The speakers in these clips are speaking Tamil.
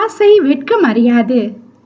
ஆசை வெட்கம் அறியாது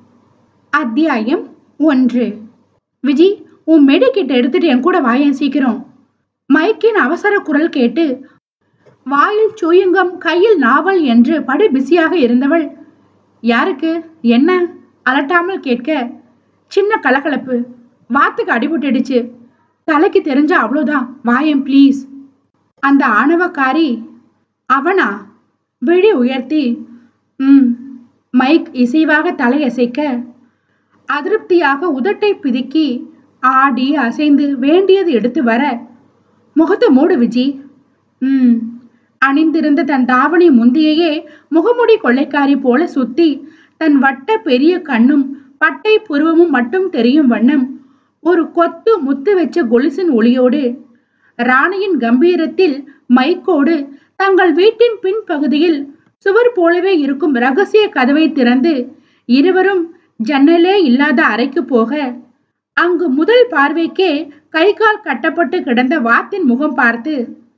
அத்தியாயம் ஒன்று விஜி உன் மெடிக்கிட்ட எடுத்துட்டு என் கூட வாயேன் சீக்கிரம் மைக்கின் அவசர குரல் கேட்டு வாயில் சூயுங்கம் கையில் நாவல் என்று படு பிஸியாக இருந்தவள் யாருக்கு என்ன அலட்டாமல் கேட்க சின்ன கலகலப்பு வாத்துக்கு அடிபட்டுடுச்சு தலைக்கு தெரிஞ்ச அவ்வளோதான் வாயேன் ப்ளீஸ் அந்த ஆணவக்காரி அவனா விழி உயர்த்தி ம் மைக் இசைவாக தலையசைக்க அதிருப்தியாக உதட்டை பிதுக்கி ஆடி அசைந்து வேண்டியது எடுத்து வர முகத்தை மூடு விஜி ம் அணிந்திருந்த தன் தாவணி முந்தியையே முகமுடி கொள்ளைக்காரி போல சுத்தி தன் வட்ட பெரிய கண்ணும் பட்டை புருவமும் மட்டும் தெரியும் வண்ணம் ஒரு கொத்து முத்து வச்ச கொலுசின் ஒளியோடு ராணியின் கம்பீரத்தில் மைக்கோடு தங்கள் வீட்டின் பின்பகுதியில் சுவர் போலவே இருக்கும் ரகசிய கதவை திறந்து இருவரும் ஜன்னலே இல்லாத அறைக்கு போக அங்கு முதல் பார்வைக்கே கை கால் கட்டப்பட்டு கிடந்த வாத்தின் முகம் பார்த்து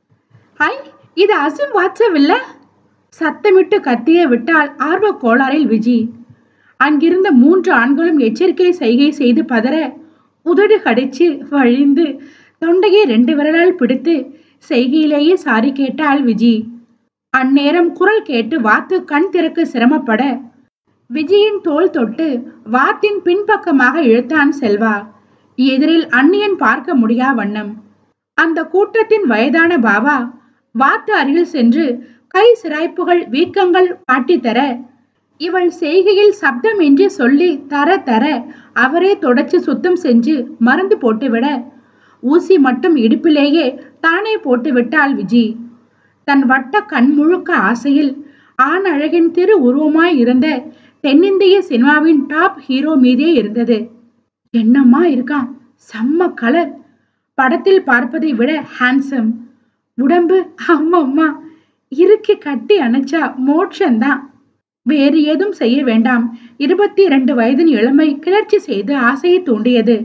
ஐ இது அசிம் வாட்ஸ்அப் இல்ல சத்தமிட்டு கத்திய விட்டால் ஆர்வ கோளாறில் விஜி அங்கிருந்த மூன்று ஆண்களும் எச்சரிக்கை செய்கை செய்து பதற உதடு கடிச்சு வழிந்து தொண்டையை ரெண்டு விரலால் பிடித்து செய்கையிலேயே சாரி கேட்டாள் விஜி அந்நேரம் குரல் கேட்டு வாத்து கண் திறக்க சிரமப்பட விஜயின் தோள் தொட்டு வாத்தின் பின்பக்கமாக இழுத்தான் செல்வா எதிரில் அந்நியன் பார்க்க முடியா வண்ணம் அந்த கூட்டத்தின் வயதான பாபா வாத்து அருகில் சென்று கை சிராய்ப்புகள் வீக்கங்கள் காட்டி தர இவள் செய்கையில் சப்தம் என்று சொல்லி தர தர அவரே தொடச்சு சுத்தம் செஞ்சு மருந்து போட்டுவிட ஊசி மட்டும் இடுப்பிலேயே தானே போட்டு விட்டாள் விஜி தன் வட்ட கண் முழுக்க ஆசையில் ஆண் அழகின் திரு உருவமாய் இருந்த தென்னிந்திய சினிமாவின் டாப் ஹீரோ மீதே இருந்தது என்னம்மா இருக்கான் செம்ம கலர் படத்தில் பார்ப்பதை விட ஹேண்ட்ஸம் உடம்பு அம்மம்மா இறுக்கி கட்டி அணைச்சா மோட்சந்தான் வேறு ஏதும் செய்ய வேண்டாம் இருபத்தி இரண்டு வயதின் இளமை கிளர்ச்சி செய்து ஆசையை தூண்டியது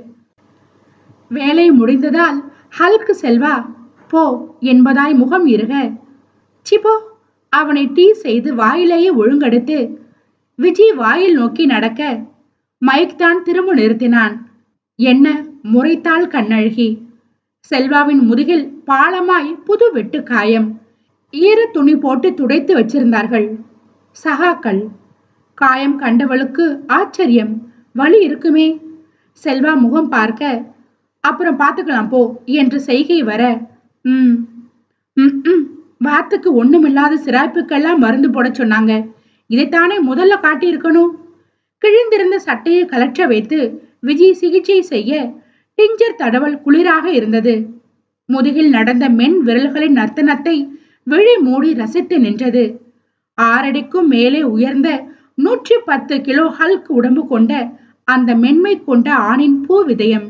வேலை முடிந்ததால் ஹல்க் செல்வா போ என்பதாய் முகம் இருக சிப்போ அவனை டீ செய்து வாயிலேயே ஒழுங்கெடுத்து விஜய் வாயில் நோக்கி நடக்க மைக் தான் திரும்ப நிறுத்தினான் என்ன முறைத்தாள் கண்ணழகி செல்வாவின் முதுகில் பாலமாய் புது வெட்டு காயம் ஈர துணி போட்டு துடைத்து வச்சிருந்தார்கள் சகாக்கள் காயம் கண்டவளுக்கு ஆச்சரியம் வலி இருக்குமே செல்வா முகம் பார்க்க அப்புறம் பார்த்துக்கலாம் போ என்று செய்கை வர ம் ம், ம் வாத்துக்கு ஒண்ணுமில்லாத சிராய்ப்புக்கெல்லாம் மருந்து போட சொன்னாங்க இதைத்தானே முதல்ல காட்டியிருக்கணும் கிழிந்திருந்த சட்டையை கலற்ற வைத்து விஜய் சிகிச்சை செய்ய டிஞ்சர் தடவல் குளிராக இருந்தது முதுகில் நடந்த மென் விரல்களின் நர்த்தனத்தை விழி மூடி ரசித்து நின்றது ஆறடிக்கும் மேலே உயர்ந்த நூற்றி பத்து கிலோ ஹல்க் உடம்பு கொண்ட அந்த மென்மை கொண்ட ஆணின் பூ விதயம்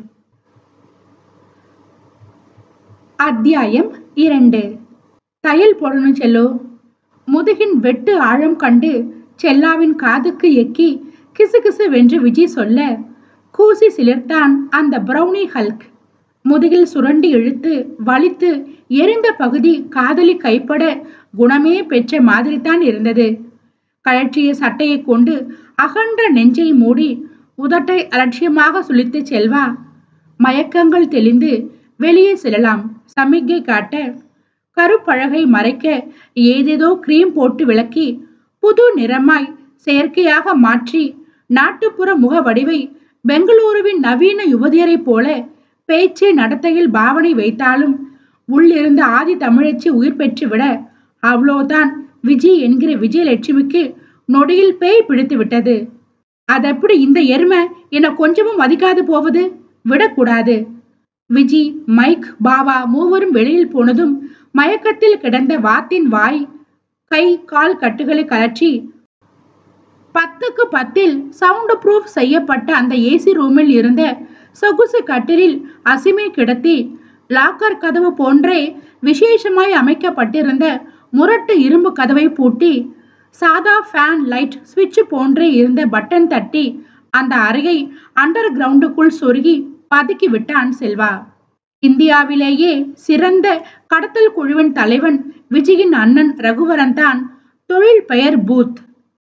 அத்தியாயம் இரண்டு தையல் போடணும் செல்லோ முதுகின் வெட்டு ஆழம் கண்டு செல்லாவின் காதுக்கு எக்கி கிசுகிசு வென்று விஜய் சொல்ல கூசி சிலிர்த்தான் அந்த பிரௌனி ஹல்க் முதுகில் சுரண்டி இழுத்து வலித்து எரிந்த பகுதி காதலி கைப்பட குணமே பெற்ற மாதிரிதான் இருந்தது கழற்றிய சட்டையை கொண்டு அகன்ற நெஞ்சை மூடி உதட்டை அலட்சியமாக சுளித்து செல்வா மயக்கங்கள் தெளிந்து வெளியே செல்லலாம் சமிக்கை காட்ட கருப்பழகை மறைக்க ஏதேதோ கிரீம் போட்டு விளக்கி புது நிறமாய் செயற்கையாக மாற்றி நாட்டுப்புற முக வடிவை பெங்களூருவின் நவீன யுவதியரைப் போல பேச்சு நடத்தையில் பாவனை வைத்தாலும் உள்ளிருந்த ஆதி தமிழச்சி உயிர் பெற்று விட அவ்வளோதான் விஜய் என்கிற விஜயலட்சுமிக்கு நொடியில் பேய் பிடித்து விட்டது அதெப்படி இந்த எருமை என்னை கொஞ்சமும் மதிக்காது போவது விடக்கூடாது விஜி மைக் பாபா மூவரும் வெளியில் போனதும் மயக்கத்தில் கிடந்த வாத்தின் வாய் கை கால் கட்டுகளை கலற்றி பத்துக்கு பத்தில் சவுண்ட் ப்ரூஃப் செய்யப்பட்ட அந்த ஏசி ரூமில் இருந்த சொகுசு கட்டிலில் அசிமை கிடத்தி லாக்கர் கதவு போன்றே விசேஷமாய் அமைக்கப்பட்டிருந்த முரட்டு இரும்பு கதவை பூட்டி சாதா ஃபேன் லைட் சுவிட்ச் போன்றே இருந்த பட்டன் தட்டி அந்த அறையை அண்டர் கிரவுண்டுக்குள் சொருகி பதுக்கி விட்டான் செல்வா இந்தியாவிலேயே சிறந்த கடத்தல் குழுவின் தலைவன் விஜயின் அண்ணன் ரகுவரன் தான் தொழில் பெயர் பூத்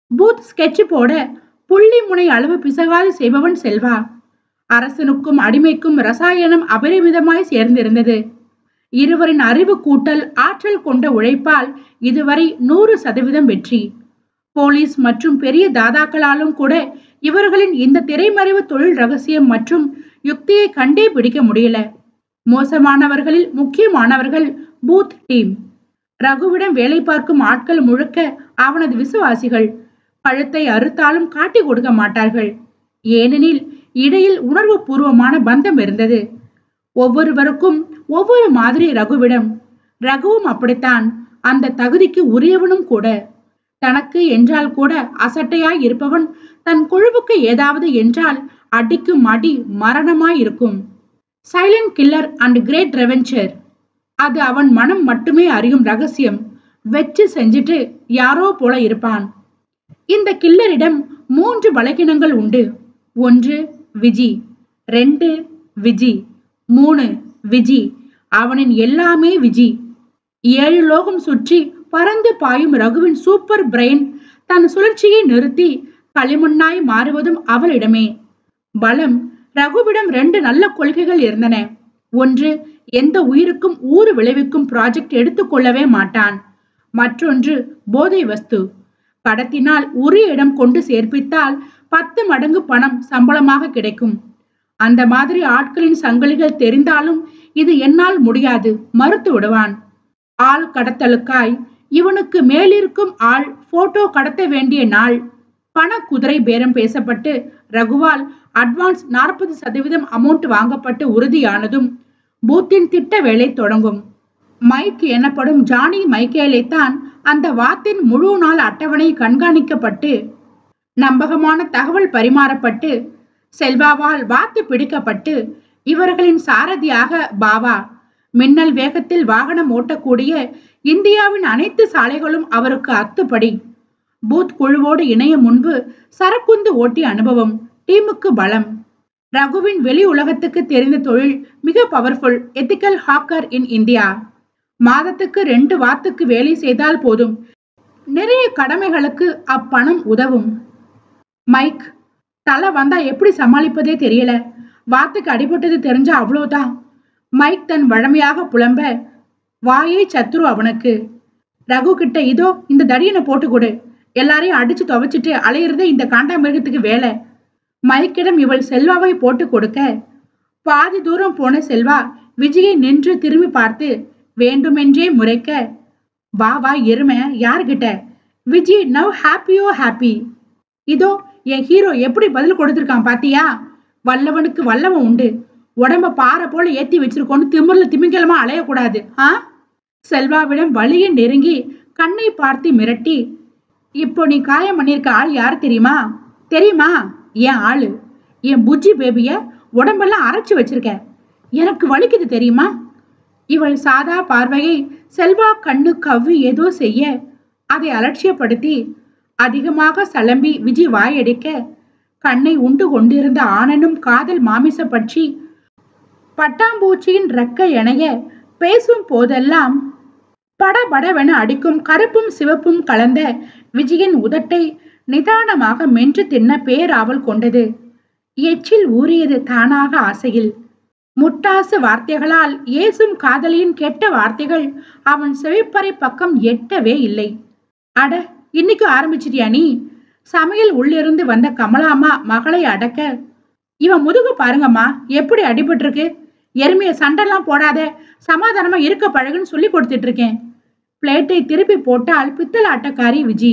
பூத் ஸ்கெட்ச் போட புள்ளி முனை அளவு பிசகாது செய்பவன் செல்வா அரசனுக்கும் அடிமைக்கும் ரசாயனம் அபரிமிதமாய் சேர்ந்திருந்தது இருவரின் அறிவு கூட்டல் ஆற்றல் கொண்ட உழைப்பால் இதுவரை நூறு சதவீதம் வெற்றி போலீஸ் மற்றும் பெரிய தாதாக்களாலும் கூட இவர்களின் இந்த திரைமறைவு தொழில் ரகசியம் மற்றும் யுக்தியை கண்டே பிடிக்க முடியல மோசமானவர்களில் முக்கியமானவர்கள் பூத் டீம் ரகுவிடம் வேலை பார்க்கும் ஆட்கள் முழுக்க அவனது விசுவாசிகள் கழுத்தை அறுத்தாலும் காட்டி கொடுக்க மாட்டார்கள் ஏனெனில் இடையில் உணர்வு பூர்வமான பந்தம் இருந்தது ஒவ்வொருவருக்கும் ஒவ்வொரு மாதிரி ரகுவிடம் ரகுவும் அப்படித்தான் அந்த தகுதிக்கு உரியவனும் கூட தனக்கு என்றால் கூட அசட்டையாய் இருப்பவன் தன் குழுவுக்கு ஏதாவது என்றால் அடிக்கும் அடி மரணமாய் இருக்கும் silent killer and great revenger அது அவன் மனம் மட்டுமே அறியும் ரகசியம் வெச்சு செஞ்சுட்டு யாரோ போல இருப்பான் இந்த கில்லரிடம் மூன்று பலகீனங்கள் உண்டு ஒன்று விஜி ரெண்டு விஜி மூணு விஜி அவனின் எல்லாமே விஜி ஏழு லோகம் சுற்றி பறந்து பாயும் ரகுவின் சூப்பர் பிரெயின் தன் சுழற்சியை நிறுத்தி களிமண்ணாய் மாறுவதும் அவளிடமே பலம் ரகுவிடம் ரெண்டு நல்ல கொள்கைகள் இருந்தன ஒன்று எந்த உயிருக்கும் ஊறு விளைவிக்கும் ப்ராஜெக்ட் எடுத்துக்கொள்ளவே மாட்டான் மற்றொன்று போதை வஸ்து கடத்தினால் உரிய இடம் கொண்டு சேர்ப்பித்தால் பத்து மடங்கு பணம் சம்பளமாக கிடைக்கும் அந்த மாதிரி ஆட்களின் சங்கிலிகள் தெரிந்தாலும் இது என்னால் முடியாது மறுத்து விடுவான் ஆள் கடத்தலுக்காய் இவனுக்கு மேலிருக்கும் ஆள் போட்டோ கடத்த வேண்டிய நாள் பண குதிரை பேரம் பேசப்பட்டு ரகுவால் அட்வான்ஸ் நாற்பது சதவீதம் அமௌண்ட் வாங்கப்பட்டு உறுதியானதும் பூத்தின் திட்ட வேலை தொடங்கும் மைக் எனப்படும் ஜானி மைக்கேலை தான் அந்த வாத்தின் முழு நாள் அட்டவணை கண்காணிக்கப்பட்டு நம்பகமான தகவல் பரிமாறப்பட்டு செல்வாவால் வாத்து பிடிக்கப்பட்டு இவர்களின் சாரதியாக பாவா மின்னல் வேகத்தில் வாகனம் ஓட்டக்கூடிய இந்தியாவின் அனைத்து சாலைகளும் அவருக்கு அத்துப்படி பூத் குழுவோடு இணைய முன்பு சரக்குந்து ஓட்டிய அனுபவம் டீமுக்கு பலம் ரகுவின் வெளி உலகத்துக்கு தெரிந்த தொழில் மிக powerful ethical hacker in India மாதத்துக்கு ரெண்டு வாத்துக்கு வேலை செய்தால் போதும் நிறைய கடமைகளுக்கு அப்பணம் உதவும் மைக் தலை வந்தா எப்படி சமாளிப்பதே தெரியல வாத்துக்கு அடிபட்டது தெரிஞ்சா அவ்வளவுதான் மைக் தன் வழமையாக புலம்ப வாயே சத்துரு அவனுக்கு ரகு கிட்ட இதோ இந்த தடியனை போட்டு கொடு எல்லாரையும் அடிச்சு துவைச்சிட்டு அலையிறதே இந்த காண்டாமிருகத்துக்கு வேலை மைக்கிடம் இவள் செல்வாவை போட்டு கொடுக்க பாதி தூரம் போன செல்வா விஜயை நின்று திரும்பி பார்த்து வேண்டுமென்றே முறைக்க வா வா எருமை யார்கிட்ட விஜய் நவ் ஹாப்பியோ ஹாப்பி இதோ என் ஹீரோ எப்படி பதில் கொடுத்திருக்கான் பாத்தியா வல்லவனுக்கு வல்லவன் உண்டு உடம்ப பாறை போல ஏத்தி வச்சிருக்கோன்னு திமிர்ல திமிங்கலமா அலையக்கூடாது ஆ செல்வாவிடம் வழியை நெருங்கி கண்ணை பார்த்து மிரட்டி இப்போ நீ காயம் பண்ணியிருக்க ஆள் யார் தெரியுமா தெரியுமா என் ஆளு என் புஜ்ஜி பேபிய உடம்பெல்லாம் அரைச்சு வச்சிருக்க எனக்கு வலிக்குது தெரியுமா இவள் சாதா பார்வையை செல்வா கண்ணு கவ்வி ஏதோ செய்ய அதை அலட்சியப்படுத்தி அதிகமாக சலம்பி விஜய் வாயடிக்க கண்ணை உண்டு கொண்டிருந்த ஆணனும் காதல் மாமிச பற்றி பட்டாம்பூச்சியின் ரெக்க எனைய பேசும் போதெல்லாம் படபடவென அடிக்கும் கருப்பும் சிவப்பும் கலந்த விஜயன் உதட்டை நிதானமாக மென்று தின்ன பேராவல் கொண்டது எச்சில் ஊறியது தானாக ஆசையில் முட்டாசு வார்த்தைகளால் ஏசும் காதலியின் கெட்ட வார்த்தைகள் அவன் செவிப்பறை பக்கம் எட்டவே இல்லை அட இன்னைக்கு ஆரம்பிச்சிட்டியா நீ சமையல் உள்ளிருந்து வந்த கமலாமா மகளை அடக்க இவன் முதுகு பாருங்கம்மா எப்படி அடிபட்டிருக்கு எருமைய சண்டெல்லாம் போடாத சமாதானமா இருக்க பழகுன்னு சொல்லி கொடுத்துட்டு இருக்கேன் பிளேட்டை திருப்பி போட்டால் பித்தலாட்டக்காரி விஜி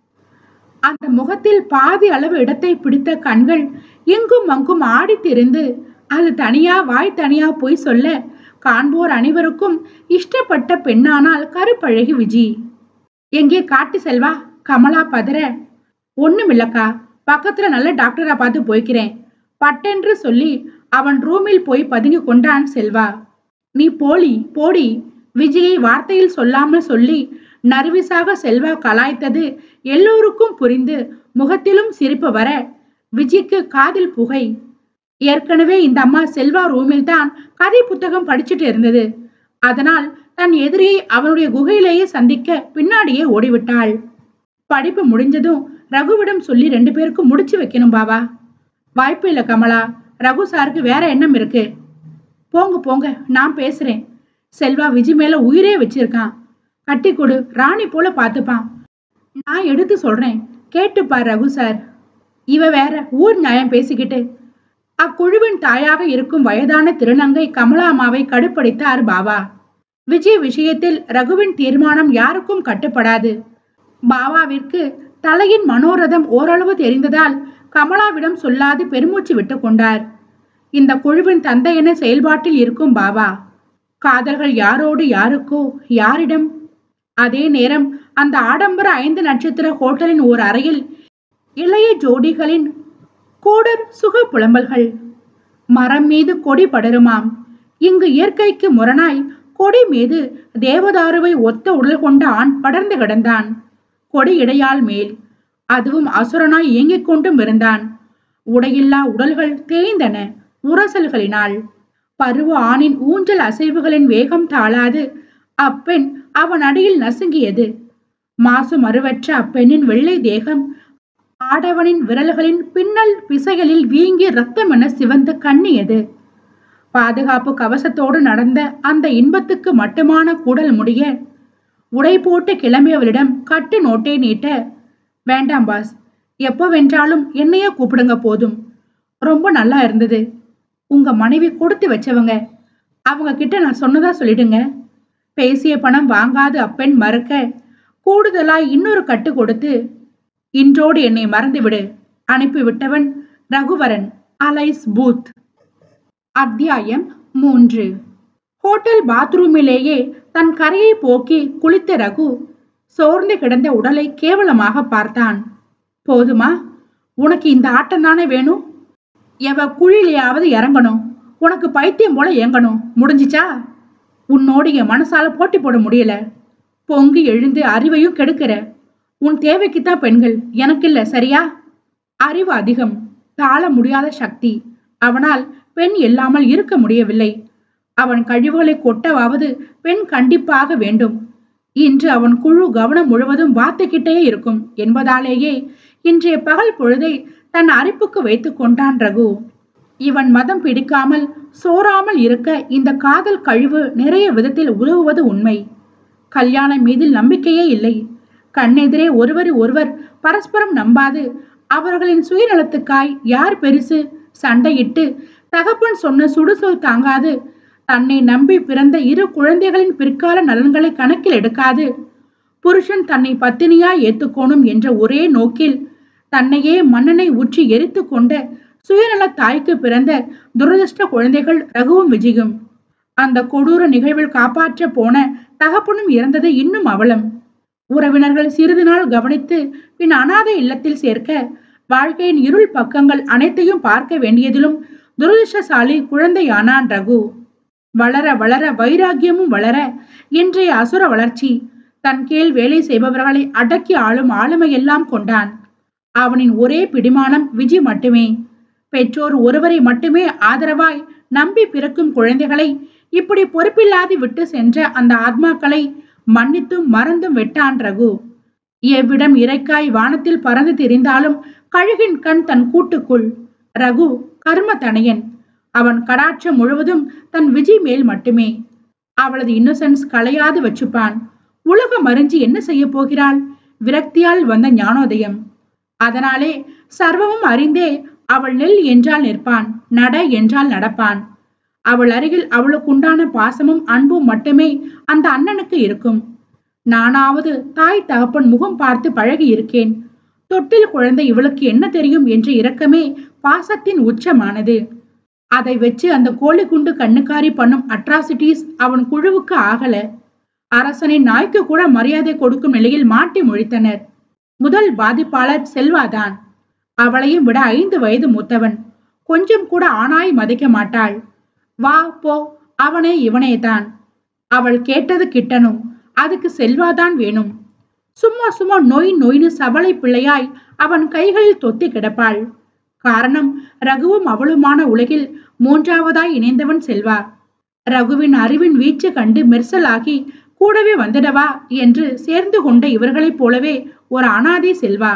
அந்த முகத்தில் பாதி அளவு இடத்தை பிடித்த கண்கள் எங்கும் அங்கும் ஆடித் திரிந்து அது தனியா வாய் தனியா போய் சொல்ல காண்போர் அனைவருக்கும் இஷ்டப்பட்ட பெண்ணானால் கருப்பழகி விஜி எங்கே காட்டு செல்வா கமலா பதற ஒண்ணுமில்லக்கா பக்கத்துல நல்ல டாக்டரா பார்த்து போய்க்கிறேன் பட்டென்று சொல்லி அவன் ரூமில் போய் பதுங்கி கொண்டான் செல்வா நீ போலி போடி விஜயை வார்த்தையில் சொல்லாமல் சொல்லி நர்விசாக செல்வா கலாய்த்தது எல்லோருக்கும் புரிந்து முகத்திலும் சிரிப்பு வர விஜய்க்கு காதில் புகை ஏற்கனவே இந்த அம்மா செல்வா ரூமில் தான் கதை புத்தகம் படிச்சுட்டு இருந்தது அதனால் தன் எதிரியை அவனுடைய குகையிலேயே சந்திக்க பின்னாடியே ஓடிவிட்டாள் படிப்பு முடிஞ்சதும் ரகுவிடம் சொல்லி ரெண்டு பேருக்கும் முடிச்சு வைக்கணும் பாவா வாய்ப்பு இல்ல கமலா ரகு சாருக்கு வேற எண்ணம் இருக்கு போங்க போங்க நான் பேசுறேன் செல்வா விஜி மேல உயிரே வச்சிருக்கான் கட்டி கொடு ராணி போல பார்த்துப்பான் நான் எடுத்து சொல்றேன் கேட்டுப்பார் ரகு சார் இவ வேற ஊர் நியாயம் பேசிக்கிட்டு அக்குழுவின் தாயாக இருக்கும் வயதான திருநங்கை கமலாமாவை கடுப்படித்தார் பாபா விஜய் விஷயத்தில் ரகுவின் தீர்மானம் யாருக்கும் கட்டுப்படாது பாபாவிற்கு தலையின் மனோரதம் ஓரளவு தெரிந்ததால் கமலாவிடம் சொல்லாது பெருமூச்சு விட்டு கொண்டார் இந்த குழுவின் தந்தை என செயல்பாட்டில் இருக்கும் பாபா காதல்கள் யாரோடு யாருக்கோ யாரிடம் அதே நேரம் அந்த ஆடம்பர ஐந்து நட்சத்திர ஹோட்டலின் ஓர் அறையில் இளைய ஜோடிகளின் கூடர் சுக புலம்பல்கள் மரம் மீது கொடி படருமாம் இங்கு இயற்கைக்கு முரணாய் கொடி மீது தேவதாருவை ஒத்த உடல் கொண்ட ஆண் படர்ந்து கிடந்தான் கொடி இடையால் மேல் அதுவும் அசுரனாய் இயங்கிக் கொண்டும் இருந்தான் உடையில்லா உடல்கள் தேய்ந்தன உரசல்களினால் பருவ ஆணின் ஊஞ்சல் அசைவுகளின் வேகம் தாழாது அப்பெண் அவன் அடியில் நசுங்கியது மாசு மறுவற்ற அப்பெண்ணின் வெள்ளை தேகம் ஆடவனின் விரல்களின் பின்னல் பிசைகளில் வீங்கி ரத்தமென சிவந்து கண்ணியது பாதுகாப்பு கவசத்தோடு நடந்த அந்த இன்பத்துக்கு மட்டுமான கூடல் முடிய உடை போட்டு கிளம்பியவளிடம் கட்டு நோட்டை நீட்ட வேண்டாம் பாஸ் எப்போ வென்றாலும் என்னையே கூப்பிடுங்க போதும் ரொம்ப நல்லா இருந்தது உங்க மனைவி கொடுத்து வச்சவங்க அவங்க கிட்ட நான் சொன்னதா சொல்லிடுங்க பேசிய பணம் வாங்காது அப்பெண் மறுக்க கூடுதலாய் இன்னொரு கட்டு கொடுத்து இன்றோடு என்னை மறந்துவிடு அனுப்பிவிட்டவன் ரகுவரன் அலைஸ் பூத் அத்தியாயம் மூன்று ஹோட்டல் பாத்ரூமிலேயே தன் கரையை போக்கி குளித்த ரகு சோர்ந்து கிடந்த உடலை கேவலமாக பார்த்தான் போதுமா உனக்கு இந்த ஆட்டம் தானே வேணும் எவ குழிலையாவது இறங்கணும் உனக்கு பைத்தியம் போல இயங்கணும் முடிஞ்சிச்சா உன்னோடு என் மனசால போட்டி போட முடியல பொங்கி எழுந்து அறிவையும் கெடுக்கிற உன் தேவைக்குத்தான் பெண்கள் எனக்கு இல்ல சரியா அறிவு அதிகம் தாழ முடியாத சக்தி அவனால் பெண் இல்லாமல் இருக்க முடியவில்லை அவன் கழிவுகளை கொட்டவாவது பெண் கண்டிப்பாக வேண்டும் இன்று அவன் குழு கவனம் முழுவதும் வாத்துக்கிட்டே இருக்கும் என்பதாலேயே இன்றைய பகல் பொழுதை தன் அரிப்புக்கு வைத்துக் கொண்டான் ரகு இவன் மதம் பிடிக்காமல் சோறாமல் இருக்க இந்த காதல் கழிவு நிறைய விதத்தில் உதவுவது உண்மை கல்யாணம் மீதில் நம்பிக்கையே இல்லை கண்ணெதிரே ஒருவர் ஒருவர் பரஸ்பரம் நம்பாது அவர்களின் சுயநலத்துக்காய் யார் பெருசு சண்டையிட்டு தகப்பன் சொன்ன சுடுசொல் தாங்காது தன்னை நம்பி பிறந்த இரு குழந்தைகளின் பிற்கால நலன்களை கணக்கில் எடுக்காது புருஷன் தன்னை பத்தினியாய் ஏத்துக்கோணும் என்ற ஒரே நோக்கில் தன்னையே மன்னனை ஊற்றி எரித்து கொண்ட சுயநல தாய்க்கு பிறந்த துரதிருஷ்ட குழந்தைகள் ரகுவும் விஜயும் அந்த கொடூர நிகழ்வில் காப்பாற்ற போன தகப்பனும் இறந்தது இன்னும் அவலம் உறவினர்கள் சிறிது நாள் கவனித்து பின் அனாதை இல்லத்தில் சேர்க்க வாழ்க்கையின் இருள் பக்கங்கள் அனைத்தையும் பார்க்க வேண்டியதிலும் துரதிருஷ்டசாலி குழந்தையானான் ரகு வளர வளர வைராக்கியமும் வளர இன்றைய அசுர வளர்ச்சி தன் கீழ் வேலை செய்பவர்களை அடக்கி ஆளும் ஆளுமையெல்லாம் கொண்டான் அவனின் ஒரே பிடிமானம் விஜி மட்டுமே பெற்றோர் ஒருவரை மட்டுமே ஆதரவாய் நம்பி பிறக்கும் குழந்தைகளை இப்படி பொறுப்பில்லாது விட்டு சென்ற அந்த ஆத்மாக்களை மன்னித்தும் மறந்தும் விட்டான் ரகு எவ்விடம் இறைக்காய் வானத்தில் பறந்து திரிந்தாலும் கழுகின் கண் தன் கூட்டுக்குள் ரகு கர்ம தனையன் அவன் கடாட்சம் முழுவதும் தன் விஜி மேல் மட்டுமே அவளது இன்னசென்ஸ் களையாது வச்சுப்பான் உலகம் அறிஞ்சு என்ன செய்ய போகிறாள் விரக்தியால் வந்த ஞானோதயம் அதனாலே சர்வமும் அறிந்தே அவள் நெல் என்றால் நிற்பான் நட என்றால் நடப்பான் அவள் அருகில் அவளுக்குண்டான பாசமும் அன்பும் மட்டுமே அந்த அண்ணனுக்கு இருக்கும் நானாவது தாய் தகப்பன் முகம் பார்த்து பழகி இருக்கேன் தொட்டில் குழந்தை இவளுக்கு என்ன தெரியும் என்ற இரக்கமே பாசத்தின் உச்சமானது அதை வச்சு அந்த கோழி குண்டு கண்ணுக்காரி பண்ணும் அட்ராசிட்டிஸ் அவன் குழுவுக்கு ஆகல அரசனின் நாய்க்கு கூட மரியாதை கொடுக்கும் நிலையில் மாட்டி முழித்தனர் முதல் பாதிப்பாளர் செல்வாதான் அவளையும் விட ஐந்து வயது மூத்தவன் கொஞ்சம் கூட ஆணாய் மதிக்க மாட்டாள் வா போ அவனே இவனே தான் அவள் கேட்டது கிட்டணும் அதுக்கு செல்வாதான் வேணும் சும்மா சும்மா நொய் நொய்னு சபலை பிள்ளையாய் அவன் கைகளில் தொத்தி கிடப்பாள் காரணம் ரகுவும் அவளுமான உலகில் மூன்றாவதாய் இணைந்தவன் செல்வா ரகுவின் அறிவின் வீச்சு கண்டு மெர்சலாகி கூடவே வந்துடவா என்று சேர்ந்து கொண்ட இவர்களைப் போலவே ஒரு அனாதை செல்வா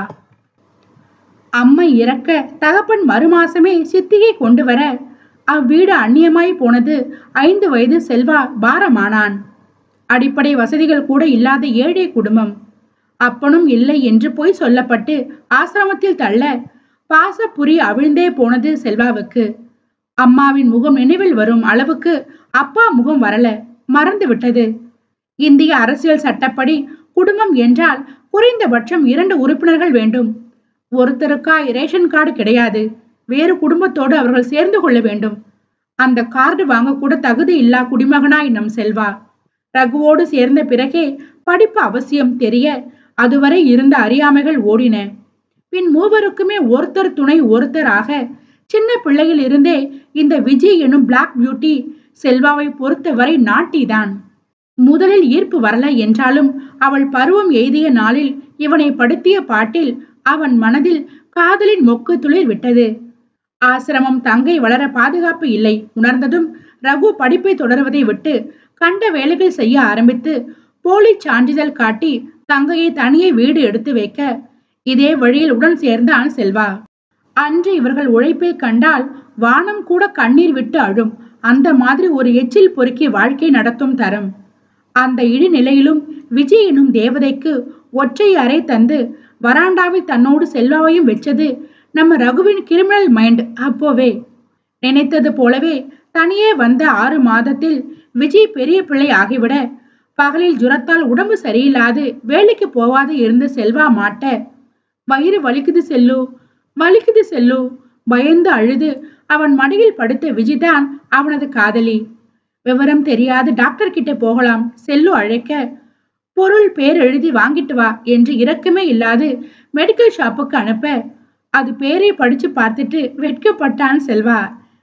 அம்மை இறக்க தகப்பன் மறுமாசமே சித்தியை கொண்டு வர அவ்வீடு அந்நியமாய் போனது ஐந்து வயது செல்வா பாரமானான் அடிப்படை வசதிகள் கூட இல்லாத ஏழை குடும்பம் அப்பனும் இல்லை என்று பொய் சொல்லப்பட்டு ஆசிரமத்தில் தள்ள பாசப்புரி அவிழ்ந்தே போனது செல்வாவுக்கு அம்மாவின் முகம் நினைவில் வரும் அளவுக்கு அப்பா முகம் வரல மறந்து விட்டது இந்திய அரசியல் சட்டப்படி குடும்பம் என்றால் குறைந்தபட்சம் இரண்டு உறுப்பினர்கள் வேண்டும் ஒருத்தருக்காய் ரேஷன் கார்டு கிடையாது வேறு குடும்பத்தோடு அவர்கள் சேர்ந்து கொள்ள வேண்டும் அந்த கார்டு வாங்க கூட தகுதி இல்லா குடிமகனாய் நம் செல்வா ரகுவோடு சேர்ந்த பிறகே படிப்பு அவசியம் தெரிய அதுவரை இருந்த அறியாமைகள் ஓடின பின் மூவருக்குமே ஒருத்தர் துணை ஒருத்தராக சின்ன பிள்ளையில் இருந்தே இந்த விஜய் எனும் பிளாக் பியூட்டி செல்வாவை பொறுத்தவரை நாட்டிதான் முதலில் ஈர்ப்பு வரல என்றாலும் அவள் பருவம் எய்திய நாளில் இவனை படுத்திய பாட்டில் அவன் மனதில் காதலின் மொக்கு துளிர் விட்டது ஆசிரமம் தங்கை வளர பாதுகாப்பு இல்லை உணர்ந்ததும் ரகு படிப்பை தொடர்வதை விட்டு கண்ட வேலைகள் செய்ய ஆரம்பித்து போலி சான்றிதழ் காட்டி தங்கையை தனியே வீடு எடுத்து வைக்க இதே வழியில் உடன் சேர்ந்தான் செல்வா அன்று இவர்கள் உழைப்பை கண்டால் வானம் கூட கண்ணீர் விட்டு அழும் அந்த மாதிரி ஒரு எச்சில் பொறுக்கி வாழ்க்கை நடத்தும் தரம் அந்த இடிநிலையிலும் விஜய் எனும் தேவதைக்கு ஒற்றை அறை தந்து வராண்டாவில் தன்னோடு செல்வாவையும் வச்சது நம்ம ரகுவின் கிரிமினல் மைண்ட் அப்போவே நினைத்தது போலவே தனியே வந்த ஆறு மாதத்தில் விஜய் பெரிய பிள்ளை ஆகிவிட பகலில் ஜுரத்தால் உடம்பு சரியில்லாது வேலைக்கு போவாது இருந்த செல்வா மாட்ட வயிறு வலிக்குது செல்லு வலிக்குது செல்லு பயந்து அழுது அவன் மடியில் படுத்த விஜய்தான் அவனது காதலி விவரம் தெரியாது டாக்டர் கிட்ட போகலாம் செல்லு அழைக்க பொருள் பேர் எழுதி வாங்கிட்டு வா என்று இரக்கமே இல்லாது மெடிக்கல் ஷாப்புக்கு அனுப்ப அது பேரை படிச்சு பார்த்துட்டு வெட்கப்பட்டான் செல்வா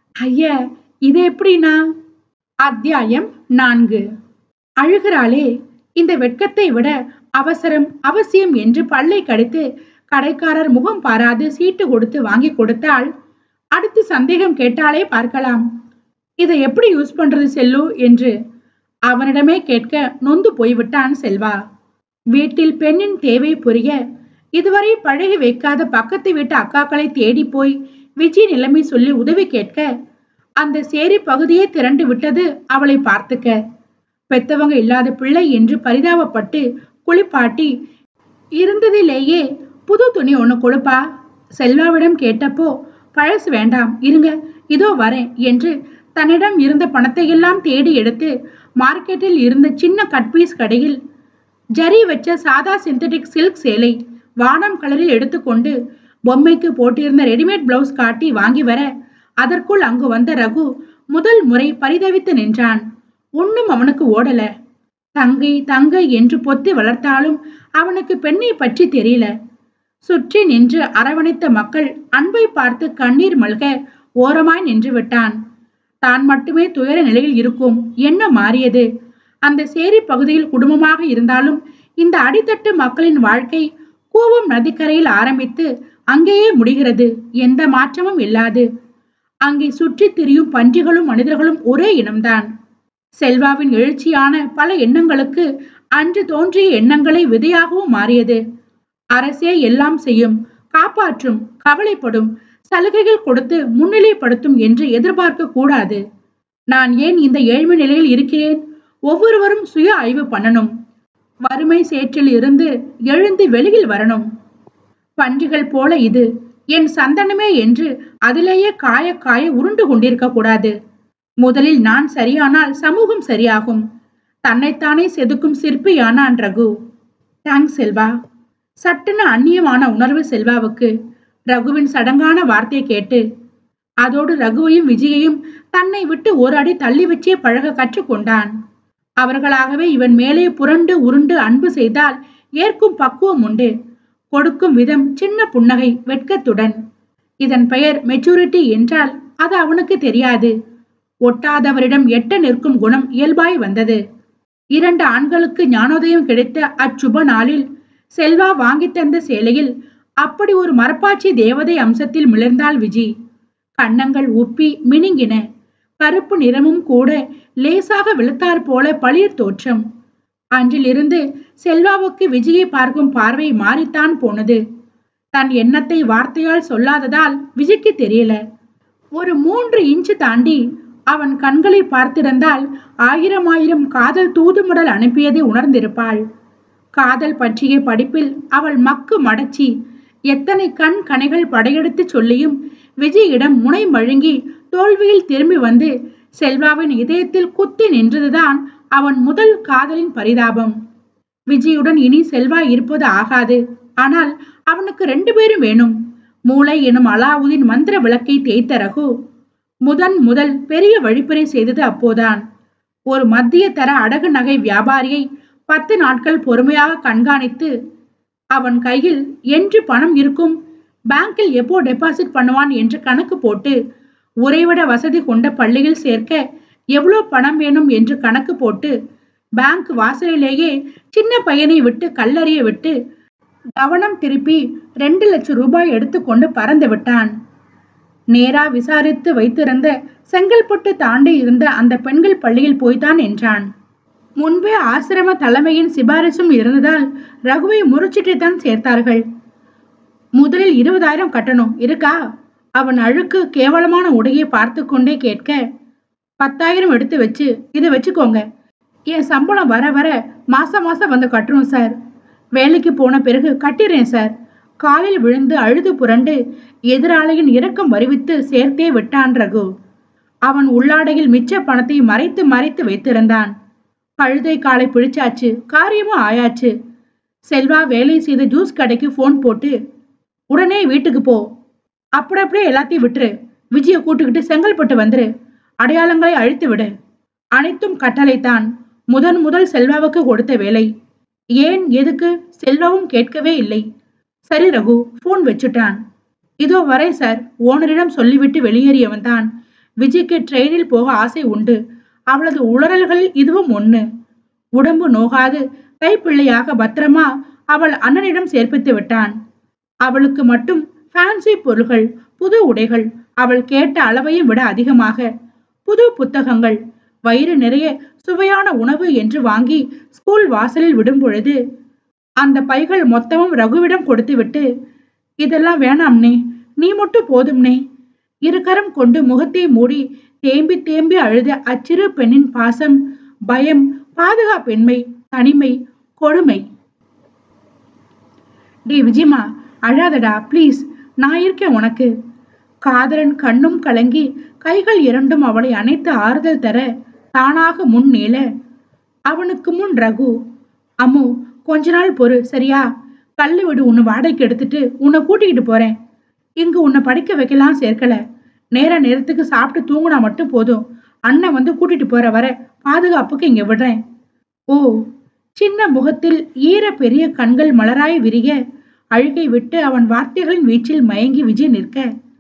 ஐய இது எப்படின்னா அத்தியாயம் நான்கு அழுகிறாளே இந்த வெட்கத்தை விட அவசரம் அவசியம் என்று பல்லை கடித்து கடைக்காரர் முகம் பாராது சீட்டு கொடுத்து வாங்கி கொடுத்தால் அடுத்து சந்தேகம் கேட்டாலே பார்க்கலாம் இதை எப்படி யூஸ் பண்றது செல்லு என்று அவனிடமே கேட்க நொந்து போய்விட்டான் செல்வா வீட்டில் பெண்ணின் தேவை புரிய இதுவரை பழகி வைக்காத பக்கத்து வீட்டு அக்காக்களை தேடி போய் விஜய் நிலைமை சொல்லி உதவி கேட்க அந்த சேரி பகுதியே திரண்டு விட்டது அவளை பார்த்துக்க பெத்தவங்க இல்லாத பிள்ளை என்று பரிதாபப்பட்டு குளிப்பாட்டி இருந்ததிலேயே புது துணி ஒண்ணு கொடுப்பா செல்வாவிடம் கேட்டப்போ பழசு வேண்டாம் இருங்க இதோ வரேன் என்று தன்னிடம் இருந்த பணத்தை எல்லாம் தேடி எடுத்து மார்க்கெட்டில் இருந்த சின்ன கட்பீஸ் கடையில் ஜரி வச்ச சாதா சிந்தட்டிக் சில்க் சேலை வானம் கலரில் எடுத்துக்கொண்டு பொம்மைக்கு போட்டிருந்த ரெடிமேட் பிளவுஸ் காட்டி வாங்கி வர அதற்குள் அங்கு வந்த ரகு முதல் முறை பரிதவித்து நின்றான் ஒண்ணும் அவனுக்கு ஓடல தங்கை தங்கை என்று பொத்தி வளர்த்தாலும் அவனுக்கு பெண்ணை பற்றி தெரியல சுற்றி நின்று அரவணைத்த மக்கள் அன்பை பார்த்து கண்ணீர் மல்க ஓரமாய் நின்று விட்டான் தான் மட்டுமே துயர நிலையில் இருக்கும் என்ன மாறியது அந்த சேரி பகுதியில் குடும்பமாக இருந்தாலும் இந்த அடித்தட்டு மக்களின் வாழ்க்கை கூவம் நதிக்கரையில் ஆரம்பித்து அங்கேயே முடிகிறது எந்த மாற்றமும் இல்லாது அங்கே சுற்றித் திரியும் பன்றிகளும் மனிதர்களும் ஒரே இனம்தான் செல்வாவின் எழுச்சியான பல எண்ணங்களுக்கு அன்று தோன்றிய எண்ணங்களை விதையாகவும் மாறியது அரசே எல்லாம் செய்யும் காப்பாற்றும் கவலைப்படும் சலுகைகள் கொடுத்து முன்னிலைப்படுத்தும் என்று எதிர்பார்க்க கூடாது நான் ஏன் இந்த ஏழ்மை நிலையில் இருக்கிறேன் ஒவ்வொருவரும் சுய ஆய்வு பண்ணணும் வறுமை சேற்றில் இருந்து எழுந்து வெளியில் வரணும் பன்றிகள் போல இது என் சந்தனமே என்று அதிலேயே காய காய உருண்டு கொண்டிருக்க கூடாது முதலில் நான் சரியானால் சமூகம் சரியாகும் தன்னைத்தானே செதுக்கும் சிற்பியானான் ரகு தேங்க்ஸ் செல்வா சட்டுன்னு அந்நியமான உணர்வு செல்வாவுக்கு ரகுவின் சடங்கான வார்த்தை கேட்டு அதோடு ரகுவையும் விஜயையும் தன்னை விட்டு ஒரு அடி தள்ளி வச்சே பழக கற்றுக்கொண்டான் அவர்களாகவே இவன் மேலே புரண்டு உருண்டு அன்பு செய்தால் ஏற்கும் பக்குவம் உண்டு கொடுக்கும் விதம் சின்ன புன்னகை வெட்கத்துடன் இதன் பெயர் மெச்சூரிட்டி என்றால் அது அவனுக்கு தெரியாது ஒட்டாதவரிடம் எட்ட நிற்கும் குணம் இயல்பாய் வந்தது இரண்டு ஆண்களுக்கு ஞானோதயம் கிடைத்த அச்சுப நாளில் செல்வா வாங்கி தந்த சேலையில் அப்படி ஒரு மரப்பாச்சி தேவதை அம்சத்தில் மிளர்ந்தாள் விஜி கன்னங்கள் உப்பி மினுங்கின கருப்பு நிறமும் கூட லேசாக வெளுத்தாற் போல பளிர் தோற்றம் அன்றிலிருந்து செல்வாவுக்கு விஜயை பார்க்கும் பார்வை மாறித்தான் போனது தன் எண்ணத்தை வார்த்தையால் சொல்லாததால் விஜய்க்கு தெரியல ஒரு மூன்று இன்ச்சு தாண்டி அவன் கண்களை பார்த்திருந்தால் ஆயிரம் ஆயிரம் காதல் தூதுமுடல் அனுப்பியதை உணர்ந்திருப்பாள் காதல் பற்றிய படிப்பில் அவள் மக்கு மடச்சி எத்தனை கண் கணைகள் படையெடுத்து சொல்லியும் விஜயிடம் முனை மழுங்கி தோல்வியில் திரும்பி வந்து செல்வாவின் இதயத்தில் குத்தி நின்றதுதான் அவன் முதல் காதலின் பரிதாபம் விஜயுடன் இனி செல்வா இருப்பது ஆகாது ஆனால் அவனுக்கு ரெண்டு பேரும் வேணும் மூளை எனும் அலாவுதீன் மந்திர விளக்கை தேய்த்த ரகு முதன் முதல் பெரிய வழிப்பறை செய்தது அப்போதான் ஒரு மத்திய தர அடகு நகை வியாபாரியை பத்து நாட்கள் பொறுமையாக கண்காணித்து அவன் கையில் என்று பணம் இருக்கும் பேங்கில் எப்போ டெபாசிட் பண்ணுவான் என்று கணக்கு போட்டு உறைவிட வசதி கொண்ட பள்ளியில் சேர்க்க எவ்வளோ பணம் வேணும் என்று கணக்கு போட்டு பேங்க் வாசலிலேயே சின்ன பையனை விட்டு கல்லறிய விட்டு கவனம் திருப்பி ரெண்டு லட்சம் ரூபாய் எடுத்துக்கொண்டு பறந்து விட்டான் நேரா விசாரித்து வைத்திருந்த செங்கல்பட்டு தாண்டி இருந்த அந்த பெண்கள் பள்ளியில் போய்தான் என்றான் முன்பே ஆசிரம தலைமையின் சிபாரிசும் இருந்ததால் ரகுவை முறிச்சிட்டு தான் சேர்த்தார்கள் முதலில் இருபதாயிரம் கட்டணும் இருக்கா அவன் அழுக்கு கேவலமான உடையை பார்த்து கொண்டே கேட்க பத்தாயிரம் எடுத்து வச்சு இதை வச்சுக்கோங்க என் சம்பளம் வர வர மாசம் மாசம் வந்து கட்டுறோம் சார் வேலைக்கு போன பிறகு கட்டிறேன் சார் காலில் விழுந்து அழுது புரண்டு எதிராளியின் இரக்கம் வருவித்து சேர்த்தே விட்டான் ரகு அவன் உள்ளாடையில் மிச்ச பணத்தை மறைத்து மறைத்து வைத்திருந்தான் கழுதை காலை பிடிச்சாச்சு காரியமும் ஆயாச்சு செல்வா வேலை செய்த ஜூஸ் கடைக்கு ஃபோன் போட்டு உடனே வீட்டுக்கு போ அப்படி அப்படியே எல்லாத்தையும் விட்டுரு விஜய கூட்டுக்கிட்டு செங்கல்பட்டு வந்துரு அடையாளங்களை அழித்து விடு அனைத்தும் கட்டளைத்தான் முதன் முதல் செல்வாவுக்கு கொடுத்த வேலை ஏன் எதுக்கு செல்வாவும் கேட்கவே இல்லை சரி ரகு போன் வச்சுட்டான் இதோ வரே சார் ஓனரிடம் சொல்லிவிட்டு வெளியேறியவன் தான் விஜய்க்கு ட்ரெயினில் போக ஆசை உண்டு அவளது உளறல்களில் இதுவும் ஒண்ணு உடம்பு நோகாது கைப்பிள்ளையாக பத்திரமா அவள் அண்ணனிடம் சேர்ப்பித்து விட்டான் அவளுக்கு மட்டும் ஃபேன்சி பொருள்கள் புது உடைகள் அவள் கேட்ட அளவையும் விட அதிகமாக புது புத்தகங்கள் வயிறு நிறைய சுவையான உணவு என்று வாங்கி ஸ்கூல் வாசலில் விடும் பொழுது அந்த பைகள் மொத்தமும் ரகுவிடம் கொடுத்துவிட்டு இதெல்லாம் வேணாம்னே நீ மட்டும் போதும்னே இருகரம் கொண்டு முகத்தை மூடி தேம்பி தேம்பி அழுத அச்சிறு பெண்ணின் பாசம் பயம் பாதுகாப்பின்மை தனிமை கொடுமை டே விஜயமா அழாதடா ப்ளீஸ் நான் இருக்கேன் உனக்கு காதலன் கண்ணும் கலங்கி கைகள் இரண்டும் அவளை அணைத்து ஆறுதல் தர தானாக முன் நீள அவனுக்கு முன் ரகு அம்மு கொஞ்ச நாள் பொறு சரியா கல்லு விடு உன்னை வாடகைக்கு எடுத்துட்டு உன்னை கூட்டிக்கிட்டு போறேன் இங்கு உன்னை படிக்க வைக்கலாம் சேர்க்கல நேர நேரத்துக்கு சாப்பிட்டு தூங்குனா மட்டும் போதும் அண்ணன் வந்து கூட்டிட்டு போற வர பாதுகாப்புக்கு இங்க விடுறேன் ஓ சின்ன முகத்தில் ஈர பெரிய கண்கள் மலராய் விரிய அழுகை விட்டு அவன் வார்த்தைகளின் வீச்சில் மயங்கி விஜய் நிற்க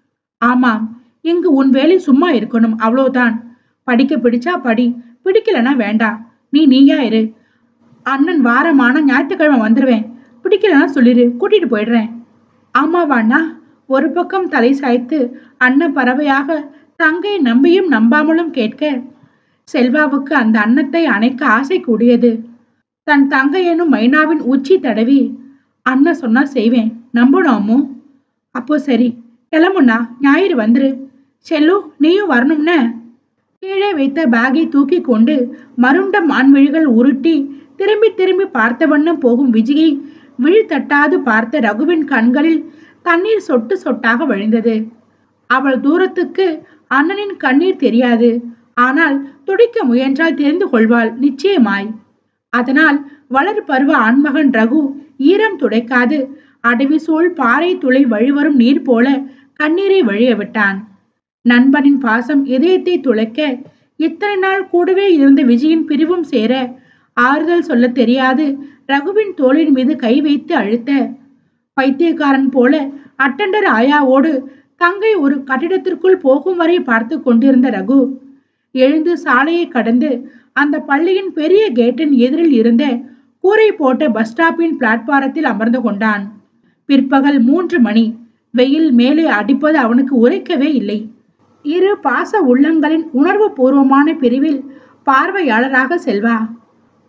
ஆமாம் இங்கு உன் வேலை சும்மா இருக்கணும் அவ்வளவுதான் படிக்க பிடிச்சா படி பிடிக்கலனா வேண்டாம் நீ நீயா இரு அண்ணன் வாரமான ஞாயிற்றுக்கிழமை வந்துருவேன் பிடிக்கலனா சொல்லிடு கூட்டிட்டு போயிடுறேன் ஆமாவாண்ணா ஒரு பக்கம் தலை சாய்த்து அண்ணன் பறவையாக தங்கை நம்பியும் நம்பாமலும் கேட்க செல்வாவுக்கு அந்த அன்னத்தை அணைக்க ஆசை கூடியது தன் தங்கை எனும் மைனாவின் உச்சி தடவி அண்ணன் சொன்னா செய்வேன் நம்பணும் அம்மு அப்போ சரி கிளம்புண்ணா ஞாயிறு வந்துரு செல்லு நீயும் வரணும்னு கீழே வைத்த பேக்கை தூக்கி கொண்டு மருண்ட மான்விழிகள் உருட்டி திரும்பி திரும்பி பார்த்த வண்ணம் போகும் விஜயை விழி தட்டாது பார்த்த ரகுவின் கண்களில் தண்ணீர் சொட்டு சொட்டாக வழிந்தது அவள் தூரத்துக்கு அண்ணனின் கண்ணீர் தெரியாது ஆனால் துடிக்க முயன்றால் தெரிந்து கொள்வாள் நிச்சயமாய் அதனால் வளர் பருவ ஆண்மகன் ரகு ஈரம் துடைக்காது அடவி சூழ் பாறை துளை வழிவரும் நீர் போல கண்ணீரை வழிய விட்டான் நண்பனின் பாசம் இதயத்தை துளைக்க இத்தனை நாள் கூடவே இருந்த விஜயின் பிரிவும் சேர ஆறுதல் சொல்ல தெரியாது ரகுவின் தோளின் மீது கை வைத்து அழுத்த பைத்தியக்காரன் போல அட்டண்டர் ஆயாவோடு தங்கை ஒரு கட்டிடத்திற்குள் போகும் வரை பார்த்து கொண்டிருந்த ரகு எழுந்து சாலையை கடந்து அந்த பள்ளியின் பெரிய கேட்டின் எதிரில் இருந்த கூரை போட்ட பஸ் ஸ்டாப்பின் பிளாட்பாரத்தில் அமர்ந்து கொண்டான் பிற்பகல் மூன்று மணி வெயில் மேலே அடிப்பது அவனுக்கு உரைக்கவே இல்லை இரு பாச உள்ளங்களின் உணர்வு பூர்வமான பிரிவில் பார்வையாளராக செல்வா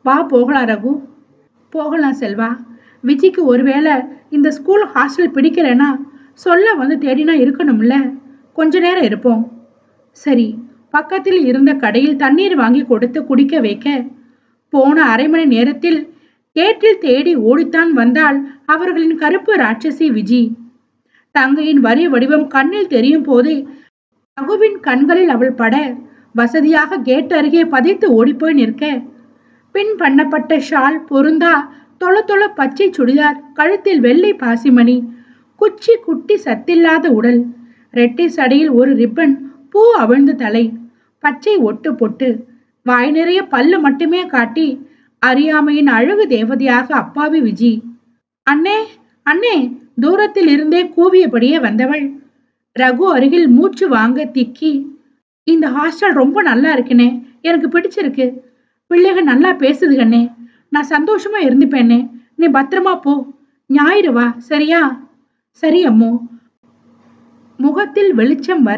வா போகலாம் ரகு போகலாம் செல்வா விஜிக்கு ஒருவேளை இந்த ஸ்கூல் ஹாஸ்டல் பிடிக்கலைன்னா சொல்ல வந்து தேடினா இருக்கணும்ல கொஞ்ச நேரம் இருப்போம் சரி பக்கத்தில் இருந்த கடையில் தண்ணீர் வாங்கி கொடுத்து குடிக்க வைக்க போன அரை மணி நேரத்தில் கேட்டில் தேடி ஓடித்தான் வந்தாள் அவர்களின் கருப்பு ராட்சசி விஜி தங்கையின் வரி வடிவம் கண்ணில் தெரியும் போதே ரகுவின் கண்களில் அவள் பட வசதியாக கேட் அருகே பதைத்து ஓடிப்போய் நிற்க பின் பண்ணப்பட்ட ஷால் பொருந்தா தொள தொள பச்சை சுடிதார் கழுத்தில் வெள்ளை பாசிமணி குச்சி குட்டி சத்தில்லாத உடல் ரெட்டை சடையில் ஒரு ரிப்பன் பூ அவிழ்ந்த தலை பச்சை ஒட்டு பொட்டு வாய் நிறைய பல்லு மட்டுமே காட்டி அறியாமையின் அழகு தேவதையாக அப்பாவி விஜி அண்ணே அண்ணே தூரத்தில் இருந்தே கூவியபடியே வந்தவள் ரகு அருகில் மூச்சு வாங்க திக்கி இந்த ஹாஸ்டல் ரொம்ப நல்லா இருக்குனே எனக்கு பிடிச்சிருக்கு பிள்ளைக நல்லா பேசுது கண்ணே நான் சந்தோஷமா இருந்துப்பேனே நீ பத்திரமா போ ஞாயிறு வா சரியா சரி அம்மோ முகத்தில் வெளிச்சம் வர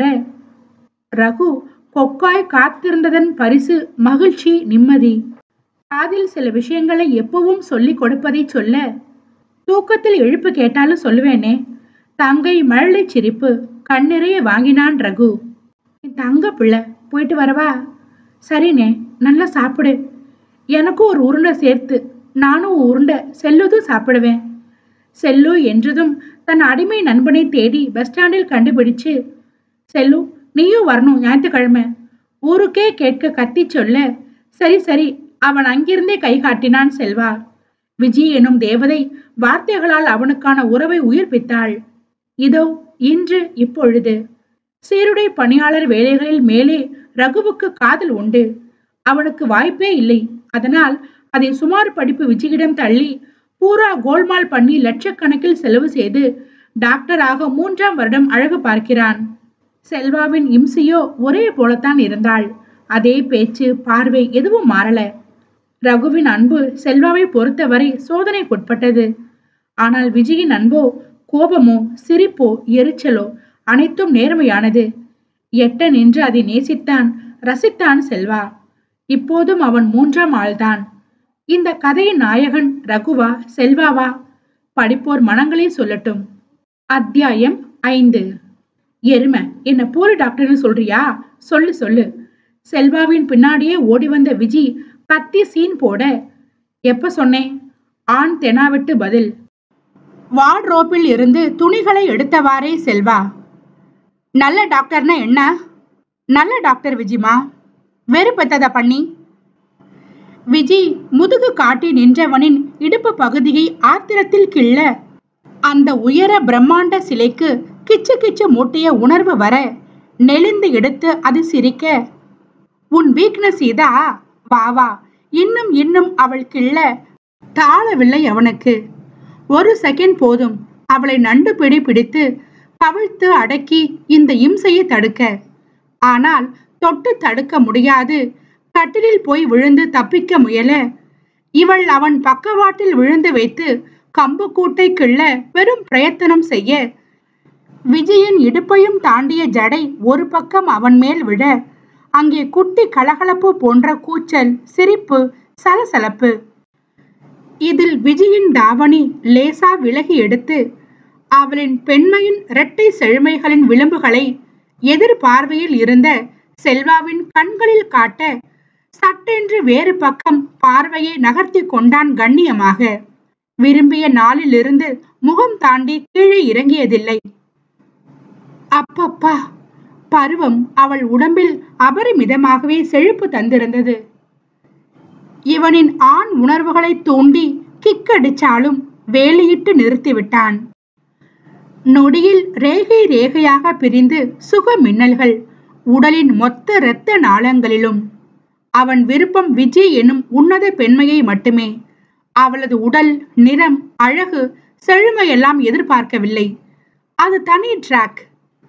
ரகு கொக்காய் காத்திருந்ததன் பரிசு மகிழ்ச்சி நிம்மதி காதில் சில விஷயங்களை எப்பவும் சொல்லிக் கொடுப்பதை சொல்ல தூக்கத்தில் எழுப்பு கேட்டாலும் சொல்லுவேனே தங்கை மழலை சிரிப்பு கண்ணிறைய வாங்கினான் ரகு என் தங்க பிள்ளை போயிட்டு வரவா சரிண்ணே நல்லா சாப்பிடு எனக்கும் ஒரு உருண்டை சேர்த்து நானும் ஒரு உருண்டை செல்லுதும் சாப்பிடுவேன் செல்லு என்றதும் தன் அடிமை நண்பனை தேடி பஸ் ஸ்டாண்டில் கண்டுபிடிச்சு செல்லு நீயும் வரணும் ஞாயிற்றுக்கிழமை ஊருக்கே கேட்க கத்தி சொல்ல சரி சரி அவன் அங்கிருந்தே கை காட்டினான் செல்வா விஜய் எனும் தேவதை வார்த்தைகளால் அவனுக்கான உறவை உயிர்ப்பித்தாள் இதோ இன்று இப்பொழுது சீருடை பணியாளர் வேலைகளில் மேலே ரகுவுக்கு காதல் உண்டு அவனுக்கு வாய்ப்பே இல்லை அதனால் அதை சுமார் படிப்பு விஜயிடம் தள்ளி பூரா கோல்மால் பண்ணி லட்சக்கணக்கில் செலவு செய்து டாக்டராக மூன்றாம் வருடம் அழகு பார்க்கிறான் செல்வாவின் இம்சியோ ஒரே போலத்தான் இருந்தாள் அதே பேச்சு பார்வை எதுவும் மாறல ரகுவின் அன்பு செல்வாவை பொறுத்தவரை சோதனைக்குட்பட்டது ஆனால் விஜயின் அன்போ கோபமோ சிரிப்போ எரிச்சலோ அனைத்தும் நேர்மையானது எட்ட நின்று அதை நேசித்தான் ரசித்தான் செல்வா இப்போதும் அவன் மூன்றாம் ஆள்தான் இந்த கதையின் நாயகன் ரகுவா செல்வாவா படிப்போர் மனங்களே சொல்லட்டும் அத்தியாயம் ஐந்து எருமை என்ன போலி டாக்டர்னு சொல்றியா சொல்லு சொல்லு செல்வாவின் பின்னாடியே ஓடி வந்த விஜி கத்தி சீன் போட எப்ப சொன்னேன் ஆண் தெனாவிட்டு பதில் வார்ட்ரோப்பில் இருந்து துணிகளை எடுத்தவாறே செல்வா நல்ல டாக்டர்னா என்ன நல்ல டாக்டர் விஜிமா வெறுப்பெத்தத பண்ணி விஜி முதுகு காட்டி நின்றவனின் இடுப்பு பகுதியை ஆத்திரத்தில் கிள்ள அந்த உயர பிரம்மாண்ட சிலைக்கு கிச்சு கிச்சு மூட்டிய உணர்வு வர நெளிந்து எடுத்து அது சிரிக்க உன் வீக்னஸ் இதா வா வா இன்னும் இன்னும் அவள் கிள்ள தாழவில்லை அவனுக்கு ஒரு செகண்ட் போதும் அவளை நண்டு பிடி பிடித்து கவிழ்த்து அடக்கி இந்த இம்சையை தடுக்க ஆனால் தொட்டு தடுக்க முடியாது கட்டிலில் போய் விழுந்து தப்பிக்க முயல இவள் அவன் பக்கவாட்டில் விழுந்து வைத்து கம்பு கூட்டை கிள்ள பெரும் பிரயத்தனம் செய்ய விஜயின் இடுப்பையும் தாண்டிய ஜடை ஒரு பக்கம் அவன் மேல் விழ அங்கே குட்டி கலகலப்பு போன்ற கூச்சல் சிரிப்பு சலசலப்பு இதில் விஜயின் தாவணி லேசா விலகி எடுத்து அவளின் பெண்மையின் இரட்டை செழுமைகளின் விளிம்புகளை எதிர்பார்வையில் இருந்த செல்வாவின் கண்களில் காட்ட சட்டென்று வேறு பக்கம் பார்வையை நகர்த்தி கொண்டான் கண்ணியமாக விரும்பிய நாளிலிருந்து முகம் தாண்டி கீழே இறங்கியதில்லை அப்பப்பா பருவம் அவள் உடம்பில் அபரிமிதமாகவே செழிப்பு தந்திருந்தது இவனின் ஆண் உணர்வுகளை தூண்டி கிக்கடிச்சாலும் வேலியிட்டு நிறுத்திவிட்டான் நொடியில் ரேகை ரேகையாக பிரிந்து சுக மின்னல்கள் உடலின் மொத்த இரத்த நாளங்களிலும் அவன் விருப்பம் விஜய் எனும் உன்னத பெண்மையை மட்டுமே அவளது உடல் நிறம் அழகு செழுமையெல்லாம் எதிர்பார்க்கவில்லை அது தனி ட்ராக்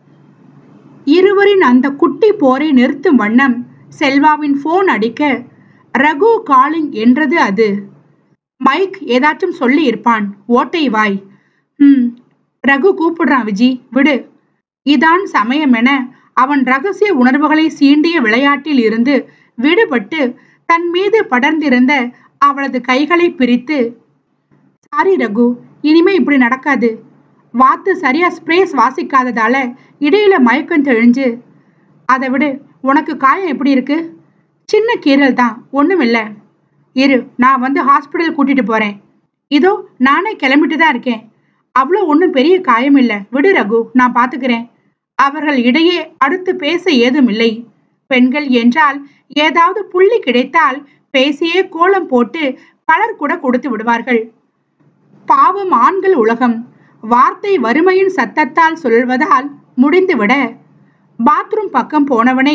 இருவரின் அந்த குட்டி போரை நிறுத்தும் வண்ணம் செல்வாவின் போன் அடிக்க ரகு காலிங் என்றது அது மைக் ஏதாச்சும் சொல்லி இருப்பான் ஓட்டை வாய் ம் ரகு கூப்பிடுறான் விஜி விடு இதான் சமயம் என அவன் ரகசிய உணர்வுகளை சீண்டிய விளையாட்டில் இருந்து விடுபட்டு தன் மீது படர்ந்திருந்த அவளது கைகளை பிரித்து சாரி ரகு இனிமே இப்படி நடக்காது வாத்து சரியா ஸ்ப்ரே சுவாசிக்காததால இடையில மயக்கம் தெளிஞ்சு அதை விடு உனக்கு காயம் எப்படி இருக்கு சின்ன கீரல் தான் ஒண்ணுமில்ல இரு நான் வந்து ஹாஸ்பிட்டல் கூட்டிட்டு போறேன் இதோ நானே கிளம்பிட்டு தான் இருக்கேன் அவ்வளோ ஒன்றும் பெரிய காயம் இல்லை விடு ரகு நான் பார்த்துக்கிறேன் அவர்கள் இடையே அடுத்து பேச ஏதும் இல்லை பெண்கள் என்றால் ஏதாவது புள்ளி கிடைத்தால் பேசியே கோலம் போட்டு கலர் கூட கொடுத்து விடுவார்கள் பாவம் ஆண்கள் உலகம் வார்த்தை வறுமையின் சத்தத்தால் சொல்வதால் முடிந்துவிட பாத்ரூம் பக்கம் போனவனை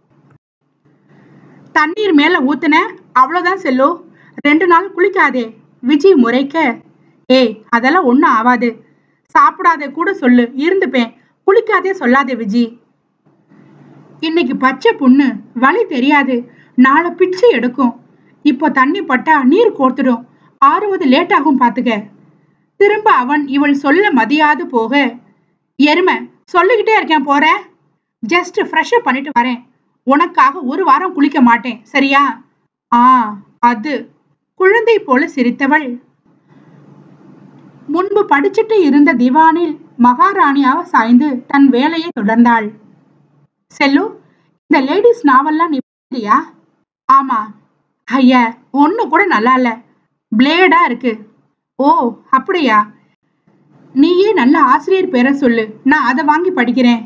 தண்ணீர் மேல ஊத்துன அவ்வளவுதான் செல்லு ரெண்டு நாள் குளிக்காதே விஜி முறைக்க ஏய் அதெல்லாம் ஒண்ணும் ஆகாது சாப்பிடாத கூட சொல்லு இருந்துப்பேன் குளிக்காதே சொல்லாதே விஜி இன்னைக்கு பச்சை புண்ணு வலி தெரியாது நாளை பிச்சு எடுக்கும் இப்போ தண்ணி பட்டா நீர் கோர்த்துடும் ஆறுவது லேட் ஆகும் பாத்துக்க திரும்ப அவன் இவள் சொல்ல மதியாது போக எருமை சொல்லிக்கிட்டே இருக்கேன் போறேன் ஜஸ்ட் ஃப்ரெஷ் பண்ணிட்டு வரேன் உனக்காக ஒரு வாரம் குளிக்க மாட்டேன் சரியா ஆ அது குழந்தை போல சிரித்தவள் முன்பு படிச்சுட்டு இருந்த திவானில் மகாராணியாக சாய்ந்து தன் வேலையை தொடர்ந்தாள் செல்லு இந்த லேடிஸ் நாவல்லாம் நீ படிக்கிறியா ஆமா ஐயா ஒண்ணு கூட நல்லா இல்ல பிளேடா இருக்கு ஓ அப்படியா நீயே நல்ல ஆசிரியர் பேரை சொல்லு நான் அதை வாங்கி படிக்கிறேன்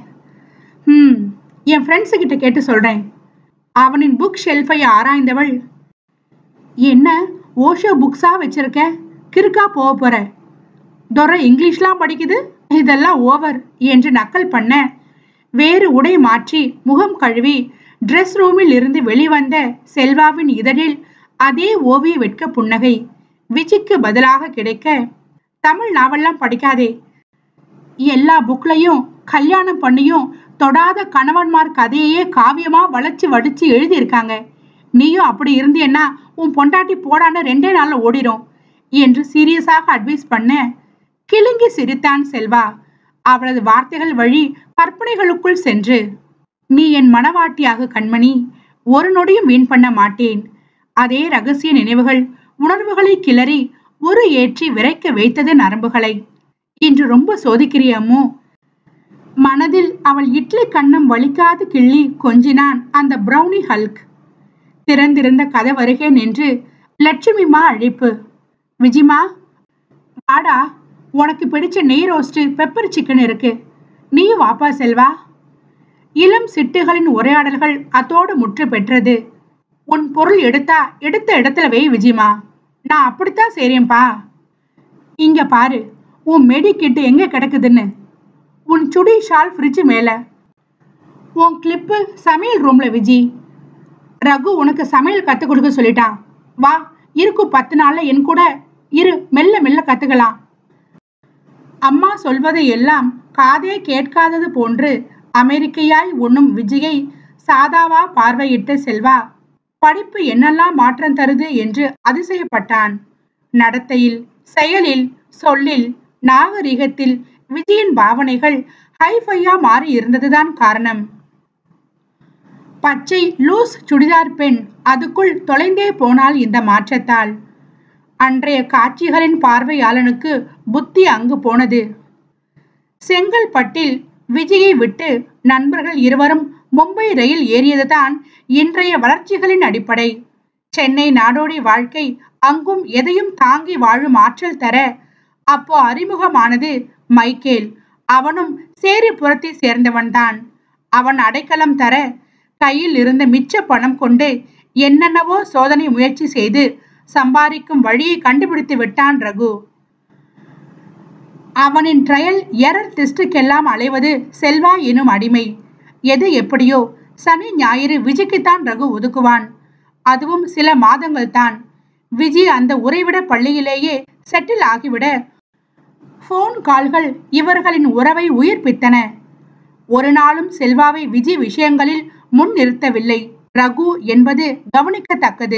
ம் என் ஃப்ரெண்ட்ஸு கிட்ட கேட்டு சொல்றேன் அவனின் புக் ஷெல்ஃபை ஆராய்ந்தவள் என்ன ஓஷோ புக்ஸா வச்சிருக்க கிறுக்கா போக போற துரை இங்கிலீஷ்லாம் படிக்குது இதெல்லாம் ஓவர் என்று நக்கல் பண்ண வேறு உடை மாற்றி முகம் கழுவி ட்ரெஸ் ரூமில் இருந்து வெளிவந்த செல்வாவின் இதழில் அதே ஓவிய வெட்க புன்னகை விஜிக்கு பதிலாக கிடைக்க தமிழ் நாவல்லாம் படிக்காதே எல்லா புக்லையும் கல்யாணம் பண்ணியும் தொடாத கணவன்மார் கதையே காவியமா வளைச்சு வடிச்சு எழுதியிருக்காங்க நீயும் அப்படி இருந்தியன்னா உன் பொண்டாட்டி போடான்னு ரெண்டே நாள்ல ஓடிடும் என்று சீரியஸாக அட்வைஸ் பண்ண கிளுங்கி சிரித்தான் செல்வா அவளது வார்த்தைகள் வழி கற்பனைகளுக்குள் சென்று நீ என் மனவாட்டியாக கண்மணி ஒரு நொடியும் வீண் பண்ண மாட்டேன் அதே ரகசிய நினைவுகள் உணர்வுகளை கிளறி ஒரு ஏற்றி விரைக்க வைத்தது நரம்புகளை இன்று ரொம்ப சோதிக்கிறியம்மோ மனதில் அவள் இட்லி கண்ணம் வலிக்காது கிள்ளி கொஞ்சினான் அந்த பிரௌனி ஹல்க் திறந்திருந்த கதவருகே நின்று லட்சுமிமா அழைப்பு விஜிமா வாடா உனக்கு பிடிச்ச நெய் ரோஸ்ட் பெப்பர் சிக்கன் இருக்கு நீயும் வாப்பா செல்வா இளம் சிட்டுகளின் உரையாடல்கள் அத்தோடு முற்று பெற்றது உன் பொருள் எடுத்தா எடுத்த இடத்துல வை விஜிமா நான் அப்படித்தான் செய்றேன்பா இங்க பாரு உன் மெடி கிட்டு எங்க கிடக்குதுன்னு உன் சுடி ஷால் ஃப்ரிட்ஜ் மேல உன் கிளிப்பு சமையல் ரூம்ல விஜி ரகு உனக்கு சமையல் கத்து கொடுக்க சொல்லிட்டான் வா இருக்கும் பத்து நாள்ல என் கூட இரு மெல்ல மெல்ல கத்துக்கலாம் அம்மா சொல்வதை எல்லாம் காதே கேட்காதது போன்று அமெரிக்கையாய் உண்ணும் விஜயை சாதாவா பார்வையிட்ட செல்வா படிப்பு என்னெல்லாம் மாற்றம் தருது என்று அதிசயப்பட்டான் நடத்தையில் செயலில் சொல்லில் நாகரிகத்தில் விஜயின் பாவனைகள் ஹைஃபையா மாறி இருந்ததுதான் காரணம் பச்சை லூஸ் சுடிதார் பெண் அதுக்குள் தொலைந்தே போனால் இந்த மாற்றத்தால் அன்றைய காட்சிகளின் பார்வையாளனுக்கு புத்தி அங்கு போனது செங்கல்பட்டில் விஜயை விட்டு நண்பர்கள் இருவரும் மும்பை ரயில் ஏறியதுதான் இன்றைய வளர்ச்சிகளின் அடிப்படை சென்னை நாடோடி வாழ்க்கை அங்கும் எதையும் தாங்கி வாழும் ஆற்றல் தர அப்போ அறிமுகமானது மைக்கேல் அவனும் சேரிபுரத்தை சேர்ந்தவன்தான் அவன் அடைக்கலம் தர கையில் இருந்த மிச்ச பணம் கொண்டு என்னென்னவோ சோதனை முயற்சி செய்து சம்பாதிக்கும் வழியை கண்டுபிடித்து விட்டான் ரகு அவனின் ட்ரையல் எரர் டெஸ்டுக்கெல்லாம் அலைவது செல்வா எனும் அடிமை எது எப்படியோ சனி ஞாயிறு விஜய்க்குத்தான் ரகு ஒதுக்குவான் அதுவும் சில மாதங்கள் தான் விஜய் அந்த உறைவிட பள்ளியிலேயே செட்டில் ஆகிவிட போன் கால்கள் இவர்களின் உறவை உயிர்ப்பித்தன ஒரு நாளும் செல்வாவை விஜய் விஷயங்களில் முன் நிறுத்தவில்லை ரகு என்பது கவனிக்கத்தக்கது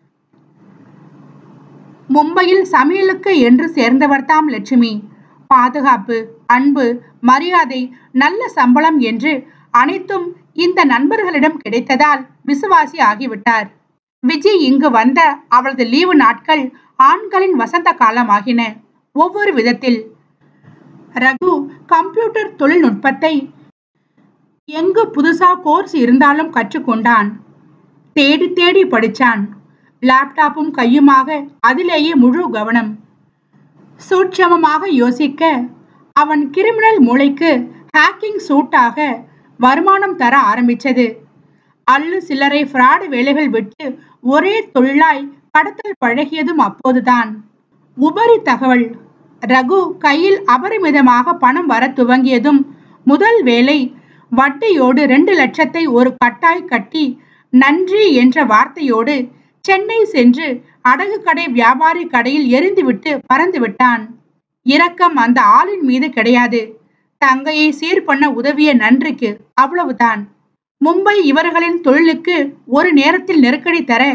மும்பையில் சமையலுக்கு என்று சேர்ந்தவர்தாம் லட்சுமி பாதுகாப்பு அன்பு மரியாதை நல்ல சம்பளம் என்று அனைத்தும் இந்த நண்பர்களிடம் கிடைத்ததால் விசுவாசி ஆகிவிட்டார் விஜய் இங்கு வந்த அவளது லீவு நாட்கள் ஆண்களின் வசந்த காலமாகின ஒவ்வொரு விதத்தில் ரகு கம்ப்யூட்டர் தொழில்நுட்பத்தை எங்கு புதுசா கோர்ஸ் இருந்தாலும் கற்றுக்கொண்டான் தேடி தேடி படிச்சான் லேப்டாப்பும் கையுமாக அதிலேயே முழு கவனம் சூட்சமமாக யோசிக்க அவன் கிரிமினல் மூளைக்கு ஹேக்கிங் சூட்டாக வருமானம் தர ஆரம்பிச்சது அல்லு சில்லறை ஃப்ராடு வேலைகள் விட்டு ஒரே தொழிலாய் கடத்தல் பழகியதும் அப்போதுதான் உபரி தகவல் ரகு கையில் அபரிமிதமாக பணம் வர துவங்கியதும் முதல் வேலை வட்டியோடு ரெண்டு லட்சத்தை ஒரு கட்டாய் கட்டி நன்றி என்ற வார்த்தையோடு சென்னை சென்று அடகு கடை வியாபாரி கடையில் எரிந்துவிட்டு பறந்து விட்டான் இரக்கம் அந்த ஆளின் மீது கிடையாது தங்கையை சீர் பண்ண உதவிய நன்றிக்கு அவ்வளவுதான் மும்பை இவர்களின் தொழிலுக்கு ஒரு நேரத்தில் நெருக்கடி தர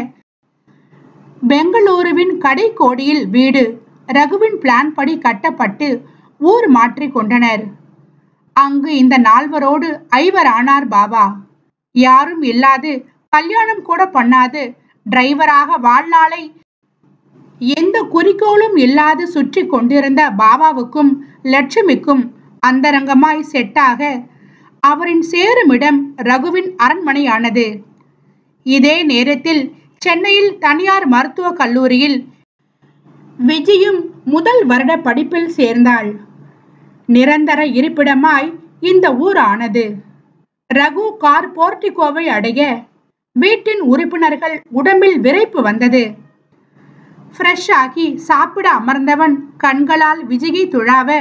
பெங்களூருவின் கடைக்கோடியில் வீடு ரகுவின் பிளான் படி கட்டப்பட்டு ஊர் மாற்றிக் கொண்டனர் அங்கு இந்த நால்வரோடு ஐவர் ஆனார் பாபா யாரும் இல்லாது கல்யாணம் கூட பண்ணாது டிரைவராக வாழ்நாளை எந்த குறிக்கோளும் இல்லாது சுற்றி கொண்டிருந்த பாபாவுக்கும் லட்சுமிக்கும் அந்தரங்கமாய் செட்டாக அவரின் சேருமிடம் ரகுவின் அரண்மனையானது இதே நேரத்தில் சென்னையில் தனியார் மருத்துவக் கல்லூரியில் விஜயும் முதல் வருட படிப்பில் சேர்ந்தாள் நிரந்தர இருப்பிடமாய் இந்த ஊர் ஆனது ரகு கார் போர்டிகோவை அடைய வீட்டின் உறுப்பினர்கள் உடம்பில் விரைப்பு வந்தது ஃப்ரெஷ் ஆகி சாப்பிட அமர்ந்தவன் கண்களால் விஜயை துழாவ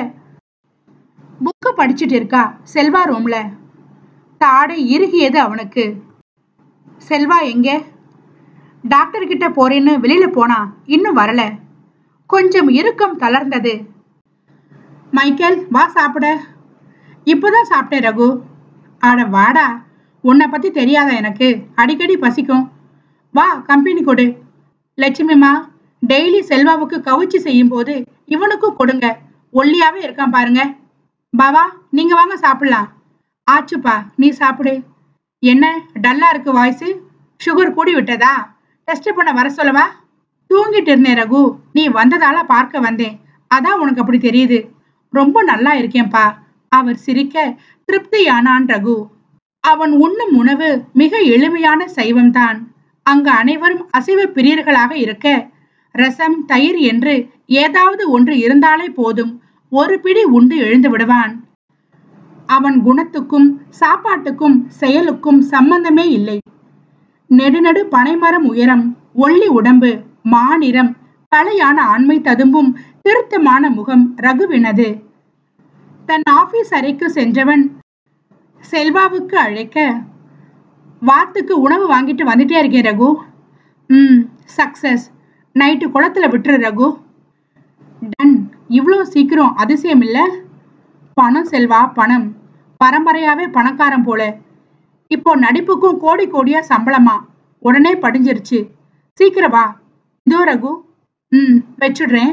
புக்கு படிச்சுட்டு இருக்கா செல்வா ரூம்ல தாடை இறுகியது அவனுக்கு செல்வா எங்க டாக்டர் கிட்ட போறேன்னு வெளியில போனா இன்னும் வரல கொஞ்சம் இறுக்கம் தளர்ந்தது மைக்கேல் வா சாப்பிட இப்போதான் சாப்பிட்டேன் ரகு ஆட வாடா உன்னை பத்தி தெரியாதா எனக்கு அடிக்கடி பசிக்கும் வா கம்பெனி கொடு லட்சுமிமா டெய்லி செல்வாவுக்கு கவுச்சி செய்யும் போது இவனுக்கும் கொடுங்க ஒல்லியாவே இருக்கான் பாருங்க பாவா நீங்க வாங்க சாப்பிடலாம் ஆச்சுப்பா நீ சாப்பிடு என்ன டல்லா இருக்கு வாய்ஸ் சுகர் கூடி விட்டதா டெஸ்ட் பண்ண வர சொல்லவா தூங்கிட்டு இருந்தேன் ரகு நீ வந்ததால பார்க்க வந்தேன் அதான் உனக்கு அப்படி தெரியுது ரொம்ப நல்லா இருக்கேன்பா அவர் சிரிக்க திருப்தியானான் ரகு அவன் உண்ணும் உணவு மிக எளிமையான சைவம்தான் அங்கு அனைவரும் அசைவ பிரியர்களாக இருக்க ரசம் தயிர் என்று ஏதாவது ஒன்று இருந்தாலே போதும் ஒரு பிடி உண்டு எழுந்து விடுவான் அவன் குணத்துக்கும் சாப்பாட்டுக்கும் செயலுக்கும் சம்பந்தமே இல்லை நெடுநடு பனைமரம் உயரம் ஒள்ளி உடம்பு மாநிறம் கலையான ஆண்மை ததும்பும் திருத்தமான முகம் ரகுவினது தன் ஆபீஸ் அறைக்கு சென்றவன் செல்வாவுக்கு அழைக்க வாத்துக்கு உணவு வாங்கிட்டு வந்துட்டே இருக்கேன் ரகு ம் சக்சஸ் நைட்டு குளத்துல விட்டுரு ரகு டன் இவ்வளோ சீக்கிரம் அதிசயம் இல்ல பணம் செல்வா பணம் பரம்பரையாவே பணக்காரன் போல இப்போ நடிப்புக்கும் கோடி கோடியா சம்பளமா உடனே படிஞ்சிருச்சு சீக்கிரம் வா இதோ ரகு ம் வச்சுடுறேன்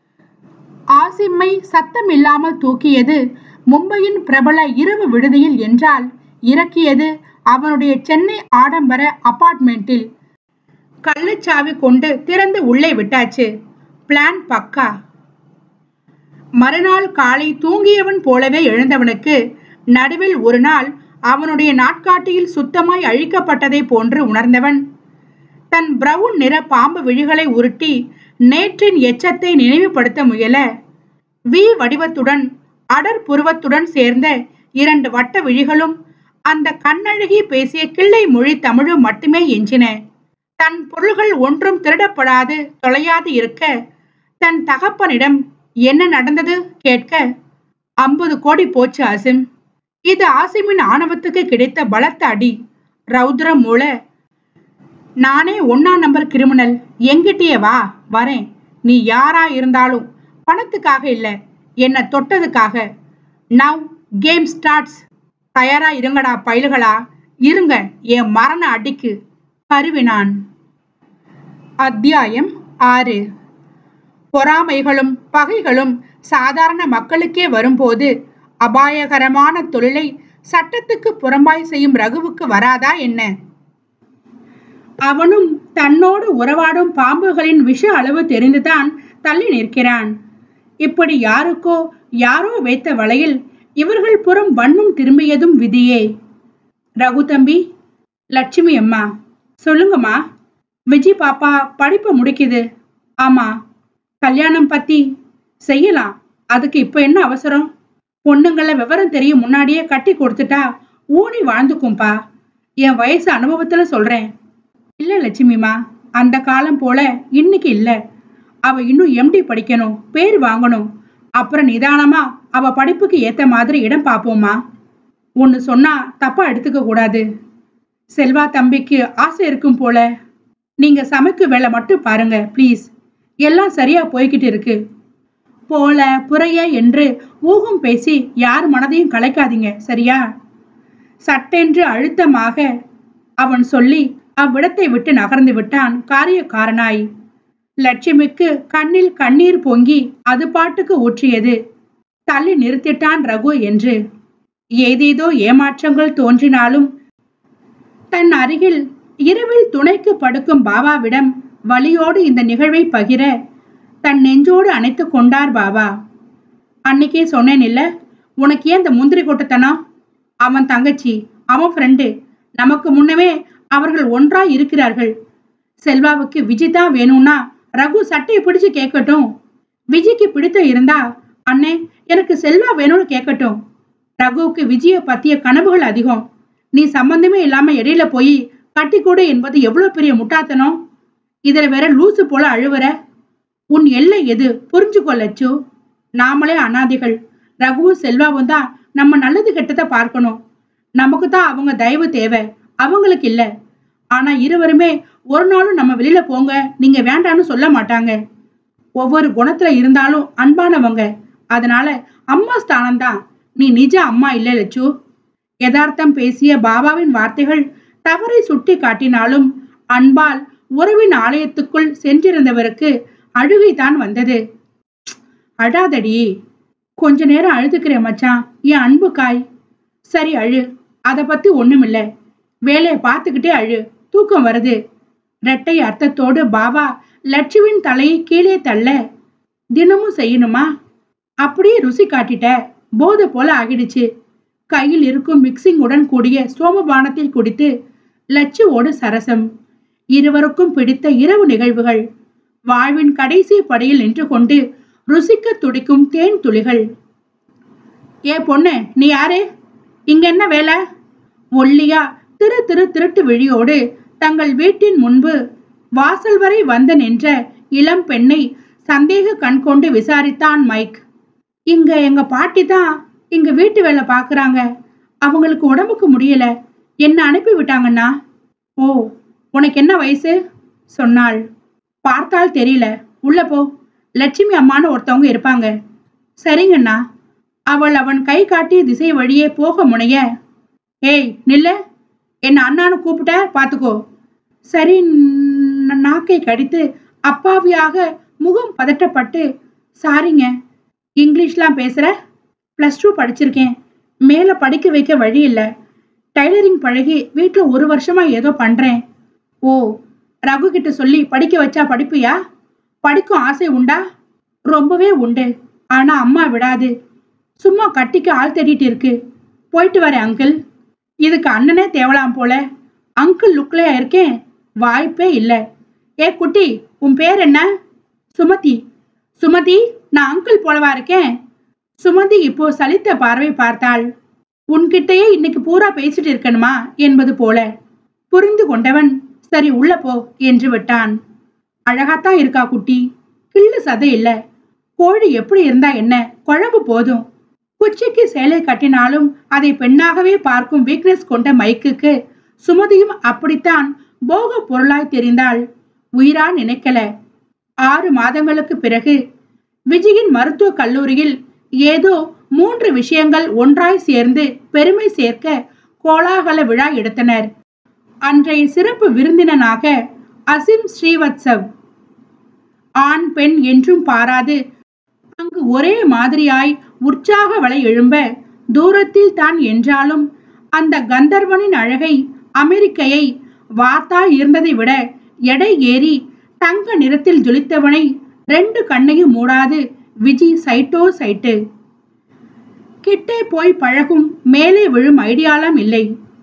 ஆசிம்மை சத்தம் இல்லாமல் தூக்கியது மும்பையின் பிரபல இரவு விடுதியில் என்றால் இறக்கியது அவனுடைய சென்னை ஆடம்பர அபார்ட்மெண்ட்டில் கள்ளச்சாவி கொண்டு திறந்து உள்ளே விட்டாச்சு பிளான் பக்கா மறுநாள் காலை தூங்கியவன் போலவே எழுந்தவனுக்கு நடுவில் ஒரு நாள் அவனுடைய நாட்காட்டியில் சுத்தமாய் அழிக்கப்பட்டதை போன்று உணர்ந்தவன் தன் பிரவுன் நிற பாம்பு விழிகளை உருட்டி நேற்றின் எச்சத்தை நினைவுபடுத்த முயல வி வடிவத்துடன் அடர் புருவத்துடன் சேர்ந்த இரண்டு வட்ட விழிகளும் அந்த கண்ணழகி பேசிய கிள்ளை மொழி தமிழும் மட்டுமே எஞ்சின தன் பொருள்கள் ஒன்றும் திருடப்படாது தொலையாது இருக்க தன் தகப்பனிடம் என்ன நடந்தது கேட்க ஐம்பது கோடி போச்சு ஆசிம் இது ஆசிமின் ஆணவத்துக்கு கிடைத்த பலத்த அடி ரௌத்ரம் மூல நானே ஒன்னா நம்பர் கிரிமினல் எங்கிட்டயே வா வரேன் நீ யாரா இருந்தாலும் பணத்துக்காக இல்ல என்ன தொட்டதுக்காக நவ் கேம் ஸ்டார்ட்ஸ் தயாரா இருங்கடா பயில்களா இருங்க என் மரண அடிக்கு கருவினான் அத்தியாயம் ஆறு பொறாமைகளும் பகைகளும் சாதாரண மக்களுக்கே வரும்போது அபாயகரமான தொழிலை சட்டத்துக்கு புறம்பாய் செய்யும் ரகுவுக்கு வராதா என்ன அவனும் தன்னோடு உறவாடும் பாம்புகளின் விஷ அளவு தெரிந்துதான் தள்ளி நிற்கிறான் இப்படி யாருக்கோ யாரோ வைத்த வலையில் இவர்கள் புறம் வன்மம் திரும்பியதும் விதியே ரகு தம்பி லட்சுமி அம்மா சொல்லுங்கம்மா விஜய் பாப்பா படிப்பு முடிக்குது ஆமா கல்யாணம் பத்தி செய்யலாம் அதுக்கு இப்ப என்ன அவசரம் பொண்ணுங்கள விவரம் தெரியும் முன்னாடியே கட்டி கொடுத்துட்டா ஊனி வாழ்ந்துக்கும்பா என் வயசு அனுபவத்துல சொல்றேன் இல்ல லட்சுமிமா அந்த காலம் போல இன்னைக்கு இல்ல அவ இன்னும் எம்டி படிக்கணும் பேர் வாங்கணும் அப்புறம் நிதானமா அவ படிப்புக்கு ஏத்த மாதிரி இடம் பார்ப்போமா ஒன்னு சொன்னா தப்பா எடுத்துக்க கூடாது செல்வா தம்பிக்கு ஆசை இருக்கும் போல நீங்க சமைக்கு வேலை மட்டும் பாருங்க ப்ளீஸ் எல்லாம் சரியா போய்கிட்டு இருக்கு போல புறைய என்று ஊகம் பேசி யார் மனதையும் கலைக்காதீங்க சரியா சட்டென்று அழுத்தமாக அவன் சொல்லி அவ்விடத்தை விட்டு நகர்ந்து விட்டான் காரியக்காரனாய் லட்சுமிக்கு கண்ணில் கண்ணீர் பொங்கி அது பாட்டுக்கு ஊற்றியது தள்ளி நிறுத்திட்டான் ரகு என்று ஏதேதோ ஏமாற்றங்கள் தோன்றினாலும் தன் அருகில் இரவில் துணைக்கு படுக்கும் பாபாவிடம் வலியோடு இந்த நிகழ்வை பகிர தன் நெஞ்சோடு அணைத்து கொண்டார் பாபா அன்னைக்கே சொன்னேன் இல்ல உனக்கு ஏன் இந்த முந்திரி கொட்டத்தனம் அவன் தங்கச்சி அவன் ஃப்ரெண்டு நமக்கு முன்னமே அவர்கள் ஒன்றாய் இருக்கிறார்கள் செல்வாவுக்கு விஜய் தான் வேணும்னா ரகு சட்டையை பிடிச்சு கேட்கட்டும் விஜய்க்கு பிடித்த இருந்தா அண்ணே எனக்கு செல்வா வேணும்னு கேட்கட்டும் ரகுவுக்கு விஜய பத்திய கனவுகள் அதிகம் நீ சம்பந்தமே இல்லாம இடையில போய் கட்டி கொடு என்பது எவ்வளவு பெரிய முட்டாத்தனம் இதுல வேற லூசு போல அழுவுற உன் எல்லை எது புரிஞ்சுக்கோ லட்சு நாமளே அனாதைகள் ரகுவும் செல்வாவும் தான் நம்ம நல்லது கெட்டதை பார்க்கணும் நமக்கு தான் அவங்க தயவு தேவை அவங்களுக்கு இல்ல ஆனா இருவருமே ஒரு நாளும் நம்ம வெளியில போங்க நீங்க வேண்டான்னு சொல்ல மாட்டாங்க ஒவ்வொரு குணத்துல இருந்தாலும் அன்பானவங்க அதனால அம்மா ஸ்தானம் தான் நீ நிஜ அம்மா இல்ல லட்சு யதார்த்தம் பேசிய பாபாவின் வார்த்தைகள் தவறை சுட்டி காட்டினாலும் அன்பால் உறவின் ஆலயத்துக்குள் சென்றிருந்தவருக்கு அழுகைதான் வந்தது அழாதடி கொஞ்ச நேரம் அழுதுக்கிறேன் மச்சான் என் அன்பு காய் சரி அழு அத பத்தி ஒண்ணுமில்ல வேலையை பார்த்துக்கிட்டே அழு தூக்கம் வருது ரெட்டை அர்த்தத்தோடு பாபா லட்சுவின் தலையை கீழே தள்ள தினமும் செய்யணுமா அப்படியே ருசி காட்டிட்ட போதை போல ஆகிடுச்சு கையில் இருக்கும் மிக்சிங் உடன் கூடிய சோமபானத்தில் குடித்து லட்சுவோடு சரசம் இருவருக்கும் பிடித்த இரவு நிகழ்வுகள் வாழ்வின் கடைசி படியில் நின்று கொண்டு ருசிக்க துடிக்கும் தேன் துளிகள் ஏ பொண்ணு நீ யாரு இங்க என்ன வேலை ஒல்லியா திரு திரு திருட்டு விழியோடு தங்கள் வீட்டின் முன்பு வாசல் வரை வந்த நின்ற இளம் பெண்ணை சந்தேக கண் கொண்டு விசாரித்தான் மைக் இங்க எங்க பாட்டி தான் இங்க வீட்டு வேலை பாக்குறாங்க அவங்களுக்கு உடம்புக்கு முடியல என்ன அனுப்பி விட்டாங்கண்ணா ஓ உனக்கு என்ன வயசு சொன்னாள் பார்த்தால் தெரியல உள்ள போ லட்சுமி அம்மான்னு ஒருத்தவங்க இருப்பாங்க சரிங்கண்ணா அவள் அவன் கை காட்டிய திசை வழியே போக முனைய ஏய் நில்ல என்ன அண்ணான்னு கூப்பிட்ட பாத்துக்கோ சரி ந- நாக்கை கடித்து அப்பாவியாக முகம் பதட்டப்பட்டு சாரிங்க இங்கிலீஷ்லாம் பேசுற ப்ளஸ் டூ படிச்சிருக்கேன் மேல படிக்க வைக்க வழி இல்ல டைலரிங் பழகி வீட்ல ஒரு வருஷமா ஏதோ பண்றேன் ஓ ரகு கிட்ட சொல்லி படிக்க வச்சா படிப்பியா படிக்கும் ஆசை உண்டா ரொம்பவே உண்டு ஆனா அம்மா விடாது சும்மா கட்டிக்க ஆள் தேடிட்டு இருக்கு போயிட்டு வரேன் அங்கிள் இதுக்கு அண்ணனே தேவலாம் போல அங்கிள் லுக்லயா இருக்கேன் வாய்ப்பே இல்ல ஏ குட்டி உன் பேர் என்ன சுமதி சுமதி நான் அங்கிள் போலவா இருக்கேன் சுமதி இப்போ சலித்த பார்வை பார்த்தாள் உன்கிட்டயே இன்னைக்கு பூரா பேசிட்டு இருக்கணுமா என்பது போல புரிந்து கொண்டவன் சரி உள்ள போ என்று விட்டான் அழகாத்தான் இருக்கா குட்டி கிள்ளு சதை இல்ல கோழி எப்படி இருந்தா என்ன குழம்பு போதும் குச்சிக்கு சேலை கட்டினாலும் அதை பெண்ணாகவே பார்க்கும் வீக்னஸ் கொண்ட மைக்குக்கு சுமதியும் அப்படித்தான் போக பொருளாய் தெரிந்தாள் உயிரா நினைக்கல ஆறு மாதங்களுக்கு பிறகு விஜயின் மருத்துவக் கல்லூரியில் ஏதோ மூன்று விஷயங்கள் ஒன்றாய் சேர்ந்து பெருமை சேர்க்க கோலாகல விழா எடுத்தனர் அன்றைய சிறப்பு விருந்தினனாக அசிம் ஸ்ரீவத்சவ் ஆண் பெண் என்றும் பாராது அங்கு ஒரே மாதிரியாய் உற்சாக வலை எழும்ப தூரத்தில் தான் என்றாலும் அந்த கந்தர்வனின் அழகை அமெரிக்கையை வாத்தால் இருந்ததை விட எடை ஏறி தங்க நிறத்தில் ஜொலித்தவனை ரெண்டு கண்ணையும் மூடாது விஜி சைட்டோ சைட்டு கிட்டே போய் பழகும் மேலே விழும் ஐடியாலாம் இல்லை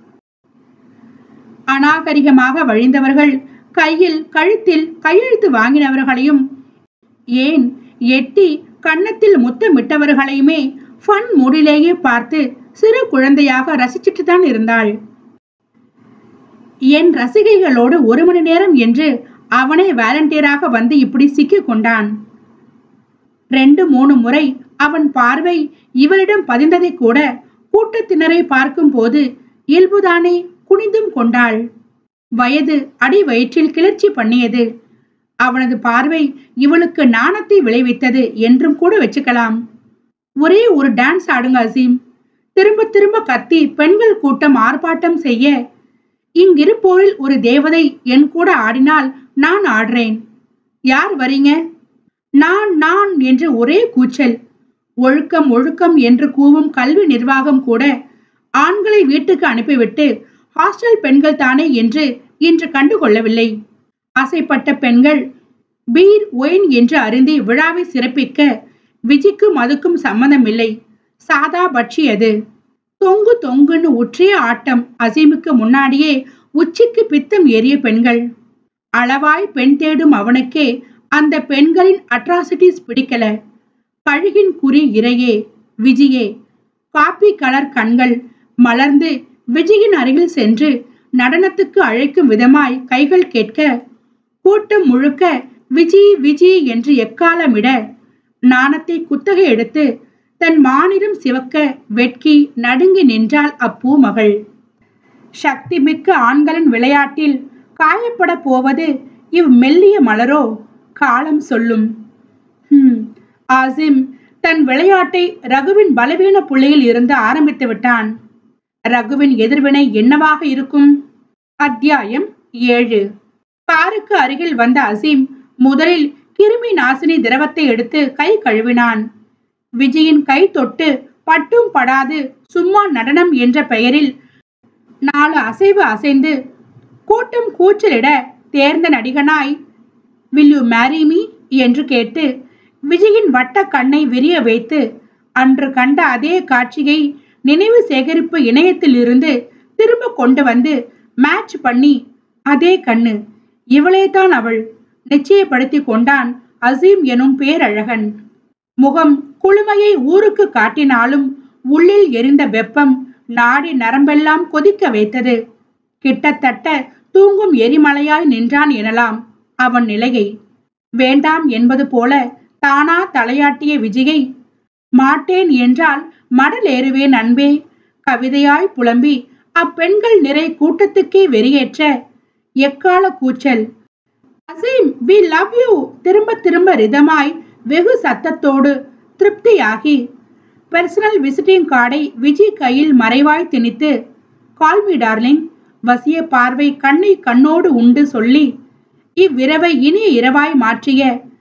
அநாகரிகமாக வழிந்தவர்கள் கையில் கழுத்தில் கையெழுத்து வாங்கினவர்களையும் ஏன் எட்டி கன்னத்தில் முத்தமிட்டவர்களையுமே ஃபன் மூடிலேயே பார்த்து சிறு குழந்தையாக ரசிச்சிட்டு தான் இருந்தாள் என் ரசிகைகளோடு ஒரு மணி நேரம் என்று அவனே வாலண்டியராக வந்து இப்படி சிக்கிக் கொண்டான் ரெண்டு மூணு முறை அவன் பார்வை இவளிடம் பதிந்ததை கூட கூட்டத்தினரை பார்க்கும் போது இயல்புதானே குனிந்தும் கொண்டாள் வயது அடி வயிற்றில் கிளர்ச்சி பண்ணியது அவனது பார்வை இவளுக்கு நாணத்தை விளைவித்தது என்றும் கூட வச்சுக்கலாம் ஒரே ஒரு டான்ஸ் ஆடுங்க அசீம் திரும்ப திரும்ப கத்தி பெண்கள் கூட்டம் ஆர்ப்பாட்டம் செய்ய இங்கிருப்போரில் ஒரு தேவதை என் கூட ஆடினால் நான் ஆடுறேன் யார் வரீங்க நான் நான் என்று ஒரே கூச்சல் ஒழுக்கம் ஒழுக்கம் என்று கூவும் கல்வி நிர்வாகம் கூட ஆண்களை வீட்டுக்கு அனுப்பிவிட்டு ஹாஸ்டல் பெண்கள் தானே என்று இன்று கண்டுகொள்ளவில்லை ஆசைப்பட்ட பெண்கள் பீர் ஒயின் என்று அருந்தி விழாவை சிறப்பிக்க விஜிக்கும் அதுக்கும் சம்மதமில்லை சாதா பட்சி அது தொங்கு தொங்குன்னு உற்றிய ஆட்டம் அசீமுக்கு முன்னாடியே உச்சிக்கு பித்தம் ஏறிய பெண்கள் அளவாய் பெண் தேடும் அவனுக்கே அந்த பெண்களின் அட்ராசிட்டிஸ் பிடிக்கல கழுகின் குறி இரையே விஜியே காப்பி கலர் கண்கள் மலர்ந்து விஜயின் அருகில் சென்று நடனத்துக்கு அழைக்கும் விதமாய் கைகள் கேட்க கூட்டம் முழுக்க விஜி விஜி என்று எக்காலமிட நாணத்தை குத்தகை எடுத்து தன் மானிடம் சிவக்க வெட்கி நடுங்கி நின்றாள் அப்பூமகள் சக்தி மிக்க ஆண்களின் விளையாட்டில் காயப்பட போவது இவ் மெல்லிய மலரோ காலம் சொல்லும் ஹம், ஆசிம் தன் விளையாட்டை ரகுவின் பலவீன புள்ளியில் இருந்து ஆரம்பித்து விட்டான் ரகுவின் எதிர்வினை என்னவாக இருக்கும் அத்தியாயம் ஏழு காருக்கு அருகில் வந்த அசீம் முதலில் கிருமி நாசினி திரவத்தை எடுத்து கை கழுவினான் விஜயின் கை தொட்டு பட்டும் படாது சும்மா நடனம் என்ற பெயரில் நாலு அசைவு அசைந்து கூட்டம் கூச்சலிட தேர்ந்த நடிகனாய் வில் யூ மேரி மீ என்று கேட்டு விஜயின் வட்ட கண்ணை விரிய வைத்து அன்று கண்ட அதே காட்சியை நினைவு சேகரிப்பு இணையத்தில் இருந்து திரும்ப கொண்டு வந்து மேட்ச் பண்ணி அதே கண்ணு இவளே தான் அவள் நிச்சயப்படுத்தி கொண்டான் அசீம் எனும் பேரழகன் முகம் குளுமையை ஊருக்கு காட்டினாலும் உள்ளில் எரிந்த வெப்பம் நாடி நரம்பெல்லாம் கொதிக்க வைத்தது கிட்டத்தட்ட தூங்கும் எரிமலையாய் நின்றான் எனலாம் அவன் நிலையை வேண்டாம் என்பது போல தானா தலையாட்டிய விஜயை மாட்டேன் என்றால் மடலேறுவேன் அன்பே கவிதையாய் புலம்பி அப்பெண்கள் நிறை கூட்டத்துக்கே வெறியேற்ற எக்கால கூச்சல் அசீம் வி லவ் யூ திரும்ப திரும்ப ரிதமாய் வெகு சத்தத்தோடு திருப்தியாகி பர்சனல் விசிட்டிங் கார்டை விஜி கையில் மறைவாய் திணித்து கால் மீ டார்லிங் வசிய பார்வை கண்ணை கண்ணோடு உண்டு சொல்லி இவ்விரவை இனிய இரவாய் மாற்றிய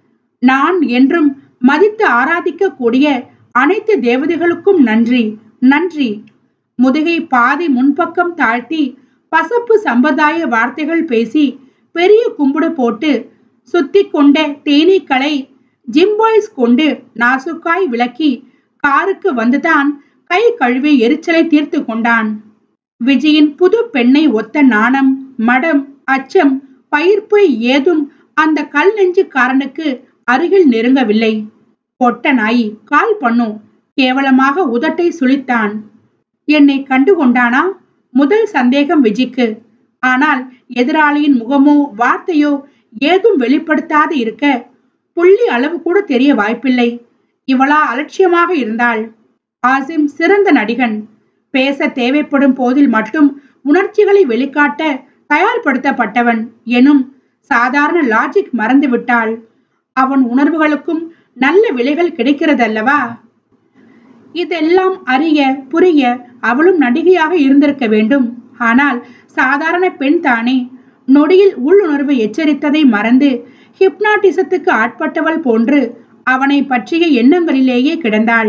நான் என்றும் மதித்து ஆராதிக்க கூடிய அனைத்து தேவதைகளுக்கும் நன்றி நன்றி முதுகை பாதி முன்பக்கம் தாழ்த்தி பசப்பு சம்பிரதாய வார்த்தைகள் பேசி பெரிய கும்பிடு போட்டு சுத்தி கொண்ட தேனீக்களை ஜிம்பாய்ஸ் கொண்டு நாசுக்காய் விளக்கி காருக்கு வந்துதான் கை கழுவி எரிச்சலை தீர்த்து கொண்டான் விஜயின் புது பெண்ணை ஒத்த நாணம் மடம் அச்சம் பயிர்ப்பு ஏதும் அந்த கல் நெஞ்சுக்காரனுக்கு அருகில் நெருங்கவில்லை பொட்ட நாய் கால் பண்ணும் கேவலமாக உதட்டை சுளித்தான் என்னை கண்டு கொண்டானா முதல் சந்தேகம் விஜிக்கு ஆனால் எதிராளியின் முகமோ வார்த்தையோ ஏதும் வெளிப்படுத்தாது இருக்க புள்ளி அளவு கூட தெரிய வாய்ப்பில்லை இவளா அலட்சியமாக இருந்தாள் ஆசிம் சிறந்த நடிகன் பேச தேவைப்படும் போதில் மட்டும் உணர்ச்சிகளை வெளிக்காட்ட தயார்படுத்தப்பட்டவன் எனும் சாதாரண லாஜிக் மறந்துவிட்டாள் அவன் உணர்வுகளுக்கும் நல்ல விலைகள் கிடைக்கிறதல்லவா இதெல்லாம் அறிய புரிய அவளும் நடிகையாக இருந்திருக்க வேண்டும் ஆனால் சாதாரண பெண் தானே நொடியில் உள்ளுணர்வு எச்சரித்ததை மறந்து ஹிப்னாட்டிசத்துக்கு ஆட்பட்டவள் போன்று அவனை பற்றிய எண்ணங்களிலேயே கிடந்தாள்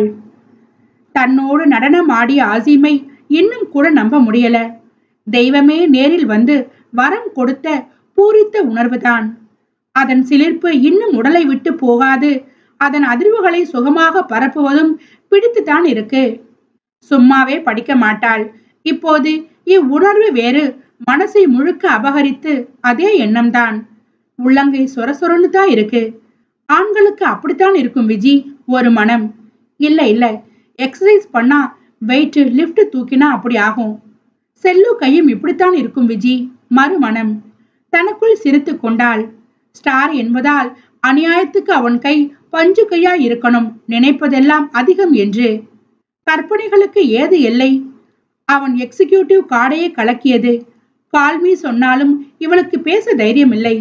தன்னோடு நடனம் ஆடிய ஆசிமை இன்னும் கூட நம்ப முடியல தெய்வமே நேரில் வந்து வரம் கொடுத்த பூரித்த உணர்வுதான் அதன் சிலிர்ப்பு இன்னும் உடலை விட்டு போகாது அதன் அதிர்வுகளை சுகமாக பரப்புவதும் பிடித்துத்தான் இருக்கு சும்மாவே படிக்க மாட்டாள் இப்போது இவ்வுணர்வு வேறு மனசை முழுக்க அபகரித்து அதே எண்ணம்தான் உள்ளங்கை சொர சொரன்னு தான் இருக்கு ஆண்களுக்கு அப்படித்தான் இருக்கும் விஜி ஒரு மனம் இல்ல இல்ல எக்ஸசைஸ் பண்ணா வெயிட் லிஃப்ட் தூக்கினா அப்படி ஆகும் செல்லு கையும் இப்படித்தான் இருக்கும் விஜி மறுமணம் தனக்குள் சிரித்து கொண்டாள் ஸ்டார் என்பதால் அநியாயத்துக்கு அவன் கை பஞ்சு கையா இருக்கணும் நினைப்பதெல்லாம் அதிகம் என்று கற்பனைகளுக்கு ஏது எல்லை அவன் எக்ஸிகியூட்டிவ் கார்டையே கலக்கியது கால்மி சொன்னாலும் இவளுக்கு பேச தைரியம் இல்லை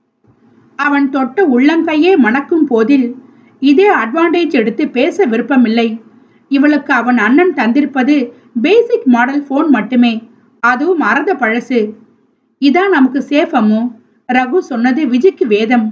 அவன் தொட்ட உள்ளங்கையே மணக்கும் போதில் இதே அட்வான்டேஜ் எடுத்து பேச விருப்பமில்லை இவளுக்கு அவன் அண்ணன் தந்திருப்பது பேசிக் மாடல் போன் மட்டுமே அதுவும் மறந்த பழசு இதான் நமக்கு சேஃப் அம்மு ரகு சொன்னது விஜிக்கு வேதம்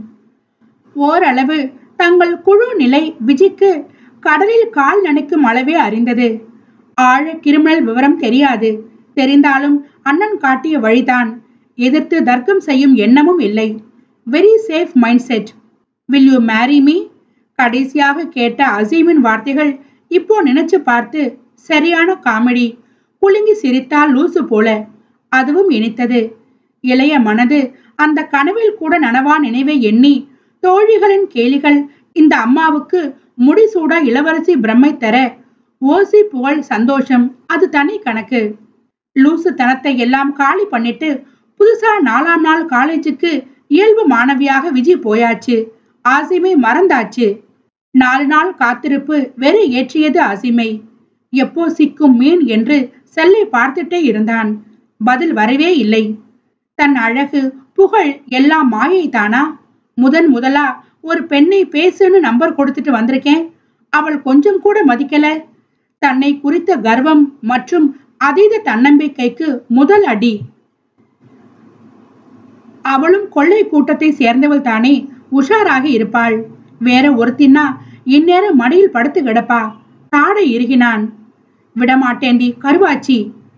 ஓரளவு தங்கள் குழு நிலை விஜிக்கு கடலில் கால் நனைக்கும் அளவே அறிந்தது ஆழ கிரிமினல் விவரம் தெரியாது தெரிந்தாலும் அண்ணன் காட்டிய வழிதான் எதிர்த்து தர்க்கம் செய்யும் எண்ணமும் இல்லை very safe mind set will you marry me கடைசியாக கேட்ட அசீமின் வார்த்தைகள் இப்போ நினைச்சு பார்த்து சரியான காமெடி குலுங்கி சிரித்தால் லூசு போல அதுவும் இனித்தது இளைய மனது அந்த கனவில் கூட நனவா நினைவை எண்ணி தோழிகளின் கேலிகள் இந்த அம்மாவுக்கு முடிசூடா இளவரசி பிரம்மை தர ஓசி புகழ் சந்தோஷம் அது தனி கணக்கு லூசு தனத்தை எல்லாம் காலி பண்ணிட்டு புதுசா நாலாம் நாள் காலேஜுக்கு இயல்பு மாணவியாக விஜய் போயாச்சு ஆசிமை மறந்தாச்சு நாலு நாள் காத்திருப்பு வெறி ஏற்றியது ஆசிமை எப்போ சிக்கும் மீன் என்று செல்லை பார்த்துட்டே இருந்தான் பதில் வரவே இல்லை தன் அழகு புகழ் எல்லாம் மாயை தானா முதன் முதலா ஒரு பெண்ணை பேசுன்னு நம்பர் கொடுத்துட்டு வந்திருக்கேன் அவள் கொஞ்சம் கூட மதிக்கல தன்னை குறித்த கர்வம் மற்றும் அதீத தன்னம்பிக்கைக்கு முதல் அடி அவளும் கொள்ளை கூட்டத்தை சேர்ந்தவள் தானே உஷாராக இருப்பாள் வேற ஒருத்தின்னா இந்நேரம் மடியில் படுத்து கிடப்பா தாடை இறுகினான் விடமாட்டேண்டி கருவாச்சி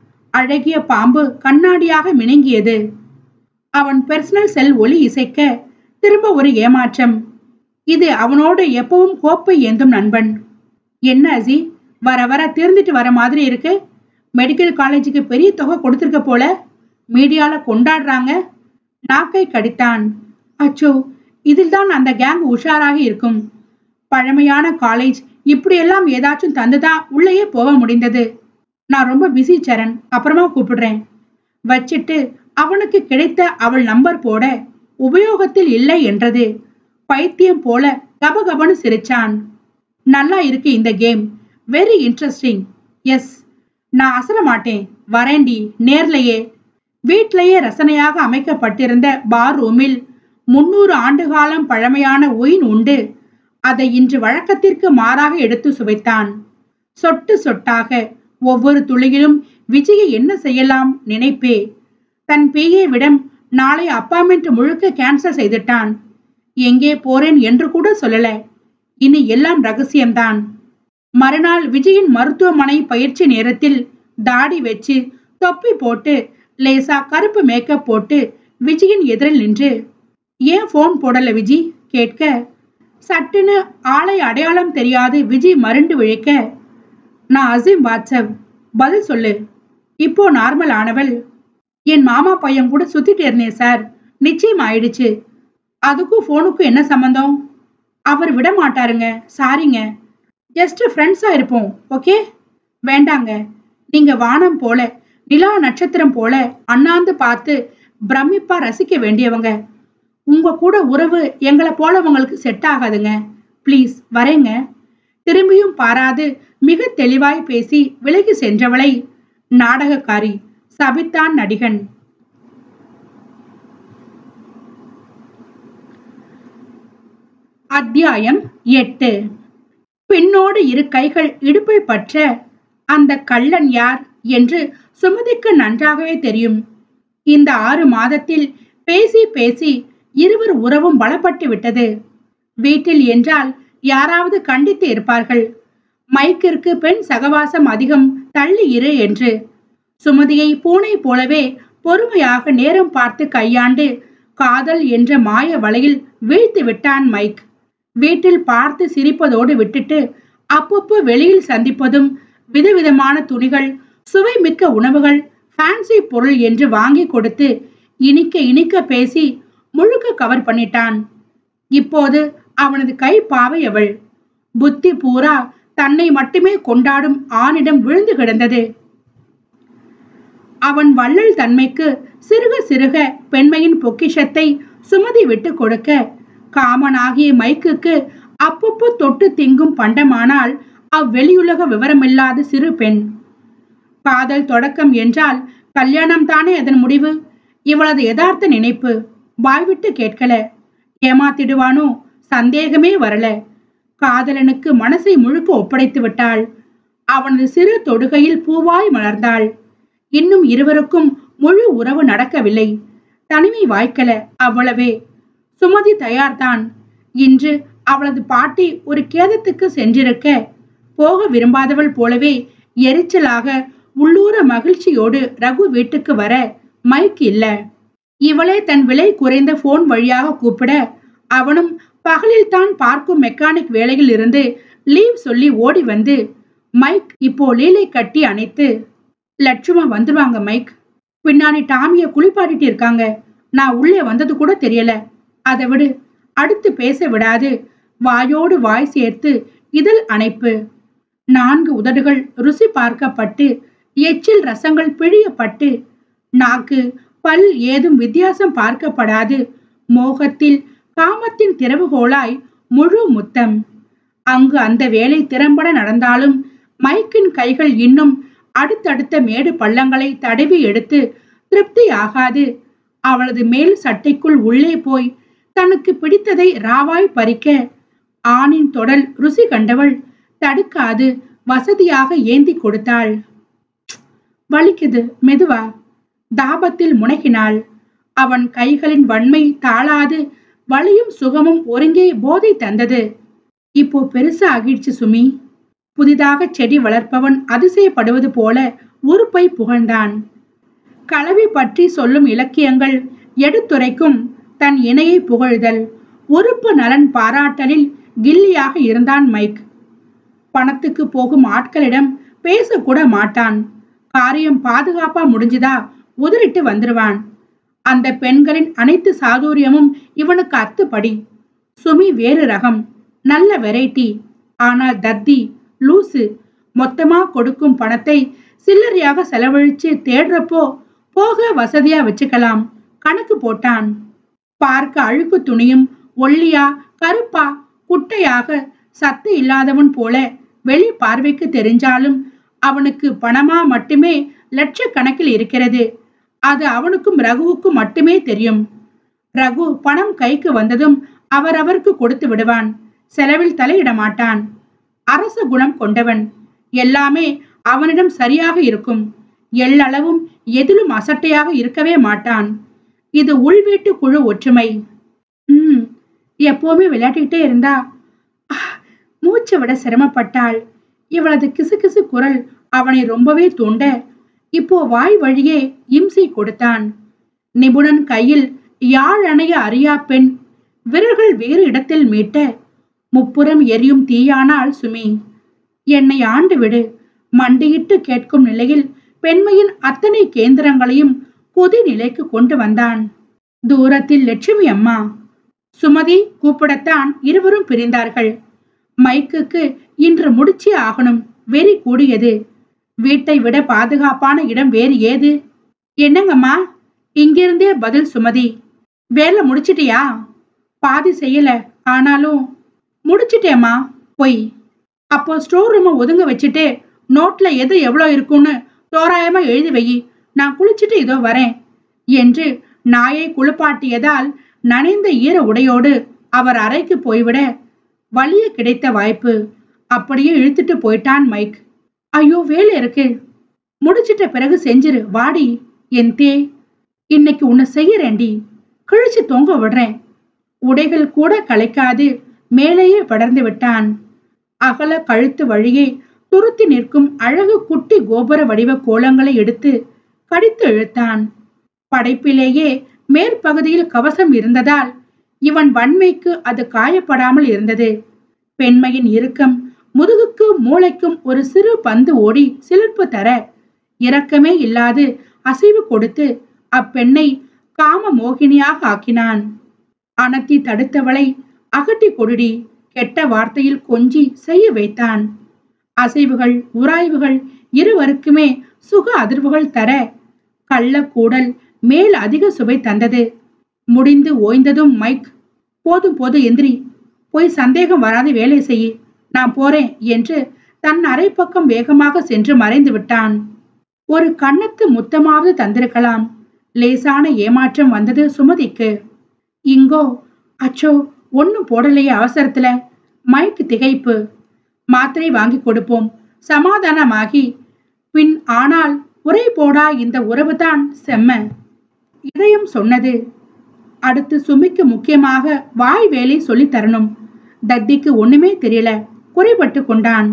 அழகிய பாம்பு கண்ணாடியாக மினுங்கியது அவன் பெர்சனல் செல் ஒலி இசைக்க திரும்ப ஒரு ஏமாற்றம் இது அவனோடு எப்பவும் கோப்பை ஏந்தும் நண்பன் என்ன அசி வர வர திருந்துட்டு வர மாதிரி இருக்கு மெடிக்கல் காலேஜுக்கு பெரிய தொகை கொடுத்திருக்க போல மீடியால கொண்டாடுறாங்க நாக்கை கடித்தான் அச்சோ இதில் தான் அந்த கேங் உஷாராக இருக்கும் பழமையான காலேஜ் இப்படியெல்லாம் ஏதாச்சும் தந்துதான் உள்ளேயே போக முடிந்தது நான் ரொம்ப பிஸி சரண் அப்புறமா கூப்பிடுறேன் வச்சிட்டு அவனுக்கு கிடைத்த அவள் நம்பர் போட உபயோகத்தில் இல்லை என்றது பைத்தியம் போல கபகபன்னு சிரிச்சான் நல்லா இருக்கு இந்த கேம் வெரி இன்ட்ரெஸ்டிங் எஸ் நான் அசர மாட்டேன் வரேண்டி நேர்லையே வீட்டிலேயே ரசனையாக அமைக்கப்பட்டிருந்த பார் ரூமில் முன்னூறு ஆண்டு காலம் பழமையான ஒயின் உண்டு அதை இன்று வழக்கத்திற்கு மாறாக எடுத்து சுவைத்தான் சொட்டு சொட்டாக ஒவ்வொரு துளியிலும் விஜயை என்ன செய்யலாம் நினைப்பே தன் பேயை விடம் நாளை அப்பாமெண்ட் முழுக்க கேன்சல் செய்துட்டான் எங்கே போறேன் என்று கூட சொல்லல இனி எல்லாம் ரகசியம்தான் மறுநாள் விஜயின் மருத்துவமனை பயிற்சி நேரத்தில் தாடி வச்சு தொப்பி போட்டு லேசா கருப்பு மேக்கப் போட்டு விஜயின் எதிரில் நின்று ஏன் ஃபோன் போடல விஜி கேட்க சட்டுன்னு ஆளை அடையாளம் தெரியாது விஜய் மருண்டு விழிக்க நான் அசீம் வாட்ஸ்அப் பதில் சொல்லு இப்போ நார்மல் ஆனவள் என் மாமா பையன் கூட சுத்திட்டு இருந்தேன் சார் நிச்சயம் ஆயிடுச்சு அதுக்கும் ஃபோனுக்கும் என்ன சம்பந்தம் அவர் விட மாட்டாருங்க சாரிங்க ஜஸ்ட் ஃப்ரெண்ட்ஸா இருப்போம் ஓகே வேண்டாங்க நீங்க வானம் போல நிலா நட்சத்திரம் போல அண்ணாந்து பார்த்து பிரமிப்பா ரசிக்க வேண்டியவங்க உங்க கூட உறவு எங்களை போலவங்களுக்கு செட் ஆகாதுங்க ப்ளீஸ் வரேங்க திரும்பியும் பாராது மிக தெளிவாய் பேசி விலகி சென்றவளை நாடகக்காரி சபித்தான் நடிகன் அத்தியாயம் எட்டு பின்னோடு இரு கைகள் இடுப்பை பற்ற அந்த கள்ளன் யார் என்று சுமதிக்கு நன்றாகவே தெரியும் இந்த ஆறு மாதத்தில் பேசி பேசி இருவர் உறவும் பலப்பட்டு விட்டது வீட்டில் என்றால் யாராவது கண்டித்து இருப்பார்கள் மைக்கிற்கு பெண் சகவாசம் அதிகம் தள்ளி இரு என்று சுமதியை பூனை போலவே பொறுமையாக நேரம் பார்த்து கையாண்டு காதல் என்ற மாய வலையில் வீழ்த்து விட்டான் மைக் வீட்டில் பார்த்து சிரிப்பதோடு விட்டுட்டு அப்பப்போ வெளியில் சந்திப்பதும் விதவிதமான துணிகள் சுவை மிக்க உணவுகள் ஃபேன்சி பொருள் என்று வாங்கி கொடுத்து இனிக்க இனிக்க பேசி முழுக்க கவர் பண்ணிட்டான் இப்போது அவனது கை பாவை அவள் புத்தி பூரா தன்னை மட்டுமே கொண்டாடும் ஆணிடம் விழுந்து கிடந்தது அவன் வள்ளல் தன்மைக்கு சிறுக சிறுக பெண்மையின் பொக்கிஷத்தை சுமதி விட்டு கொடுக்க காமனாகிய மைக்குக்கு அப்பப்போ தொட்டு திங்கும் பண்டமானால் அவ்வெளியுலக விவரமில்லாத சிறு பெண் காதல் தொடக்கம் என்றால் கல்யாணம் தானே அதன் முடிவு இவளது யதார்த்த நினைப்பு வாய்விட்டு கேட்கல ஏமாத்திடுவானோ சந்தேகமே வரல காதலனுக்கு மனசை முழுக்க ஒப்படைத்து விட்டாள் அவனது சிறு தொடுகையில் பூவாய் மலர்ந்தாள் இன்னும் இருவருக்கும் முழு உறவு நடக்கவில்லை தனிமை வாய்க்கல அவ்வளவே சுமதி தயார்தான் இன்று அவளது பாட்டி ஒரு கேதத்துக்கு சென்றிருக்க போக விரும்பாதவள் போலவே எரிச்சலாக உள்ளூர மகிழ்ச்சியோடு ரகு வீட்டுக்கு வர மைக் இல்ல இவளே தன் விலை குறைந்த போன் வழியாக கூப்பிட அவனும் பகலில் தான் பார்க்கும் மெக்கானிக் வேலையில் இருந்து லீவ் சொல்லி ஓடி வந்து மைக் இப்போ லீலை கட்டி அணைத்து லட்சுமா வந்துருவாங்க மைக் பின்னாடி டாமிய குளிப்பாட்டிட்டு இருக்காங்க நான் உள்ளே வந்தது கூட தெரியல அதை விடு அடுத்து பேச விடாது வாயோடு வாய் சேர்த்து இதழ் அணைப்பு நான்கு உதடுகள் ருசி பார்க்கப்பட்டு எச்சில் ரசங்கள் பிழியப்பட்டு நாக்கு பல் ஏதும் வித்தியாசம் பார்க்கப்படாது மோகத்தில் காமத்தின் திறவுகோலாய் முழு முத்தம் அங்கு அந்த வேலை திறம்பட நடந்தாலும் மைக்கின் கைகள் இன்னும் அடுத்தடுத்த மேடு பள்ளங்களை தடவி எடுத்து திருப்தி ஆகாது அவளது மேல் சட்டைக்குள் உள்ளே போய் தனக்கு பிடித்ததை ராவாய் பறிக்க ஆணின் தொடல் ருசி கண்டவள் தடுக்காது வசதியாக ஏந்தி கொடுத்தாள் வலிக்குது மெதுவா தாபத்தில் முனகினாள் அவன் கைகளின் வன்மை தாளாது வலியும் சுகமும் ஒருங்கே போதை தந்தது இப்போ பெருசா ஆகிடுச்சு சுமி புதிதாக செடி வளர்ப்பவன் அதிசயப்படுவது போல உறுப்பை புகழ்ந்தான் கலவி பற்றி சொல்லும் இலக்கியங்கள் எடுத்துரைக்கும் தன் இணையை புகழ்தல் உறுப்பு நலன் பாராட்டலில் கில்லியாக இருந்தான் மைக் பணத்துக்கு போகும் ஆட்களிடம் பேசக்கூட மாட்டான் காரியம் பாதுகாப்பா முடிஞ்சுதா உதறிட்டு வந்துருவான் அந்த பெண்களின் அனைத்து சாதுரியமும் இவனுக்கு அத்துப்படி சுமி வேறு ரகம் நல்ல வெரைட்டி ஆனால் தத்தி லூசு மொத்தமா கொடுக்கும் பணத்தை சில்லறையாக செலவழிச்சு தேடுறப்போ போக வசதியா வச்சுக்கலாம் கணக்கு போட்டான் பார்க்க அழுக்கு துணியும் ஒல்லியா கருப்பா குட்டையாக சத்து இல்லாதவன் போல வெளி பார்வைக்கு தெரிஞ்சாலும் அவனுக்கு பணமா மட்டுமே லட்சக்கணக்கில் இருக்கிறது அது அவனுக்கும் ரகுவுக்கும் மட்டுமே தெரியும் ரகு பணம் கைக்கு வந்ததும் அவரவருக்கு கொடுத்து விடுவான் செலவில் தலையிட மாட்டான் அரச குணம் கொண்டவன் எல்லாமே அவனிடம் சரியாக இருக்கும் எள்ளளவும் எதிலும் அசட்டையாக இருக்கவே மாட்டான் இது உள்வீட்டு குழு ஒற்றுமை ம் எப்பவுமே விளையாடிக்கிட்டே இருந்தா ஆஹ், மூச்சு விட சிரமப்பட்டாள் இவளது கிசுகிசு குரல் அவனை ரொம்பவே தூண்ட இப்போ வாய் வழியே இம்சை கொடுத்தான் நிபுணன் கையில் யாழ் அணைய அறியா பெண் விரல்கள் வேறு இடத்தில் மீட்ட முப்புறம் எரியும் தீயானாள் சுமி என்னை ஆண்டு விடு மண்டியிட்டு கேட்கும் நிலையில் பெண்மையின் அத்தனை கேந்திரங்களையும் கொதி நிலைக்கு கொண்டு வந்தான் தூரத்தில் லட்சுமி அம்மா சுமதி கூப்பிடத்தான் இருவரும் பிரிந்தார்கள் மைக்குக்கு இன்று முடிச்சே ஆகணும் வெறி கூடியது வீட்டை விட பாதுகாப்பான இடம் வேறு ஏது என்னங்கம்மா இங்கிருந்தே பதில் சுமதி வேலை முடிச்சிட்டியா பாதி செய்யல ஆனாலும் முடிச்சிட்டேம்மா பொய் அப்போ ஸ்டோர் ரூமை ஒதுங்க வச்சுட்டு நோட்ல எது எவ்வளோ இருக்குன்னு தோராயமா எழுதி வை நான் குளிச்சுட்டு இதோ வரேன் என்று நாயை குளிப்பாட்டியதால் நனைந்த ஈர உடையோடு அவர் அறைக்கு போய்விட வலிய கிடைத்த வாய்ப்பு அப்படியே இழுத்துட்டு போயிட்டான் மைக் ஐயோ வேலை இருக்கு முடிச்சிட்ட பிறகு செஞ்சிரு வாடி என் தே இன்னைக்கு உன்னை செய்யறேன்டி கிழிச்சு தொங்க விடுறேன் உடைகள் கூட களைக்காது மேலேயே படர்ந்து விட்டான் அகல கழுத்து வழியே துருத்தி நிற்கும் அழகு குட்டி கோபுர வடிவ கோலங்களை எடுத்து கடித்து இழுத்தான் படைப்பிலேயே மேற்பகுதியில் கவசம் இருந்ததால் இவன் வன்மைக்கு அது காயப்படாமல் இருந்தது பெண்மையின் இறுக்கம் முதுகுக்கு மூளைக்கும் ஒரு சிறு பந்து ஓடி சிலிர்ப்பு தர இரக்கமே இல்லாது அசைவு கொடுத்து அப்பெண்ணை காம மோகினியாக ஆக்கினான் அனத்தி தடுத்தவளை அகட்டி கொடுடி கெட்ட வார்த்தையில் கொஞ்சி செய்ய வைத்தான் அசைவுகள் உராய்வுகள் இருவருக்குமே சுக அதிர்வுகள் தர கள்ளக்கூடல் மேல் அதிக சுவை தந்தது முடிந்து ஓய்ந்ததும் மைக் போதும் போது எந்திரி போய் சந்தேகம் வராத வேலை செய்யி நான் போறேன் என்று தன் அரை பக்கம் வேகமாக சென்று மறைந்து விட்டான் ஒரு கண்ணத்து முத்தமாவது தந்திருக்கலாம் லேசான ஏமாற்றம் வந்தது சுமதிக்கு இங்கோ அச்சோ ஒன்னும் போடலையே அவசரத்துல மைக் திகைப்பு மாத்திரை வாங்கி கொடுப்போம் சமாதானமாகி பின் ஆனால் உரை போடா இந்த உறவுதான் செம்ம இதயம் சொன்னது அடுத்து சுமிக்கு முக்கியமாக வாய் வேலை சொல்லி தரணும் தத்திக்கு ஒண்ணுமே தெரியல குறைபட்டு கொண்டான்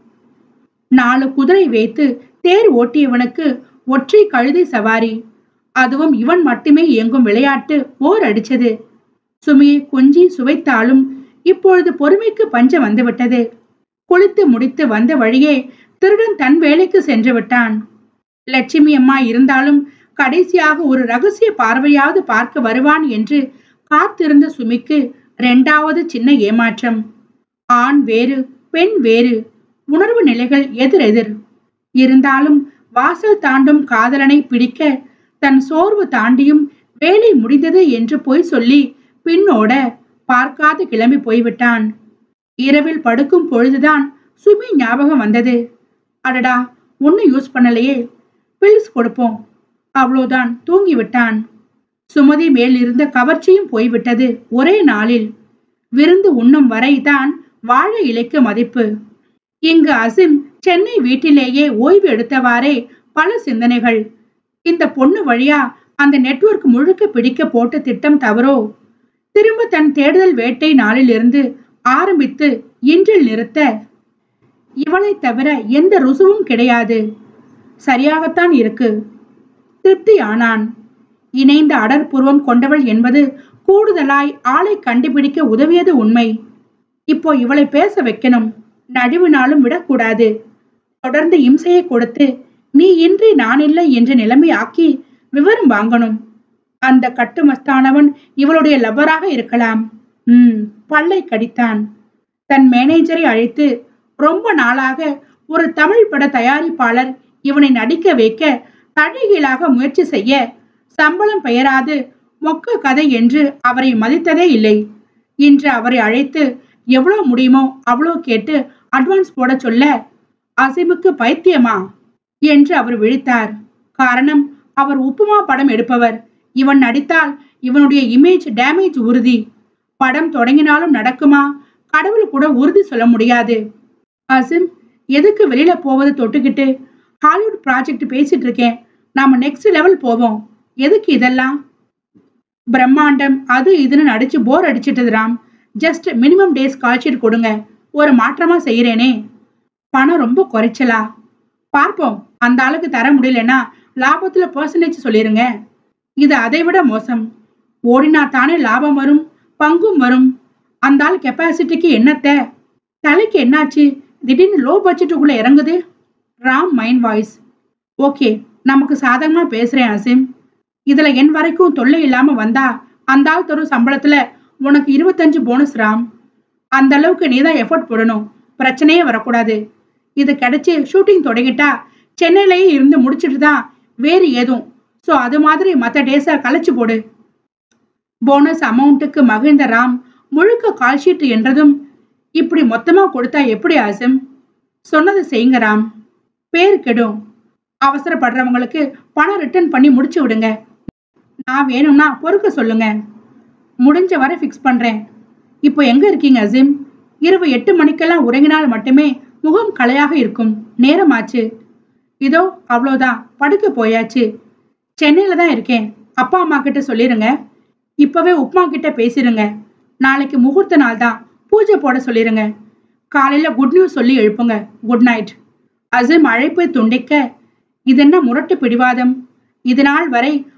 நாலு குதிரை வைத்து தேர் ஓட்டியவனுக்கு ஒற்றை கழுதை சவாரி அதுவும் இவன் மட்டுமே இயங்கும் விளையாட்டு போர் அடிச்சது சுமியை கொஞ்சி சுவைத்தாலும் இப்பொழுது பொறுமைக்கு பஞ்சம் வந்துவிட்டது குளித்து முடித்து வந்த வழியே திருடன் தன் வேலைக்கு சென்று விட்டான் லட்சுமி அம்மா இருந்தாலும் கடைசியாக ஒரு ரகசிய பார்வையாவது பார்க்க வருவான் என்று காத்திருந்த சுமிக்கு இரண்டாவது சின்ன ஏமாற்றம் ஆண் வேறு பெண் வேறு உணர்வு நிலைகள் எதிரெதிர் இருந்தாலும் வாசல் தாண்டும் காதலனை பிடிக்க தன் சோர்வு தாண்டியும் வேலை முடிந்தது என்று பொய் சொல்லி பின்னோட பார்க்காது கிளம்பி போய்விட்டான் இரவில் படுக்கும் பொழுதுதான் சுமி ஞாபகம் வந்தது அடடா ஒன்னும் யூஸ் பண்ணலையே பில்ஸ் கொடுப்போம் அவ்வளோதான் தூங்கி விட்டான் சுமதி மேல் இருந்த கவர்ச்சியும் போய்விட்டது ஒரே நாளில் விருந்து உண்ணும் வரைதான் வாழை இலைக்கு மதிப்பு இங்கு அசிம் சென்னை வீட்டிலேயே ஓய்வு எடுத்தவாறே பல சிந்தனைகள் இந்த பொண்ணு வழியா அந்த நெட்வொர்க் முழுக்க பிடிக்க போட்ட திட்டம் தவறோ திரும்ப தன் தேடுதல் வேட்டை நாளிலிருந்து ஆரம்பித்து இன்றில் நிறுத்த இவளை தவிர எந்த ருசுவும் கிடையாது சரியாகத்தான் இருக்கு திருப்தி ஆனான் இணைந்த அடற்புருவம் கொண்டவள் என்பது கூடுதலாய் ஆளை கண்டுபிடிக்க உதவியது உண்மை இப்போ இவளை பேச வைக்கணும் நடுவினாலும் விடக்கூடாது தொடர்ந்து இம்சையை கொடுத்து நீ இன்றி நான் இல்லை என்ற நிலைமை ஆக்கி விவரம் வாங்கணும் அந்த கட்டுமஸ்தானவன் இவளுடைய லவ்வராக இருக்கலாம் ம் பல்லை கடித்தான் தன் மேனேஜரை அழைத்து ரொம்ப நாளாக ஒரு தமிழ் பட தயாரிப்பாளர் இவனை நடிக்க வைக்க தழிகீழாக முயற்சி செய்ய சம்பளம் பெயராது மொக்க கதை என்று அவரை மதித்ததே இல்லை இன்று அவரை அழைத்து எவ்வளவு முடியுமோ அவ்வளோ கேட்டு அட்வான்ஸ் போட சொல்ல அசிமுக்கு பைத்தியமா என்று அவர் விழித்தார் காரணம் அவர் உப்புமா படம் எடுப்பவர் இவன் நடித்தால் இவனுடைய இமேஜ் டேமேஜ் உறுதி படம் தொடங்கினாலும் நடக்குமா கடவுள் கூட உறுதி சொல்ல முடியாது அசிம் எதுக்கு வெளியில போவது தொட்டுக்கிட்டு ஹாலிவுட் ப்ராஜெக்ட் பேசிட்டு இருக்கேன் நாம நெக்ஸ்ட் லெவல் போவோம் எதுக்கு இதெல்லாம் பிரம்மாண்டம் அது இதுன்னு நடிச்சு போர் அடிச்சிட்டது Ram just minimum days call sheet கொடுங்க ஒரு மாற்றமா செய்யறேனே பணம் ரொம்ப குறைச்சலா பார்ப்போம் அந்த ஆளுக்கு தர முடியலன்னா லாபத்துல பர்சன்டேஜ் சொல்லிருங்க இது அதை விட மோசம் ஓடினா தானே லாபம் வரும் பங்கும் வரும் அந்த ஆள் கெப்பாசிட்டிக்கு என்னத்த தலைக்கு என்னாச்சு திடீர்னு லோ பட்ஜெட்டுக்குள்ள இறங்குது ராம் மைண்ட் வாய்ஸ் ஓகே நமக்கு சாதகமா பேசுறேன் அசிம் இதுல என் வரைக்கும் தொல்லை இல்லாம வந்தா அந்த ஆள் தரும் சம்பளத்துல உனக்கு இருபத்தஞ்சு போனஸ் ராம் அந்த அளவுக்கு நீ தான் எஃபர்ட் போடணும் பிரச்சனையே வரக்கூடாது இது கிடைச்சு ஷூட்டிங் தொடங்கிட்டா சென்னையிலேயே இருந்து முடிச்சிட்டு தான் வேறு ஏதும் ஸோ அது மாதிரி மற்ற டேஸை கழிச்சு போடு போனஸ் அமௌண்ட்டுக்கு மகிழ்ந்த ராம் முழுக்க கால்ஷீட் என்றதும் இப்படி மொத்தமா கொடுத்தா எப்படி ஆசிம் சொன்னதை செய்யுங்க ராம் பேர் கெடும் அவசரப்படுறவங்களுக்கு பணம் ரிட்டர்ன் பண்ணி முடிச்சு விடுங்க நான் வேணும்னா பொறுக்க சொல்லுங்க முடிஞ்ச வரை ஃபிக்ஸ் பண்றேன் இப்போ எங்க இருக்கீங்க அசிம் இரவு எட்டு மணிக்கெல்லாம் உறங்கினால் மட்டுமே முகம் கலையாக இருக்கும் நேரமாச்சு இதோ அவ்வளோதான் படுக்க போயாச்சு சென்னையில தான் இருக்கேன் அப்பா அம்மா கிட்ட சொல்லிருங்க இப்பவே உப்மா கிட்ட பேசிருங்க நாளைக்கு முகூர்த்த நாள் தான் பூஜை போட சொல்லிருங்க காலையில குட் நியூஸ் சொல்லி எழுப்புங்க குட் நைட் அசிம் அழைப்பை துண்டிக்க இதென்ன முரட்டு பிடிவாதம் இது நாள் வரை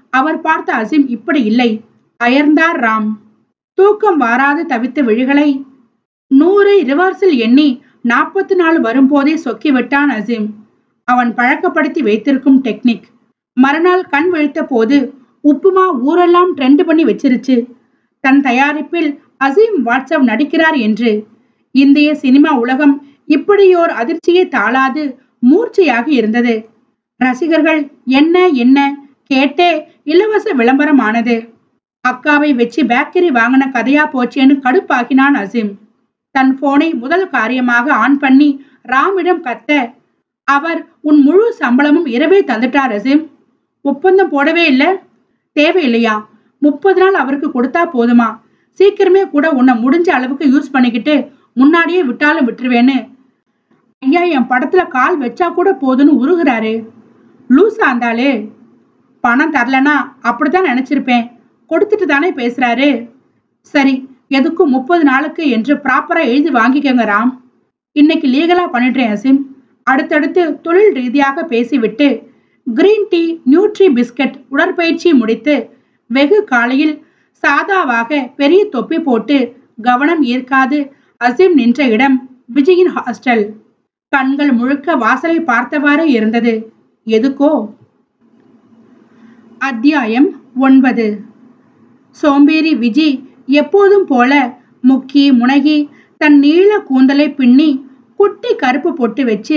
அவர் பார்த்த அசிம் இப்படி இல்லை அயர்ந்தார் ராம் தூக்கம் வாராது தவித்த விழிகளை நூறை ரிவர்ஸில் எண்ணி நாற்பத்தி நாலு வரும்போதே சொக்கி விட்டான் அசிம் அவன் பழக்கப்படுத்தி வைத்திருக்கும் டெக்னிக் மறுநாள் கண் விழித்த போது உப்புமா ஊரெல்லாம் ட்ரெண்ட் பண்ணி வச்சிருச்சு தன் தயாரிப்பில் அசீம் வாட்ஸ்அப் நடிக்கிறார் என்று இந்திய சினிமா உலகம் இப்படியோர் அதிர்ச்சியை தாளாது மூர்ச்சையாக இருந்தது ரசிகர்கள் என்ன என்ன கேட்டே இலவச விளம்பரமானது அக்காவை வச்சு பேக்கரி வாங்கின கதையா போச்சேன்னு கடுப்பாக்கினான் அசீம் தன் போனை முதல் காரியமாக ஆன் பண்ணி ராமிடம் கத்த அவர் உன் முழு சம்பளமும் இரவே தந்துட்டார் அசீம் ஒப்பந்தம் போடவே இல்ல தேவையில்லையா முப்பது நாள் அவருக்கு கொடுத்தா போதுமா சீக்கிரமே கூட உன்னை முடிஞ்ச அளவுக்கு யூஸ் பண்ணிக்கிட்டு முன்னாடியே விட்டாலும் விட்டுருவேன்னு ஐயா என் படத்துல கால் வச்சா கூட போதுன்னு உருகுறாரு லூசா இருந்தாலே பணம் தரலனா அப்படித்தான் நினைச்சிருப்பேன் கொடுத்துட்டு தானே பேசுறாரு சரி எதுக்கும் முப்பது நாளுக்கு என்று ப்ராப்பரா எழுதி வாங்கிக்கங்க ராம் இன்னைக்கு லீகலா பண்ணிட்டேன் அசிம் அடுத்தடுத்து தொழில் ரீதியாக பேசிவிட்டு கிரீன் டீ நியூட்ரி பிஸ்கட் உடற்பயிற்சி முடித்து வெகு காலையில் சாதாவாக பெரிய தொப்பி போட்டு கவனம் ஈர்க்காது அசிம் நின்ற இடம் விஜயின் ஹாஸ்டல் கண்கள் முழுக்க வாசலை பார்த்தவாறே இருந்தது எதுக்கோ அத்தியாயம் ஒன்பது சோம்பேறி விஜி எப்போதும் போல முக்கி முனகி தன் நீள கூந்தலை பின்னி குட்டி கருப்பு பொட்டு வச்சு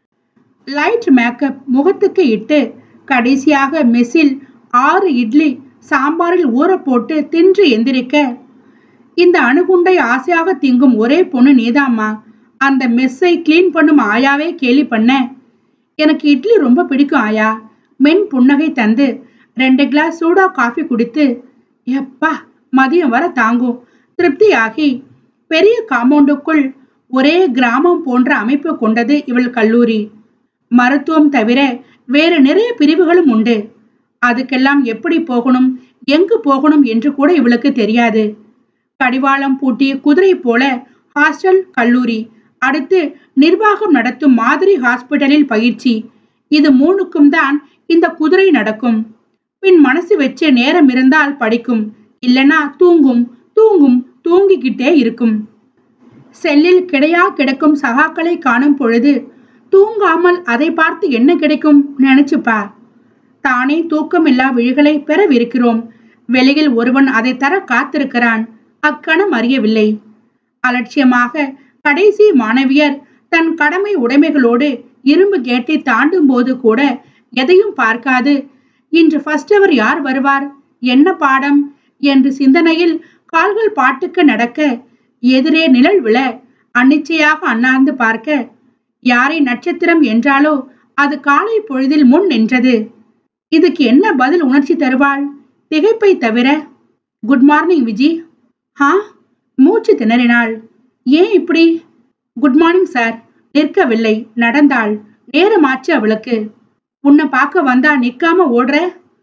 லைட் மேக்கப் முகத்துக்கு இட்டு கடைசியாக மெஸ்ஸில் ஆறு இட்லி சாம்பாரில் ஊற போட்டு தின்று எந்திரிக்க இந்த அணுகுண்டை ஆசையாக திங்கும் ஒரே பொண்ணு நீதாம்மா அந்த மெஸ்ஸை க்ளீன் பண்ணும் ஆயாவே கேலி பண்ண எனக்கு இட்லி ரொம்ப பிடிக்கும் ஆயா மென் புன்னகை தந்து ரெண்டு கிளாஸ் சூடா காஃபி குடித்து எப்பா மதியம் வர தாங்கும் திருப்தியாகி பெரிய காம்பவுண்டுக்குள் ஒரே கிராமம் போன்ற அமைப்பு கொண்டது இவள் கல்லூரி மருத்துவம் தவிர வேறு நிறைய பிரிவுகளும் உண்டு அதுக்கெல்லாம் எப்படி போகணும் எங்கு போகணும் என்று கூட இவளுக்கு தெரியாது கடிவாளம் பூட்டிய குதிரை போல ஹாஸ்டல் கல்லூரி அடுத்து நிர்வாகம் நடத்தும் மாதிரி ஹாஸ்பிட்டலில் பயிற்சி இது மூணுக்கும் தான் இந்த குதிரை நடக்கும் பின் மனசு வச்ச நேரம் இருந்தால் படிக்கும் இல்லனா தூங்கும் தூங்கும் தூங்கிக்கிட்டே இருக்கும் செல்லில் கிடையா கிடக்கும் சகாக்களை காணும் பொழுது தூங்காமல் அதை பார்த்து என்ன கிடைக்கும் நினைச்சுப்பா தானே தூக்கமில்லா விழிகளை பெறவிருக்கிறோம் வெளியில் ஒருவன் அதை தர காத்திருக்கிறான் அக்கணம் அறியவில்லை அலட்சியமாக கடைசி மாணவியர் தன் கடமை உடைமைகளோடு இரும்பு கேட்டை தாண்டும் போது கூட எதையும் பார்க்காது இன்று ஃபர்ஸ்ட் அவர் யார் வருவார் என்ன பாடம் என்று சிந்தனையில் கால்கள் பாட்டுக்கு நடக்க எதிரே நிழல் விழ அன்னிச்சையாக அண்ணாந்து பார்க்க யாரை நட்சத்திரம் என்றாலோ அது காலை பொழுதில் முன் நின்றது இதுக்கு என்ன பதில் உணர்ச்சி தருவாள் திகைப்பை தவிர குட் மார்னிங் விஜி ஹா மூச்சு திணறினாள் ஏன் இப்படி குட் மார்னிங் சார் நிற்கவில்லை நடந்தாள் நேரமாச்சு அவளுக்கு உன்னை பார்க்க வந்தா நிக்காம ஓடுற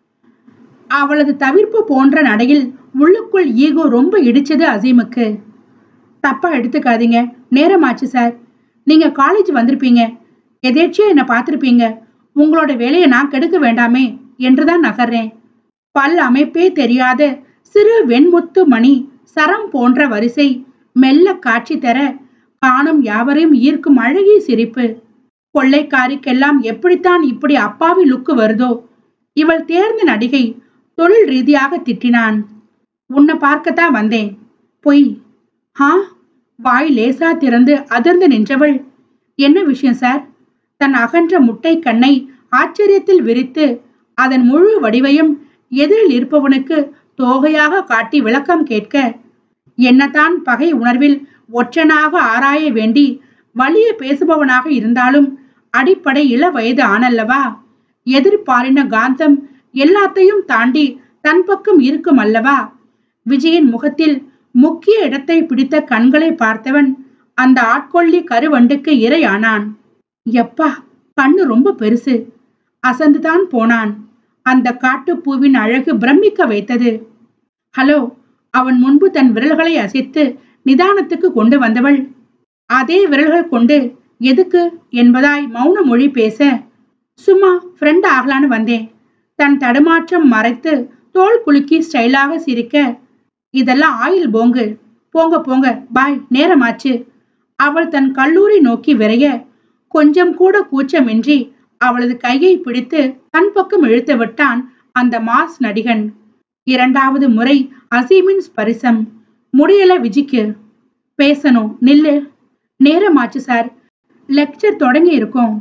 அவளது தவிர்ப்பு போன்ற நடையில் உள்ளுக்குள் ஈகோ ரொம்ப இடிச்சது அசீமுக்கு தப்பா எடுத்துக்காதீங்க நேரமாச்சு சார் நீங்க காலேஜ் வந்திருப்பீங்க எதேச்சியா என்ன பார்த்திருப்பீங்க உங்களோட வேலையை நான் கெடுக்க வேண்டாமே என்றுதான் நகர்றேன் பல் அமைப்பே தெரியாத சிறு வெண்முத்து மணி சரம் போன்ற வரிசை மெல்ல காட்சி தர காணும் யாவரையும் ஈர்க்கும் அழகிய சிரிப்பு கொள்ளைக்காரிக்கெல்லாம் எப்படித்தான் இப்படி அப்பாவி லுக்கு வருதோ இவள் தேர்ந்த நடிகை தொழில் ரீதியாக திட்டினான் உன்னை பார்க்கத்தான் வந்தேன் பொய் ஹா வாய் லேசா திறந்து அதிர்ந்து நின்றவள் என்ன விஷயம் சார் தன் அகன்ற முட்டை கண்ணை ஆச்சரியத்தில் விரித்து அதன் முழு வடிவையும் எதிரில் இருப்பவனுக்கு தோகையாக காட்டி விளக்கம் கேட்க என்னதான் பகை உணர்வில் ஒற்றனாக ஆராய வேண்டி வலிய பேசுபவனாக இருந்தாலும் அடிப்படை இள வயது ஆனல்லவா எதிர்பாலின காந்தம் எல்லாத்தையும் தாண்டி தன் பக்கம் இருக்கும் அல்லவா விஜயின் முகத்தில் முக்கிய இடத்தை பிடித்த கண்களை பார்த்தவன் அந்த ஆட்கொள்ளி கருவண்டுக்கு இரையானான் எப்பா கண்ணு ரொம்ப பெருசு அசந்துதான் போனான் அந்த காட்டுப்பூவின் அழகு பிரமிக்க வைத்தது ஹலோ அவன் முன்பு தன் விரல்களை அசைத்து நிதானத்துக்கு கொண்டு வந்தவள் அதே விரல்கள் கொண்டு எதுக்கு என்பதாய் மௌன மொழி பேச சும்மா ஃப்ரெண்ட் ஆகலான்னு வந்தேன் தன் தடுமாற்றம் மறைத்து தோல் குலுக்கி ஸ்டைலாக சிரிக்க இதெல்லாம் ஆயில் போங்கு போங்க போங்க பாய் நேரமாச்சு அவள் தன் கல்லூரி நோக்கி விரைய கொஞ்சம் கூட கூச்சமின்றி அவளது கையை பிடித்து தன் பக்கம் இழுத்து விட்டான் அந்த மாஸ் நடிகன் இரண்டாவது முறை அசீமின் ஸ்பரிசம் முடியல விஜிக்கு பேசணும் நில்லு நேரமாச்சு சார் லெக்சர் தொடங்கி இருக்கும்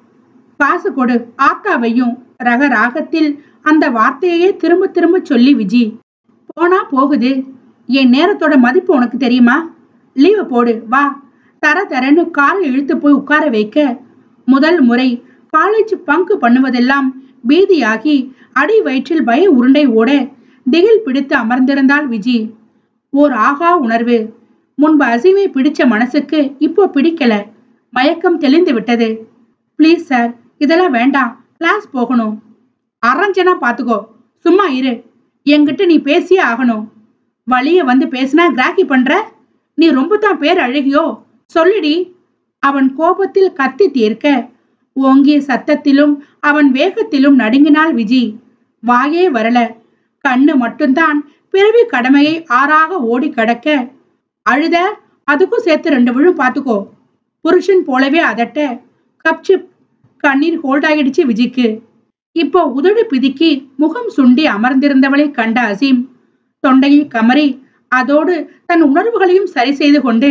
காசு கொடு ஆத்தாவையும் ரக ராகத்தில் அந்த வார்த்தையே திரும்ப திரும்ப சொல்லி விஜி போனா போகுது என் நேரத்தோட மதிப்பு உனக்கு தெரியுமா லீவ போடு வா தர தரன்னு காரில் இழுத்து போய் உட்கார வைக்க முதல் முறை காலேஜ் பங்கு பண்ணுவதெல்லாம் பீதியாகி அடி வயிற்றில் பய உருண்டை ஓட திகில் பிடித்து அமர்ந்திருந்தாள் விஜி ஓர் ஆகா உணர்வு முன்பு அசீமை பிடிச்ச மனசுக்கு இப்போ பிடிக்கல மயக்கம் தெளிந்து விட்டது ப்ளீஸ் சார் இதெல்லாம் வேண்டாம் கிளாஸ் போகணும் அரஞ்சனா பாத்துக்கோ சும்மா இரு என்கிட்ட நீ பேசியே ஆகணும் வழிய வந்து பேசினா கிராக்கி பண்ற நீ ரொம்ப தான் பேர் அழகியோ சொல்லுடி அவன் கோபத்தில் கத்தி தீர்க்க ஓங்கிய சத்தத்திலும் அவன் வேகத்திலும் நடுங்கினாள் விஜி வாயே வரல கண்ணு மட்டும்தான் பிறவி கடமையை ஆறாக ஓடி கடக்க அழுத அதுக்கும் சேர்த்து ரெண்டு விழும் பாத்துக்கோ புருஷன் போலவே அதட்ட கப்சிப் கண்ணீர் ஹோல்ட் ஆகிடுச்சு விஜிக்கு இப்போ உதடு பிதுக்கி முகம் சுண்டி அமர்ந்திருந்தவளை கண்ட அசீம் தொண்டையை கமறி அதோடு தன் உணர்வுகளையும் சரி செய்து கொண்டு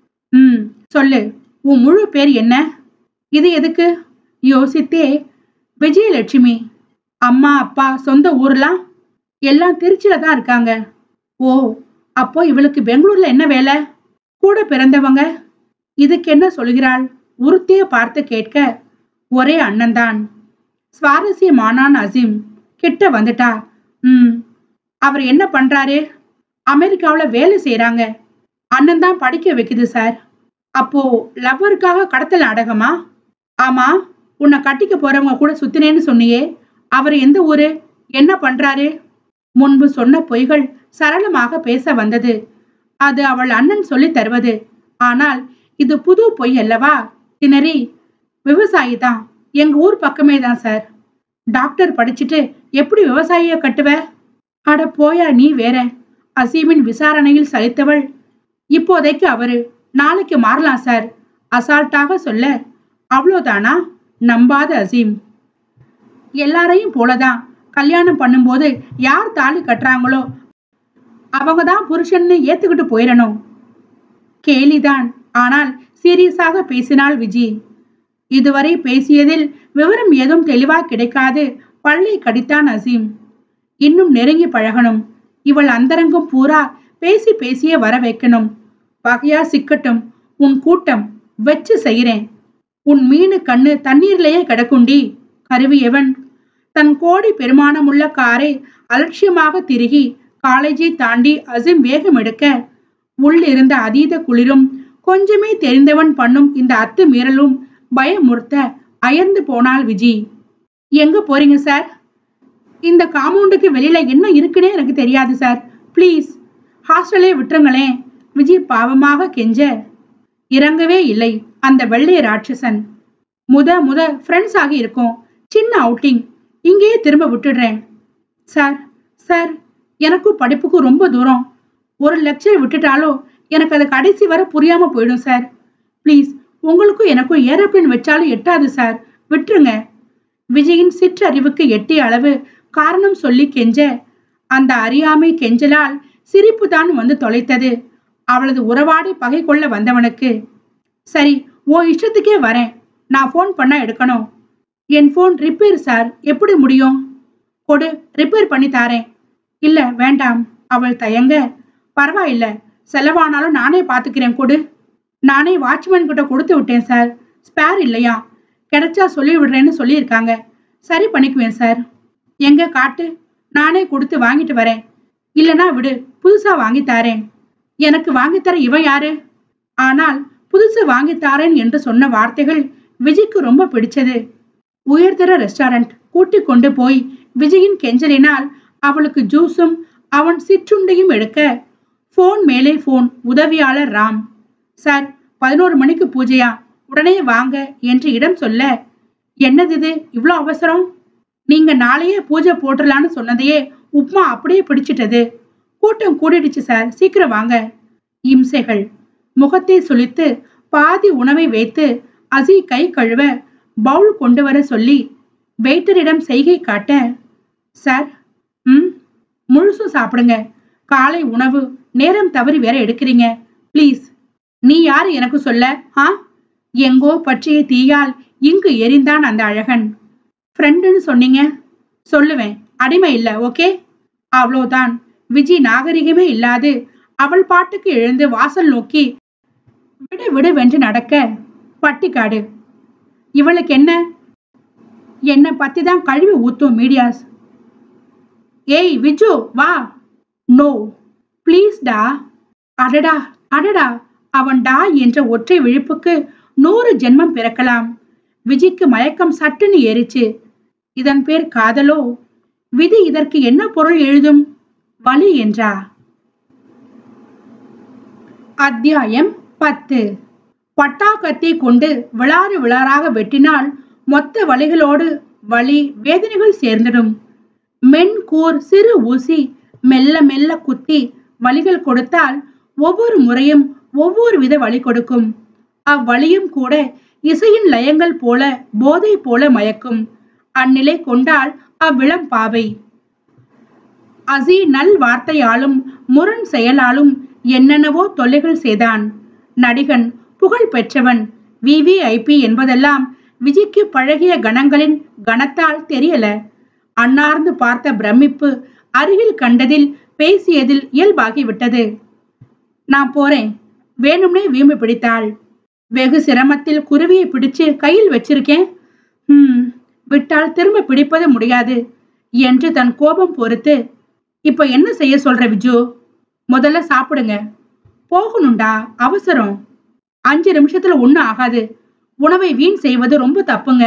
ம் சொல்லு உன் முழு பேர் என்ன இது எதுக்கு யோசித்தே விஜயலட்சுமி அம்மா அப்பா சொந்த ஊர்லாம் எல்லாம் திருச்சியில தான் இருக்காங்க ஓ அப்போ இவளுக்கு பெங்களூர்ல என்ன வேலை கூட பிறந்தவங்க இதுக்கு என்ன சொல்கிறாள் உருத்திய பார்த்து கேட்க ஒரே அண்ணன்தான் சுவாரஸ்யமானான் அசீம் கிட்ட வந்துட்டா ம் அவர் என்ன பண்றாரு அமெரிக்காவுல வேலை செய்யறாங்க அண்ணன் தான் படிக்க வைக்குது சார் அப்போ லவ்வருக்காக கடத்தல் நாடகமா ஆமா உன்னை கட்டிக்க போறவங்க கூட சுத்தினேன்னு சொன்னியே அவர் எந்த ஊரு என்ன பண்றாரு முன்பு சொன்ன பொய்கள் சரளமாக பேச வந்தது அது அவள் அண்ணன் சொல்லி தருவது ஆனால் இது புது பொய் அல்லவா திணறி விவசாயி தான் எங்க ஊர் பக்கமே தான் சார் டாக்டர் படிச்சுட்டு எப்படி விவசாயிய கட்டுவ அட போயா நீ வேற அசீமின் விசாரணையில் சலித்தவள் இப்போதைக்கு அவரு நாளைக்கு மாறலாம் சார் அசால்ட்டாக சொல்ல அவ்வளோதானா நம்பாத அசீம் எல்லாரையும் போலதான் கல்யாணம் பண்ணும்போது யார் தாலி கட்டுறாங்களோ அவங்க தான் புருஷன்னு ஏத்துக்கிட்டு போயிடணும் கேலிதான் ஆனால் சீரியஸாக பேசினாள் விஜி இதுவரை பேசியதில் விவரம் ஏதும் தெளிவா கிடைக்காது பல்லை கடித்தான் அசீம் இன்னும் நெருங்கி பழகணும் இவள் அந்தரங்கம் பூரா பேசி பேசியே வர வைக்கணும் வகையா சிக்கட்டும் உன் கூட்டம் வச்சு செய்கிறேன் உன் மீனு கண்ணு தண்ணீர்லயே கிடக்குண்டி கருவியவன் தன் கோடி பெருமானமுள்ள காரை அலட்சியமாக திருகி காலேஜை தாண்டி அசிம் வேகம் எடுக்க உள்ளிருந்த அதீத குளிரும் கொஞ்சமே தெரிந்தவன் பண்ணும் இந்த அத்து மீறலும் பயமுறுத்த அயர்ந்து போனாள் விஜி எங்க போறீங்க சார் இந்த காம்பவுண்டுக்கு வெளியில என்ன இருக்குன்னே எனக்கு தெரியாது சார் ப்ளீஸ் ஹாஸ்டலே விட்டுருங்களேன் விஜய் பாவமாக கெஞ்ச இறங்கவே இல்லை அந்த வெள்ளை ராட்சசன் முத முத ஃப்ரெண்ட்ஸ் ஆகி இருக்கோம் சின்ன அவுட்டிங் இங்கேயே திரும்ப விட்டுடுறேன் சார் சார் எனக்கும் படிப்புக்கும் ரொம்ப தூரம் ஒரு லெக்சர் விட்டுட்டாலோ எனக்கு அது கடைசி வரை புரியாம போயிடும் சார் ப்ளீஸ் உங்களுக்கும் எனக்கும் ஏரோப்ளேன் வச்சாலும் எட்டாது சார் விட்டுருங்க விஜயின் சிற்றறிவுக்கு எட்டிய அளவு காரணம் சொல்லி கெஞ்ச அந்த அறியாமை கெஞ்சலால் சிரிப்பு தான் வந்து தொலைத்தது அவளது உறவாடி பகை கொள்ள வந்தவனுக்கு சரி உன் இஷ்டத்துக்கே வரேன் நான் ஃபோன் பண்ணா எடுக்கணும் என் ஃபோன் ரிப்பேர் சார் எப்படி முடியும் கொடு ரிப்பேர் பண்ணி தாரேன் இல்ல வேண்டாம் அவள் தயங்க பரவாயில்ல செலவானாலும் நானே பாத்துக்கிறேன் கொடு நானே வாட்ச்மேன் கிட்ட கொடுத்து விட்டேன் சார் ஸ்பேர் இல்லையா கிடைச்சா சொல்லி விடுறேன்னு சொல்லியிருக்காங்க சரி பண்ணிக்குவேன் சார் எங்க காட்டு நானே கொடுத்து வாங்கிட்டு வரேன் இல்லனா விடு புதுசா வாங்கி தாரேன் எனக்கு வாங்கித்தர இவன் யாரு ஆனால் புதுசு வாங்கி தாரேன் என்று சொன்ன வார்த்தைகள் விஜய்க்கு ரொம்ப பிடிச்சது உயர்தர ரெஸ்டாரண்ட் கூட்டிக் கொண்டு போய் விஜயின் கெஞ்சலினால் அவளுக்கு ஜூஸும் அவன் சிற்றுண்டையும் எடுக்க போன் மேலே போன் உதவியாளர் ராம் சார் பதினோரு மணிக்கு பூஜையா உடனே வாங்க என்று இடம் சொல்ல என்னது இது இவ்வளோ அவசரம் நீங்க நாளையே பூஜை போட்டுடலான்னு சொன்னதையே உப்மா அப்படியே பிடிச்சிட்டது கூட்டம் கூடிடுச்சு சார் சீக்கிரம் வாங்க இம்சைகள் முகத்தை சுளித்து பாதி உணவை வைத்து அசி கை கழுவ பவுல் கொண்டு வர சொல்லி வெயிட்டரிடம் செய்கை காட்ட சார் ம் முழுசும் சாப்பிடுங்க காலை உணவு நேரம் தவறி வேற எடுக்கிறீங்க ப்ளீஸ் நீ யாரு எனக்கு சொல்ல ஆ எங்கோ பற்றிய தீயால் இங்கு எரிந்தான் அந்த அழகன் ஃப்ரெண்டுன்னு சொன்னீங்க சொல்லுவேன் அடிமை இல்ல ஓகே அவ்வளோதான் விஜி நாகரிகமே இல்லாது அவள் பாட்டுக்கு எழுந்து வாசல் நோக்கி விடு விடு வென்று நடக்க பட்டிக்காடு இவளுக்கு என்ன என்ன பத்தி தான் கழுவி ஊத்தும் மீடியாஸ் ஏய் விஜு வா நோ ப்ளீஸ் டா அடடா அடடா அவன் டா என்ற ஒற்றை விழிப்புக்கு நூறு ஜென்மம் பிறக்கலாம் விஜிக்கு மயக்கம் சட்டுன்னு ஏறிச்சு இதன் பேர் காதலோ விதி இதற்கு என்ன பொருள் எழுதும் வலி என்றா அத்தியாயம் பத்து பட்டாக்கத்தை கொண்டு விளாறு விளாறாக வெட்டினால் மொத்த வலிகளோடு வலி வேதனைகள் சேர்ந்திடும் மென் கூர் சிறு ஊசி மெல்ல மெல்ல குத்தி வலிகள் கொடுத்தால் ஒவ்வொரு முறையும் ஒவ்வொரு வித வலி கொடுக்கும் அவ்வலியும் கூட இசையின் லயங்கள் போல போதை போல மயக்கும் அந்நிலை கொண்டால் அவ்விளம் பாவை அசி நல் வார்த்தையாலும் முரண் செயலாலும் என்னென்னவோ தொல்லைகள் செய்தான் நடிகன் புகழ் பெற்றவன் விவிஐபி என்பதெல்லாம் விஜய்க்கு பழகிய கணங்களின் கணத்தால் தெரியல அன்னார்ந்து பார்த்த பிரமிப்பு அருகில் கண்டதில் பேசியதில் இயல்பாகிவிட்டது நான் போறேன் வேணும்னே வீம்பு பிடித்தாள் வெகு சிரமத்தில் குருவியை பிடிச்சு கையில் வச்சிருக்கேன் ஹம் விட்டால் திரும்ப பிடிப்பது முடியாது என்று தன் கோபம் பொறுத்து இப்ப என்ன செய்ய சொல்ற விஜு முதல்ல சாப்பிடுங்க போகணும்டா அவசரம் அஞ்சு நிமிஷத்துல ஒண்ணும் ஆகாது உணவை வீண் செய்வது ரொம்ப தப்புங்க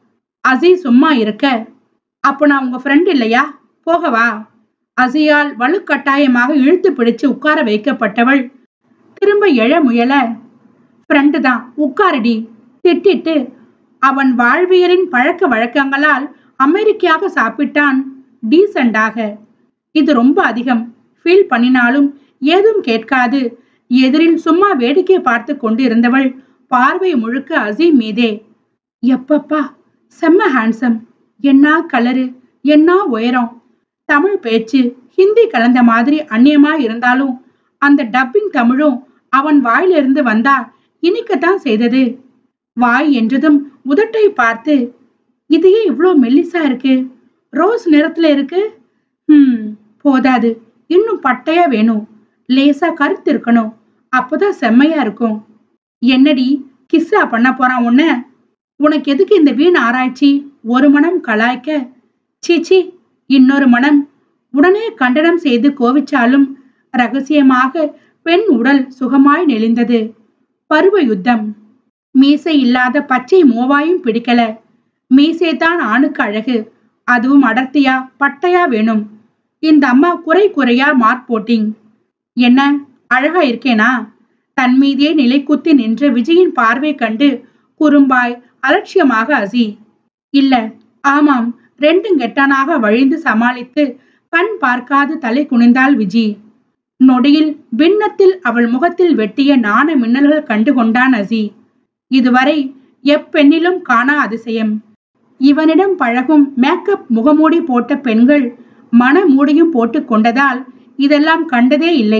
அசி சும்மா இருக்க அப்ப நான் உங்க ஃப்ரெண்ட் இல்லையா போகவா அசியால் வலுக்கட்டாயமாக இழுத்து பிடிச்சு உட்கார வைக்கப்பட்டவள் திரும்ப எழ முயல ஃப்ரெண்டு தான் உட்காரடி திட்டிட்டு அவன் வாழ்வியலின் பழக்க வழக்கங்களால் அமெரிக்காக சாப்பிட்டான் டீசண்டாக இது ரொம்ப அதிகம் ஃபீல் பண்ணினாலும் ஏதும் கேட்காது எதிரில் சும்மா வேடிக்கை பார்த்து கொண்டு இருந்தவள் பார்வை முழுக்க அசீம் மீதே எப்பப்பா செம்ம ஹேண்ட்ஸம் என்ன கலரு என்ன உயரம் தமிழ் பேச்சு ஹிந்தி கலந்த மாதிரி அந்நியமா இருந்தாலும் அந்த டப்பிங் தமிழும் அவன் வாயிலிருந்து வந்தா இனிக்கத்தான் செய்தது வாய் என்றதும் உதட்டை பார்த்து இது ஏன் இவ்ளோ மெல்லிசா இருக்கு ரோஸ் நிறத்துல இருக்கு ஹம் போதாது இன்னும் பட்டையா வேணும் லேசா கருத்து இருக்கணும் அப்பதான் செம்மையா இருக்கும் என்னடி கிஸ்ஸா பண்ண போறான் உன்ன உனக்கு எதுக்கு இந்த வீண் ஆராய்ச்சி ஒரு மனம் கலாய்க்க சீச்சி இன்னொரு மனம் உடனே கண்டனம் செய்து கோவிச்சாலும் ரகசியமாக பெண் உடல் சுகமாய் நெளிந்தது பருவ யுத்தம் மீசை இல்லாத பச்சை மோவாயும் பிடிக்கல மீசை தான் ஆணுக்கு அழகு அதுவும் அடர்த்தியா பட்டையா வேணும் இந்த அம்மா குறை குறையா மார்க் போட்டிங் என்ன அழகா இருக்கேனா தன் மீதே நிலை குத்தி நின்ற விஜயின் பார்வை கண்டு குறும்பாய் அலட்சியமாக அசி இல்ல ஆமாம் ரெண்டும் கெட்டானாக வழிந்து சமாளித்து கண் பார்க்காது தலை குனிந்தாள் விஜி நொடியில் பின்னத்தில் அவள் முகத்தில் வெட்டிய நாண மின்னல்கள் கண்டு கொண்டான் அசி இதுவரை எப்பெண்ணிலும் காணா அதிசயம் இவனிடம் பழகும் மேக்கப் முகமூடி போட்ட பெண்கள் மன மூடியும் போட்டுக் கொண்டதால் இதெல்லாம் கண்டதே இல்லை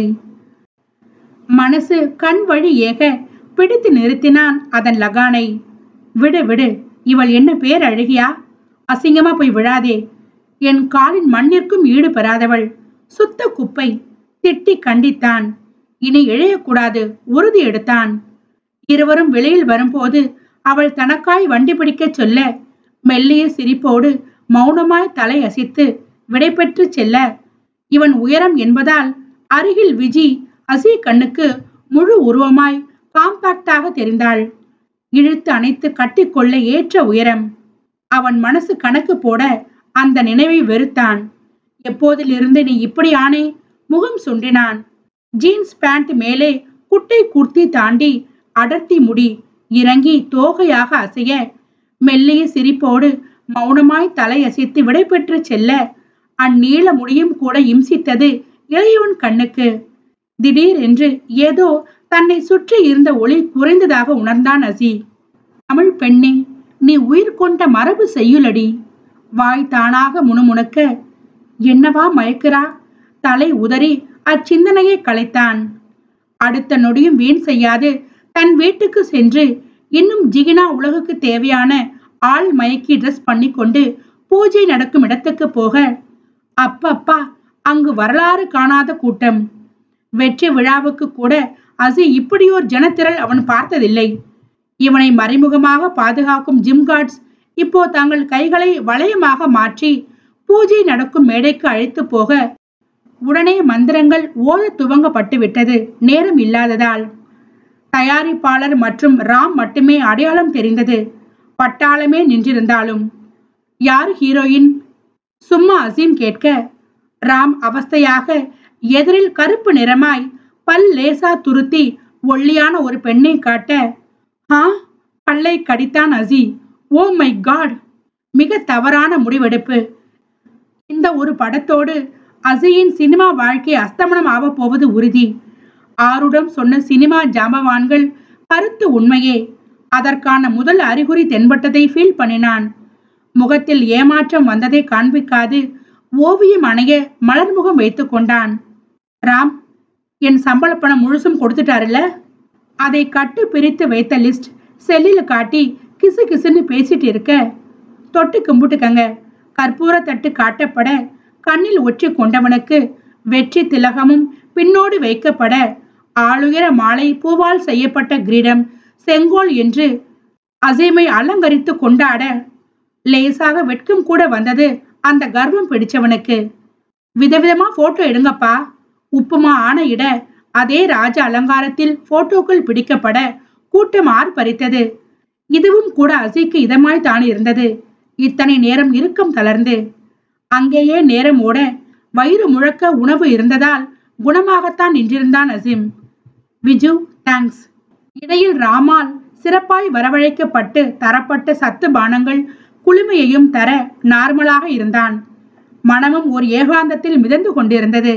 மனசு கண் வழி ஏக பிடித்து நிறுத்தினான் அதன் லகானை விடு விடு இவள் என்ன பேர் அழகியா அசிங்கமா போய் விழாதே என் காலின் மண்ணிற்கும் ஈடு பெறாதவள் சுத்த குப்பை திட்டி கண்டித்தான் இனி இழையக்கூடாது உறுதி எடுத்தான் இருவரும் வெளியில் வரும்போது அவள் தனக்காய் வண்டி பிடிக்கச் சொல்ல மெல்லிய சிரிப்போடு மௌனமாய் தலை அசைத்து விடைபெற்று செல்ல இவன் உயரம் என்பதால் அருகில் விஜி அசி கண்ணுக்கு முழு உருவமாய் காம்பாக்டாக தெரிந்தாள் இழுத்து அணைத்து கட்டிக்கொள்ள ஏற்ற உயரம் அவன் மனசு கணக்கு போட அந்த நினைவை வெறுத்தான் எப்போதிலிருந்து நீ இப்படி ஆனே முகம் சுண்டினான் ஜீன்ஸ் பேண்ட் மேலே குட்டை குர்த்தி தாண்டி அடர்த்தி முடி இறங்கி தோகையாக அசைய மெல்லிய சிரிப்போடு மௌனமாய் தலையசைத்து விடைபெற்று செல்ல அந்நீள முடியும் கூட இம்சித்தது இளையவன் கண்ணுக்கு திடீர் என்று ஏதோ தன்னை சுற்றி இருந்த ஒளி குறைந்ததாக உணர்ந்தான் அசி தமிழ் பெண்ணே நீ உயிர் கொண்ட மரபு செய்யுளடி வாய் தானாக முணுமுணுக்க என்னவா மயக்கிறா தலை உதறி அச்சிந்தனையை கலைத்தான் அடுத்த நொடியும் வீண் செய்யாது தன் வீட்டுக்கு சென்று இன்னும் ஜிகினா உலகுக்கு தேவையான ஆள் மயக்கி ட்ரெஸ் பண்ணி கொண்டு பூஜை நடக்கும் இடத்துக்கு போக அப்பப்பா அங்கு வரலாறு காணாத கூட்டம் வெற்றி விழாவுக்கு கூட அசி இப்படியோர் ஜனத்திரள் அவன் பார்த்ததில்லை இவனை மறைமுகமாக பாதுகாக்கும் ஜிம் கார்ட்ஸ் இப்போ தங்கள் கைகளை வளையமாக மாற்றி பூஜை நடக்கும் மேடைக்கு அழைத்து போக உடனே மந்திரங்கள் ஓத துவங்கப்பட்டு விட்டது நேரம் இல்லாததால் தயாரிப்பாளர் மற்றும் ராம் மட்டுமே அடையாளம் தெரிந்தது பட்டாளமே நின்றிருந்தாலும் யார் ஹீரோயின் சும்மா அசீம் கேட்க ராம் அவஸ்தையாக எதிரில் கருப்பு நிறமாய் பல் லேசா துருத்தி ஒல்லியான ஒரு பெண்ணை காட்ட ஆ பல்லை கடித்தான் அசி ஓ மை காட் மிக தவறான முடிவெடுப்பு இந்த ஒரு படத்தோடு அசியின் சினிமா வாழ்க்கை அஸ்தமனம் ஆக போவது உறுதி ஆருடம் சொன்ன சினிமா ஜாம்பவான்கள் கருத்து உண்மையே அதற்கான முதல் அறிகுறி தென்பட்டதை ஃபீல் பண்ணினான் முகத்தில் ஏமாற்றம் வந்ததை காண்பிக்காது ஓவியம் அணைய மலர்முகம் வைத்துக் கொண்டான் ராம் என் சம்பள பணம் முழுசும் கொடுத்துட்டாருல்ல அதை கட்டு பிரித்து வைத்த லிஸ்ட் செல்லில் காட்டி கிசு கிசுன்னு பேசிட்டு இருக்க தொட்டு கும்பிட்டுக்கங்க கற்பூர தட்டு காட்டப்பட கண்ணில் ஒற்றி கொண்டவனுக்கு வெற்றி திலகமும் பின்னோடு வைக்கப்பட ஆளுயர மாலை பூவால் செய்யப்பட்ட கிரீடம் செங்கோல் என்று அசைமை அலங்கரித்து கொண்டாட லேசாக வெட்கம் கூட வந்தது அந்த கர்வம் பிடிச்சவனுக்கு விதவிதமா போட்டோ எடுங்கப்பா உப்புமா ஆன இட அதே ராஜ அலங்காரத்தில் போட்டோக்கள் பிடிக்கப்பட கூட்டம் ஆர்ப்பரித்தது இதுவும் கூட அசிக்கு இதமாய் தான் இருந்தது இத்தனை நேரம் இறுக்கம் தளர்ந்து அங்கேயே நேரம் ஓட வயிறு முழக்க உணவு இருந்ததால் குணமாகத்தான் நின்றிருந்தான் அசிம் விஜு தேங்க்ஸ் இடையில் ராமால் சிறப்பாய் வரவழைக்கப்பட்டு தரப்பட்ட சத்து பானங்கள் குளுமையையும் தர நார்மலாக இருந்தான் மனமும் ஒரு ஏகாந்தத்தில் மிதந்து கொண்டிருந்தது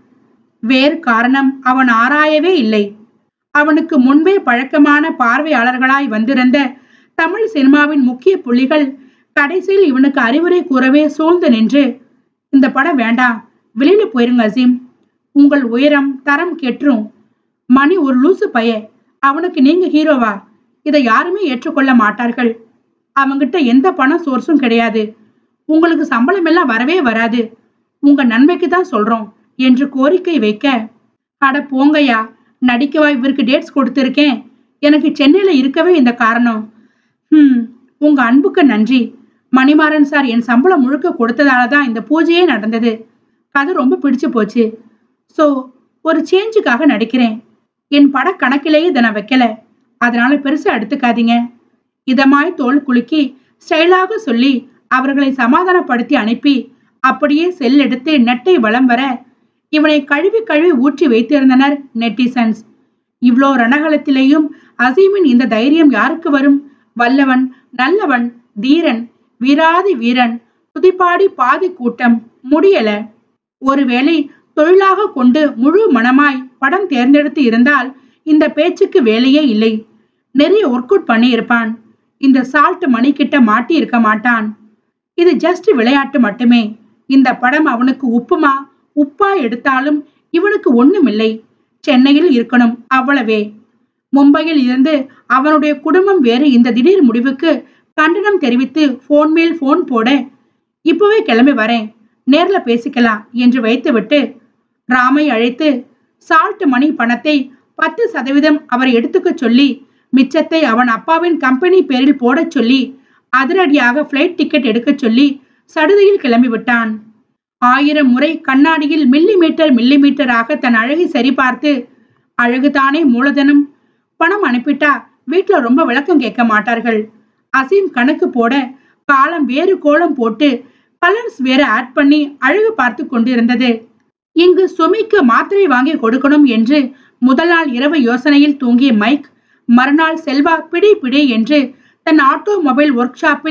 வேறு காரணம் அவன் ஆராயவே இல்லை அவனுக்கு முன்பே பழக்கமான பார்வையாளர்களாய் வந்திருந்த தமிழ் சினிமாவின் முக்கிய புள்ளிகள் கடைசியில் இவனுக்கு அறிவுரை கூறவே சூழ்ந்து நின்று இந்த படம் வேண்டாம் வெளியில போயிருங்க அசீம் உங்கள் உயரம் தரம் கெற்றும் மணி ஒரு லூசு பைய அவனுக்கு நீங்க ஹீரோவா இதை யாருமே ஏற்றுக்கொள்ள மாட்டார்கள் அவங்கிட்ட எந்த பணம் சோர்ஸும் கிடையாது உங்களுக்கு சம்பளம் எல்லாம் வரவே வராது உங்க நன்மைக்கு தான் சொல்றோம் என்று கோரிக்கை வைக்க அட போங்கய்யா நடிக்கவா இவருக்கு டேட்ஸ் கொடுத்திருக்கேன் எனக்கு சென்னையில இருக்கவே இந்த காரணம் ஹம் உங்க அன்புக்கு நன்றி மணிமாறன் சார் என் சம்பளம் முழுக்க கொடுத்ததால தான் இந்த பூஜையே நடந்தது கதை ரொம்ப பிடிச்சு போச்சு சோ ஒரு சேஞ்சுக்காக நடிக்கிறேன் என் பட கணக்கிலேயே இதை நான் வைக்கல அதனால பெருசா எடுத்துக்காதீங்க இதமாய் தோல் குலுக்கி ஸ்டைலாக சொல்லி அவர்களை சமாதானப்படுத்தி அனுப்பி அப்படியே செல் எடுத்து நெட்டை வலம் வர இவனை கழுவி கழுவி ஊற்றி வைத்திருந்தனர் நெட்டிசன்ஸ் இவ்வளோ ரணகலத்திலேயும் அசீமின் இந்த தைரியம் யாருக்கு வரும் வல்லவன் நல்லவன் தீரன் வீராதி வீரன் துதிப்பாடி பாதி கூட்டம் முடியல ஒருவேளை தொழிலாக கொண்டு முழு மனமாய் படம் தேர்ந்தெடுத்து இருந்தால் இந்த பேச்சுக்கு வேலையே இல்லை நிறைய ஒர்க் அவுட் பண்ணி இருப்பான் இந்த சால்ட் மணி கிட்ட மாட்டி இருக்க மாட்டான் இது ஜஸ்ட் விளையாட்டு மட்டுமே இந்த படம் அவனுக்கு உப்புமா உப்பா எடுத்தாலும் இவனுக்கு ஒண்ணுமில்லை சென்னையில் இருக்கணும் அவ்வளவே மும்பையில் இருந்து அவனுடைய குடும்பம் வேறு இந்த திடீர் முடிவுக்கு கண்டனம் தெரிவித்து போன் மேல் போன் போட இப்பவே கிளம்பி வரேன் நேர்ல பேசிக்கலாம் என்று வைத்துவிட்டு ராமை அழைத்து சால்ட் மணி பணத்தை பத்து சதவீதம் அவர் எடுத்துக்க சொல்லி மிச்சத்தை அவன் அப்பாவின் கம்பெனி பேரில் போடச் சொல்லி அதிரடியாக ஃப்ளைட் டிக்கெட் எடுக்கச் சொல்லி சடுதியில் கிளம்பி விட்டான் ஆயிரம் முறை கண்ணாடியில் மில்லி மீட்டர் மில்லி மீட்டராக தன் அழகை சரிபார்த்து அழகுதானே மூலதனம் பணம் அனுப்பிட்டா வீட்டுல ரொம்ப விளக்கம் கேட்க மாட்டார்கள் அசீம் கணக்கு போட காலம் வேறு கோலம் போட்டு கலர்ஸ் வேற ஆட் பண்ணி அழகு பார்த்து கொண்டிருந்தது இங்கு சுமிக்கு மாத்திரை வாங்கி கொடுக்கணும் என்று முதல் நாள் இரவு யோசனையில் தூங்கிய மைக் மறுநாள் செல்வா பிடி பிடி என்று தன் ஆட்டோமொபைல் ஒர்க் ஷாப்பில்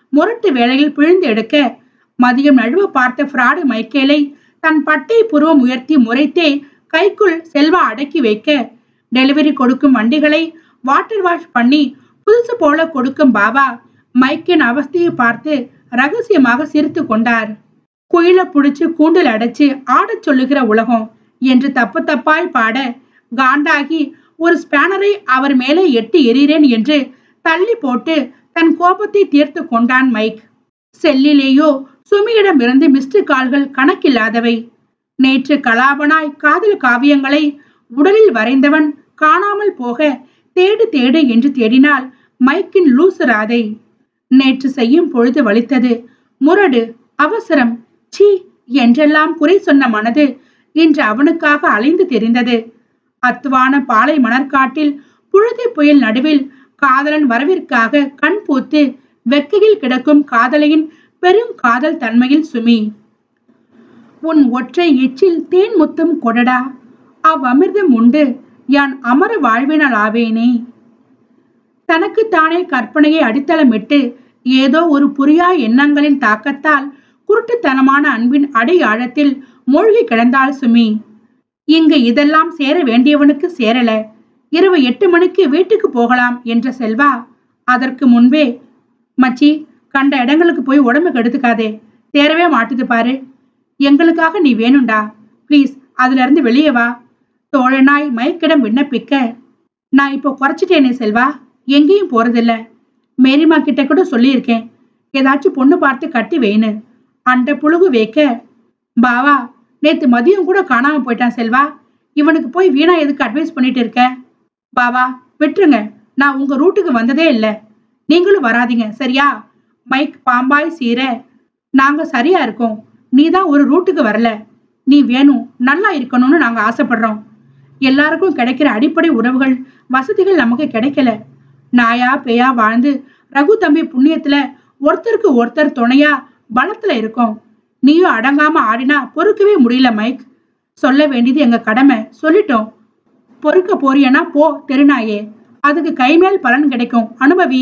முரட்டு வேளையில் பிழிந்து எடுக்க மதியம் நழுவ பார்த்த ஃப்ராடு மைக்கேலை தன் பட்டை புருவம் உயர்த்தி முறைத்தே கைக்குள் செல்வா அடக்கி வைக்க டெலிவரி கொடுக்கும் வண்டிகளை வாட்டர் வாஷ் பண்ணி புதுசு போல கொடுக்கும் பாபா மைக்கின் அவஸ்தையை பார்த்து ரகசியமாக சிரித்து கொண்டார் குயில புடிச்சு கூண்டில் அடைச்சு ஆடச் சொல்லுகிற உலகம் என்று தப்பு தப்பாய் பாட காண்டாகி ஒரு ஸ்பேனரை அவர் மேலே எட்டி எறிகிறேன் என்று தள்ளி போட்டு தன் கோபத்தை தீர்த்து கொண்டான் மைக் செல்லிலேயோ சுமியிடமிருந்து மிஸ்டு கால்கள் கணக்கில்லாதவை நேற்று கலாபனாய் காதல் காவியங்களை உடலில் வரைந்தவன் காணாமல் போக தேடு தேடு என்று தேடினால் மைக்கின் லூசு ராதை நேற்று செய்யும் பொழுது வலித்தது முரடு அவசரம் சீ என்றெல்லாம் குறை சொன்ன மனது இன்று அவனுக்காக அலைந்து தெரிந்தது அத்துவான பாலை மணற்காட்டில் புழுதி புயல் நடுவில் காதலன் வரவிற்காக கண் பூத்து வெக்கையில் கிடக்கும் காதலையின் பெரும் காதல் தன்மையில் சுமி உன் ஒற்றை எச்சில் தேன் முத்தம் கொடடா அவ்வமிர்தம் உண்டு யான் அமர வாழ்வினலாவேனே தனக்குத்தானே கற்பனையை அடித்தளமிட்டு ஏதோ ஒரு புரியா எண்ணங்களின் தாக்கத்தால் குருட்டுத்தனமான அன்பின் அடையாழத்தில் மூழ்கி கிடந்தாள் சுமி இங்கு இதெல்லாம் சேர வேண்டியவனுக்கு சேரல இரவு எட்டு மணிக்கு வீட்டுக்கு போகலாம் என்ற செல்வா அதற்கு முன்பே மச்சி கண்ட இடங்களுக்கு போய் உடம்பு கெடுத்துக்காதே தேரவே மாட்டுது பாரு எங்களுக்காக நீ வேணும்டா ப்ளீஸ் அதுல இருந்து வெளியே வா தோழனாய் மைக்கிடம் விண்ணப்பிக்க நான் இப்போ குறைச்சிட்டேனே செல்வா எங்கேயும் போறதில்ல மேரிமா கிட்ட கூட சொல்லியிருக்கேன் ஏதாச்சும் பொண்ணு பார்த்து கட்டி வைன்னு அண்ட புழுகு வைக்க பாவா நேத்து மதியம் கூட காணாம போயிட்டான் செல்வா இவனுக்கு போய் வீணா எதுக்கு அட்வைஸ் பண்ணிட்டு இருக்க பாவா விட்டுருங்க நான் உங்க ரூட்டுக்கு வந்ததே இல்ல நீங்களும் வராதீங்க சரியா மைக் பாம்பாய் சீர நாங்க சரியா இருக்கோம் நீ தான் ஒரு ரூட்டுக்கு வரல நீ வேணும் நல்லா இருக்கணும்னு நாங்க ஆசைப்படுறோம் எல்லாருக்கும் கிடைக்கிற அடிப்படை உறவுகள் வசதிகள் நமக்கு கிடைக்கல நாயா பேயா வாழ்ந்து ரகு தம்பி புண்ணியத்துல ஒருத்தருக்கு ஒருத்தர் துணையா பலத்துல இருக்கோம் நீயும் அடங்காம ஆடினா பொறுக்கவே முடியல மைக் சொல்ல வேண்டியது எங்க கடமை சொல்லிட்டோம் பொறுக்க போறியனா போ தெருநாயே அதுக்கு கைமேல் பலன் கிடைக்கும் அனுபவி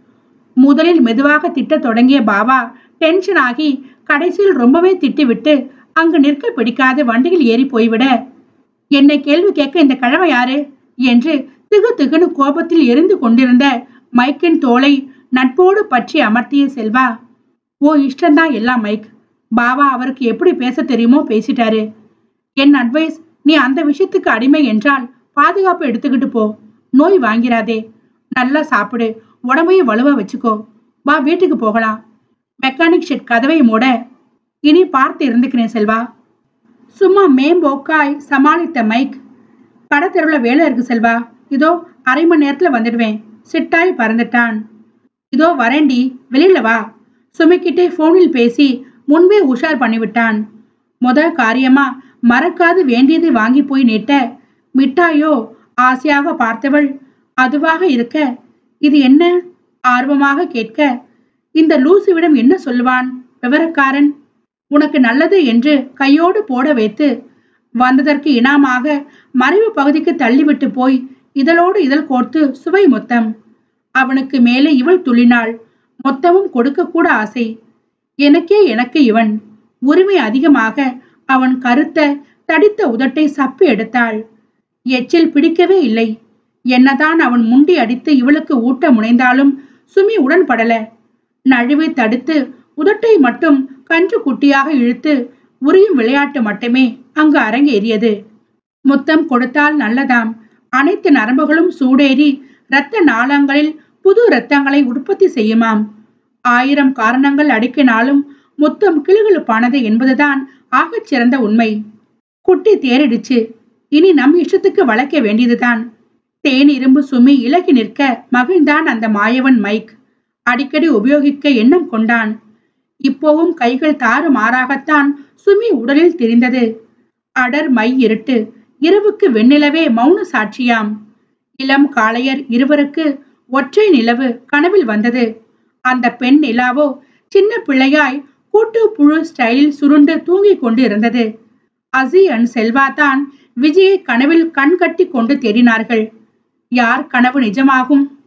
முதலில் மெதுவாக திட்டத் தொடங்கிய பாபா டென்ஷன் ஆகி கடைசியில் ரொம்பவே திட்டிவிட்டு அங்கு நிற்க பிடிக்காத வண்டியில் ஏறி போய்விட என்னை கேள்வி கேட்க இந்த கிழமை யாரு என்று திகு திகுனு கோபத்தில் எரிந்து கொண்டிருந்த மைக்கின் தோலை நட்போடு பற்றி அமர்த்திய செல்வா ஓ இஷ்டம்தான் எல்லாம் மைக் பாபா அவருக்கு எப்படி பேச தெரியுமோ பேசிட்டாரு என் அட்வைஸ் நீ அந்த விஷயத்துக்கு அடிமை என்றால் பாதுகாப்பு எடுத்துக்கிட்டு போ நோய் வாங்கிறாதே நல்லா சாப்பிடு உடம்பையும் வலுவா வச்சுக்கோ வா வீட்டுக்கு போகலாம் மெக்கானிக் ஷெட் கதவை மூட இனி பார்த்து இருந்துக்கிறேன் செல்வா சும்மா மேம்போக்காய் சமாளித்த மைக் கடத்தெருவில் வேலை இருக்கு செல்வா இதோ அரை மணி நேரத்துல வந்துடுவேன் சிட்டாய் பறந்துட்டான் இதோ வரேண்டி வெளியில வா சுமிக்கிட்டே போனில் பேசி முன்பே உஷார் பண்ணிவிட்டான் முத காரியமா மறக்காது வேண்டியதை வாங்கி போய் நீட்ட மிட்டாயோ ஆசையாக பார்த்தவள் அதுவாக இருக்க இது என்ன ஆர்வமாக கேட்க இந்த லூசுவிடம் என்ன சொல்லுவான் விவரக்காரன் உனக்கு நல்லது என்று கையோடு போட வைத்து வந்ததற்கு இனாமாக மறைவு பகுதிக்கு தள்ளிவிட்டு போய் இதழோடு இதழ் கோர்த்து சுவை மொத்தம் அவனுக்கு மேலே இவள் துள்ளினாள் மொத்தமும் கொடுக்க கூட ஆசை எனக்கே எனக்கு இவன் உரிமை அதிகமாக அவன் கருத்த தடித்த உதட்டை சப்பி எடுத்தாள் எச்சில் பிடிக்கவே இல்லை என்னதான் அவன் முண்டி அடித்து இவளுக்கு ஊட்ட முனைந்தாலும் சுமி உடன்படல நழுவி தடுத்து உதட்டை மட்டும் கன்று குட்டியாக இழுத்து உரியும் விளையாட்டு மட்டுமே அங்கு அரங்கேறியது முத்தம் கொடுத்தால் நல்லதாம் அனைத்து நரம்புகளும் சூடேறி இரத்த நாளங்களில் புது இரத்தங்களை உற்பத்தி செய்யுமாம் ஆயிரம் காரணங்கள் அடுக்கினாலும் முத்தம் கிளுகிழுப்பானது என்பதுதான் ஆகச் சிறந்த உண்மை குட்டி தேறிடுச்சு இனி நம் இஷ்டத்துக்கு வளைக்க வேண்டியதுதான் தேன் இரும்பு சுமி இலகி நிற்க மகிழ்ந்தான் அந்த மாயவன் மைக் அடிக்கடி உபயோகிக்க எண்ணம் கொண்டான் இப்போவும் கைகள் தாறு மாறாகத்தான் சுமி உடலில் தெரிந்தது அடர் மை இருட்டு இரவுக்கு வெண்ணிலவே மௌன சாட்சியாம் இளம் காளையர் இருவருக்கு ஒற்றை நிலவு கனவில் வந்தது அந்த பெண் நிலாவோ சின்ன பிள்ளையாய் கூட்டு புழு ஸ்டைலில் சுருண்டு தூங்கிக் கொண்டு இருந்தது அசி அண்ட் செல்வா தான் விஜயை கனவில் கண் கட்டி கொண்டு தேடினார்கள் யார் கனவு நிஜமாகும்